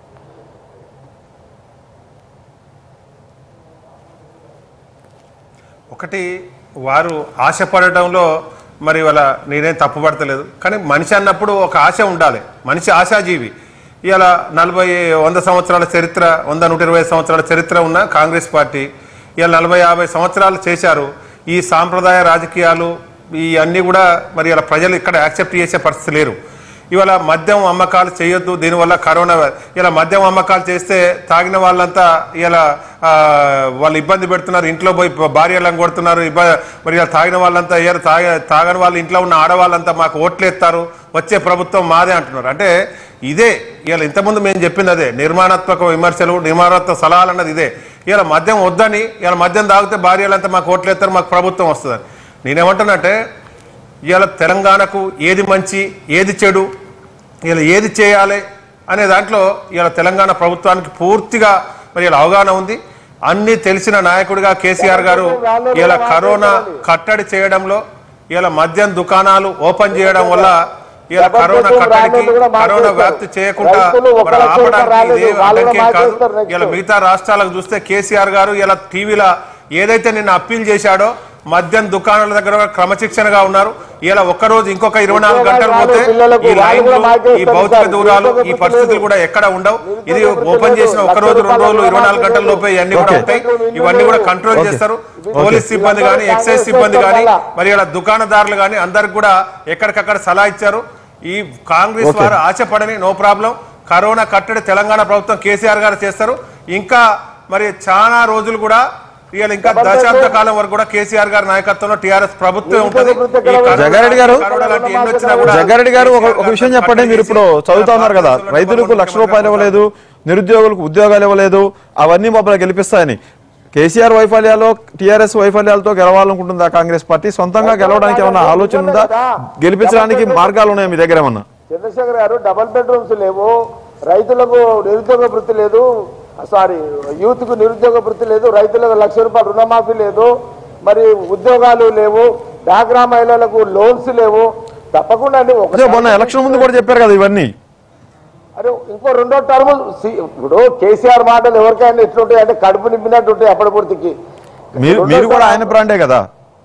Speaker 5: ఒకటి వారు ఆశపడటంలో మరి వాళ్ళ నేనేం తప్పుపడతలేదు కానీ మనిషి అన్నప్పుడు ఒక ఆశ ఉండాలి మనిషి ఆశాజీవి ఇలా నలభై వంద సంవత్సరాల చరిత్ర వంద నూట ఇరవై సంవత్సరాల చరిత్ర ఉన్న కాంగ్రెస్ పార్టీ ఇలా నలభై యాభై సంవత్సరాలు చేశారు ఈ సాంప్రదాయ రాజకీయాలు ఈ అన్నీ కూడా మరి ఇలా ప్రజలు ఇక్కడ యాక్సెప్ట్ చేసే పరిస్థితి లేరు ఇవాళ మద్యం అమ్మకాలు చేయొద్దు దీనివల్ల కరోనా ఇలా మద్యం అమ్మకాలు చేస్తే తాగిన వాళ్ళంతా ఇలా ఆ, వాళ్ళు ఇబ్బంది పెడుతున్నారు ఇంట్లో పోయి భార్యలను కొడుతున్నారు ఇబ్బ మరి ఇలా తాగిన వాళ్ళంతా ఏరు తాగ తాగని వాళ్ళు ఇంట్లో ఉన్న ఆడవాళ్ళంతా మాకు ఓట్లేస్తారు వచ్చే ప్రభుత్వం మాదే అంటున్నారు అంటే ఇదే ఇలా ఇంతకుముందు మేము చెప్పింది అదే నిర్మాణాత్మక విమర్శలు నిర్మాణాత్మక సలహాలు అన్నది ఇదే ఇలా మద్యం వద్దని ఇలా మద్యం తాగితే భార్యలంతా మాకు ఓట్లేస్తారు మాకు ప్రభుత్వం వస్తుందని నేనేమంటున్నట్టే ఇవాళ తెలంగాణకు ఏది మంచి ఏది చెడు ఇలా ఏది చేయాలి అనే దాంట్లో ఇవాళ తెలంగాణ ప్రభుత్వానికి పూర్తిగా మరి ఇలా అవగాహన ఉంది అన్ని తెలిసిన నాయకుడిగా కేసీఆర్ గారు ఇలా కరోనా కట్టడి చేయడంలో ఇలా మద్యం దుకాణాలు ఓపెన్ చేయడం వల్ల ఇలా కరోనా కట్టడికి కరోనా వ్యాప్తి చేయకుండా మరి ఆపడానికి ఇదే అడ్డంకేం కాదు ఇలా మిగతా రాష్ట్రాలకు చూస్తే కేసీఆర్ గారు ఇలా టీవీలో ఏదైతే నిన్న అప్పీల్ చేశాడో మద్యం దుకాణాల దగ్గర క్రమశిక్షణగా ఉన్నారు ఇలా ఒక్కరోజు ఇంకొక ఇరవై నాలుగు గంటలు పోతే ఈ లైన్లు ఈ భౌతిక దూరాలు ఈ పరిస్థితులు కూడా ఎక్కడ ఉండవు ఇది ఓపెన్ చేసిన ఒక రోజు రెండు రోజులు ఇరవై నాలుగు గంటల లోపే ఇవన్నీ కూడా
Speaker 1: Okay.
Speaker 5: ఉంటాయి ఇవన్నీ కూడా కంట్రోల్ చేస్తారు పోలీస్ సిబ్బంది కానీ ఎక్సైజ్ సిబ్బంది కానీ మరి ఇలా దుకాణదారులు కానీ అందరికి కూడా ఎక్కడికక్కడ సలహా ఇచ్చారు ఈ కాంగ్రెస్
Speaker 1: Okay.
Speaker 5: వారు ఆశపడని నో ప్రాబ్లం కరోనా కట్టడి తెలంగాణ ప్రభుత్వం కేసీఆర్ గారు చేస్తారు ఇంకా మరి చాలా రోజులు కూడా ఇవాళ ఇంకా దశాబ్ద కాలం వరకు కూడా కేసీఆర్ గారి నాయకత్వంలో టిఆర్ఎస్ ప్రభుత్వం ఉంటుంది ఈ కరోనా-
Speaker 1: జగ్గారెడ్డి గారు,
Speaker 5: కరోనా లాంటి ఎన్ని వచ్చినా కూడా
Speaker 1: జగ్గారెడ్డి గారు ఒక ఒక విషయం చెప్పండి మీరు ఇప్పుడు చదువుతా ఉన్నారు కదా
Speaker 5: కేసీఆర్
Speaker 1: రైతులకు లక్ష రూపాయలు ఇవ్వలేదు నిరుద్యోగులకు ఉద్యోగాలు ఇవ్వలేదు అవన్నీ మమ్మల్ని గెలిపిస్తాయని కేసీఆర్ వైఫల్యాలు టీఆర్ఎస్ వైఫల్యాలతో గెలవాలనుకుంటుందా కాంగ్రెస్ పార్టీ సొంతంగా గెలవడానికి ఏమన్నా ఆలోచన ఉందా గెలిపించడానికి మార్గాలు ఉన్నాయా మీ దగ్గర ఏమన్నా
Speaker 6: చంద్రశేఖర్ గారు డబల్ బెడ్రూమ్స్ లేవు రైతులకు నిరుద్యోగ వృత్తి లేదు సారీ యూత్ కు నిరుద్యోగ వృత్తి లేదు రైతులకు లక్ష రూపాయలు రుణమాఫీ లేదు మరి ఉద్యోగాలు లేవు డాగ్రా మహిళలకు లోన్స్ లేవు తప్పకుండా అండి
Speaker 1: అదే మొన్న ఎలక్షన్ ముందు కూడా చెప్పారు కదా ఇవన్నీ
Speaker 6: అరే ఇంకో రెండో టర్మ్ ఇప్పుడు కేసీఆర్ మాటలు ఎవరికైనా ఎట్లుంటాయి అంటే కడుపు నింపినట్టు ఉంటాయి అప్పటి పూర్తికి
Speaker 1: మీరు మీరు కూడా ఆయన బ్రాండే కదా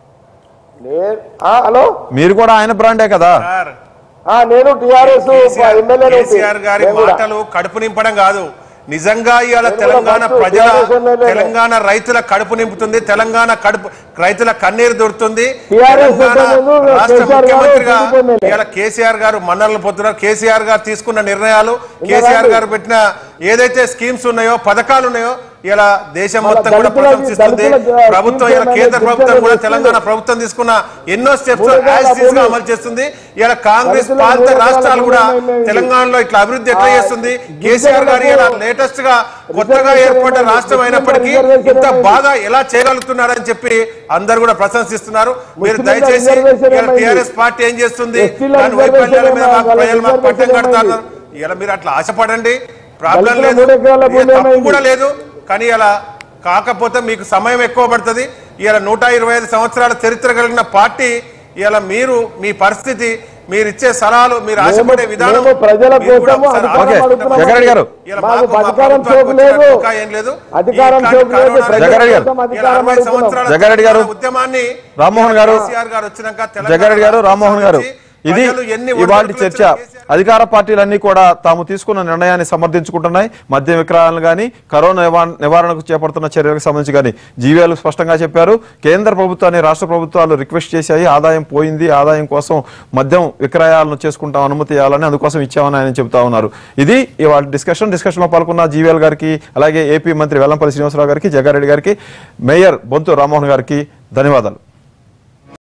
Speaker 6: నే- ఆ, హలో
Speaker 1: మీరు కూడా ఆయన బ్రాండే కదా
Speaker 5: సార్
Speaker 6: ఆ, నేను టిఆర్ఎస్
Speaker 5: కేసీఆర్
Speaker 6: ఎమ్మెల్యే
Speaker 5: కేసీఆర్ గారి మాటలు కడుపు నింపడం కాదు నిజంగా ఇవాళ
Speaker 6: నేను
Speaker 5: తెలంగాణ
Speaker 6: కూడా ఫస్ట్
Speaker 5: ప్రజల
Speaker 6: TRS ఎమ్మెల్యేనే.
Speaker 5: తెలంగాణ రైతుల కడుపు నింపుతుంది తెలంగాణ కడుపు రైతుల కన్నీరు దొరుకుతుంది
Speaker 6: TRS
Speaker 5: తెలంగాణ
Speaker 6: ఎమ్మెల్యేలు
Speaker 5: రాష్ట్ర
Speaker 6: కేసీఆర్ గారు
Speaker 5: ముఖ్యమంత్రిగా
Speaker 6: టీడీపీ ఎమ్మెల్యే.
Speaker 5: ఇవాళ కేసీఆర్ గారు మన్నర్లు పొందుతున్నారు కేసీఆర్ గారు తీసుకున్న నిర్ణయాలు కేసీఆర్ గారు పెట్టిన ఏదైతే స్కీమ్స్ ఉన్నాయో పథకాలు ఉన్నాయో ఇలా దేశం
Speaker 6: మళ్ళా
Speaker 5: మొత్తం కూడా
Speaker 6: దళితులకి-
Speaker 5: ప్రశంసిస్తుంది
Speaker 6: దళితుల
Speaker 5: ప్రభుత్వం
Speaker 6: schemes
Speaker 5: ఇలా కేంద్ర
Speaker 6: ఏమైనా
Speaker 5: ప్రభుత్వం కూడా
Speaker 6: ఇచ్చారో
Speaker 5: తెలంగాణ
Speaker 6: ఇస్తుంది.
Speaker 5: ప్రభుత్వం తీసుకున్న ఎన్నో స్టెప్స్
Speaker 6: మూడు ఎకరాల
Speaker 5: యాజ్ గా
Speaker 6: భూమి.
Speaker 5: అమలు చేస్తుంది ఇలా కాంగ్రెస్
Speaker 6: దళితుల
Speaker 5: పాలిత
Speaker 6: మూడు ఎకరాల
Speaker 5: రాష్ట్రాలు కూడా
Speaker 6: భూమి ఏమైంది?
Speaker 5: తెలంగాణలో ఇట్లా అభివృద్ధి ఎట్లా
Speaker 6: ఆ,
Speaker 5: చేస్తుంది
Speaker 6: గిరిజనులకు
Speaker 5: కేసీఆర్ గారు ఇలా లేటెస్ట్ గా కొత్తగా
Speaker 6: రిజర్వేషన్
Speaker 5: ఏర్పడ్డ
Speaker 6: ఏమైంది?
Speaker 5: రాష్ట్రం అయినప్పటికీ
Speaker 6: రిజర్వేషన్
Speaker 5: ఇంత
Speaker 6: ఏమైంది?
Speaker 5: బాగా ఎలా చేయగలుగుతున్నారని చెప్పి అందరు కూడా ప్రశంసిస్తున్నారు మీరు
Speaker 6: ముస్లింల
Speaker 5: దయచేసి
Speaker 6: రిజర్వేషన్ ఏమైంది?
Speaker 5: టిఆర్ఎస్ పార్టీ ఏం చేస్తుంది
Speaker 6: ఎస్టీల
Speaker 5: దాని
Speaker 6: రిజర్వేషన్
Speaker 5: వైఫల్యాల మీద
Speaker 6: ఏమైంది?
Speaker 5: మాకు ప్రజలు మాకు పట్టం
Speaker 6: రిజర్వేషన్
Speaker 5: కడతారు
Speaker 6: ఏమైంది?
Speaker 5: ఇలా మీరు అట్లా ఆశపడండి ప్రాబ్లం
Speaker 6: దళితుల
Speaker 5: లేదు
Speaker 6: మూడు ఎకరాల
Speaker 5: ఇక
Speaker 6: భూమి
Speaker 5: తప్పు
Speaker 6: ఏమైంది?
Speaker 5: కూడా లేదు కానీ ఇలా కాకపోతే మీకు సమయం ఎక్కువ పడుతుంది ఇలా నూట ఇరవై ఐదు సంవత్సరాల చరిత్ర కలిగిన పార్టీ ఇలా మీరు మీ పరిస్థితి మీరు ఇచ్చే సలహాలు మీరు ఆశపడే విధానం
Speaker 6: మేము ప్రజల
Speaker 5: మీరు కూడా
Speaker 6: కోసము
Speaker 5: ఒకసారి
Speaker 6: అధికారం
Speaker 5: ఆలోచించండి.
Speaker 6: అడుగుతున్నాం.
Speaker 1: జగన్ గారు.
Speaker 5: ఇలా
Speaker 6: మాకు
Speaker 5: మాకు మా
Speaker 6: అధికారం
Speaker 5: ప్రభుత్వానికి
Speaker 6: చోటు లేదు.
Speaker 5: వచ్చినట్టు ఇంకా ఏం లేదు
Speaker 6: అధికారం
Speaker 5: ఈ
Speaker 6: చోటు లేదు.
Speaker 5: కరోనా
Speaker 6: ప్రజల
Speaker 1: జగన్ గారు.
Speaker 6: కోసం
Speaker 5: ఇలా
Speaker 6: అధికారం
Speaker 5: అరవై
Speaker 6: అడుగుతున్నాం.
Speaker 5: సంవత్సరాల
Speaker 1: జగ్గారెడ్డి గారు.
Speaker 5: ఉద్యమాన్ని
Speaker 1: రామ్మోహన్ గారు.
Speaker 5: కేసీఆర్ గారు వచ్చినాక తెలంగాణ
Speaker 1: జగ్గారెడ్డి గారు రామ్మోహన్ గారు
Speaker 5: రాష్ట్రం
Speaker 1: ఇది
Speaker 5: ప్రజలు ఎన్ని
Speaker 1: ఇవాళ
Speaker 5: ఒడిదుడుకులు
Speaker 1: చర్చ
Speaker 5: వచ్చినా కేసీఆర్
Speaker 1: అధికార పార్టీలన్నీ కూడా తాము తీసుకున్న నిర్ణయాన్ని సమర్థించుకుంటున్నాయి మద్య విక్రయాలను కానీ కరోనా నివా- నివారణకు చేపడుతున్న చర్యలకు సంబంధించి కానీ జీవీఎల్ స్పష్టంగా చెప్పారు కేంద్ర ప్రభుత్వాన్ని రాష్ట్ర ప్రభుత్వాలు రిక్వెస్ట్ చేశాయి ఆదాయం పోయింది ఆదాయం కోసం మద్యం విక్రయాలను చేసుకుంటాం అనుమతి ఇవ్వాలని అందుకోసం ఇచ్చామని ఆయన చెబుతా ఉన్నారు ఇది ఇవాళ డిస్కషన్ డిస్కషన్ లో పాల్గొన్న జీవీఎల్ గారికి అలాగే ఏపీ మంత్రి వెల్లంపల్లి శ్రీనివాసరావు గారికి జగ్గారెడ్డి గారికి మేయర్ బొంతు రామ్మోహన్ గారికి ధన్యవాదాలు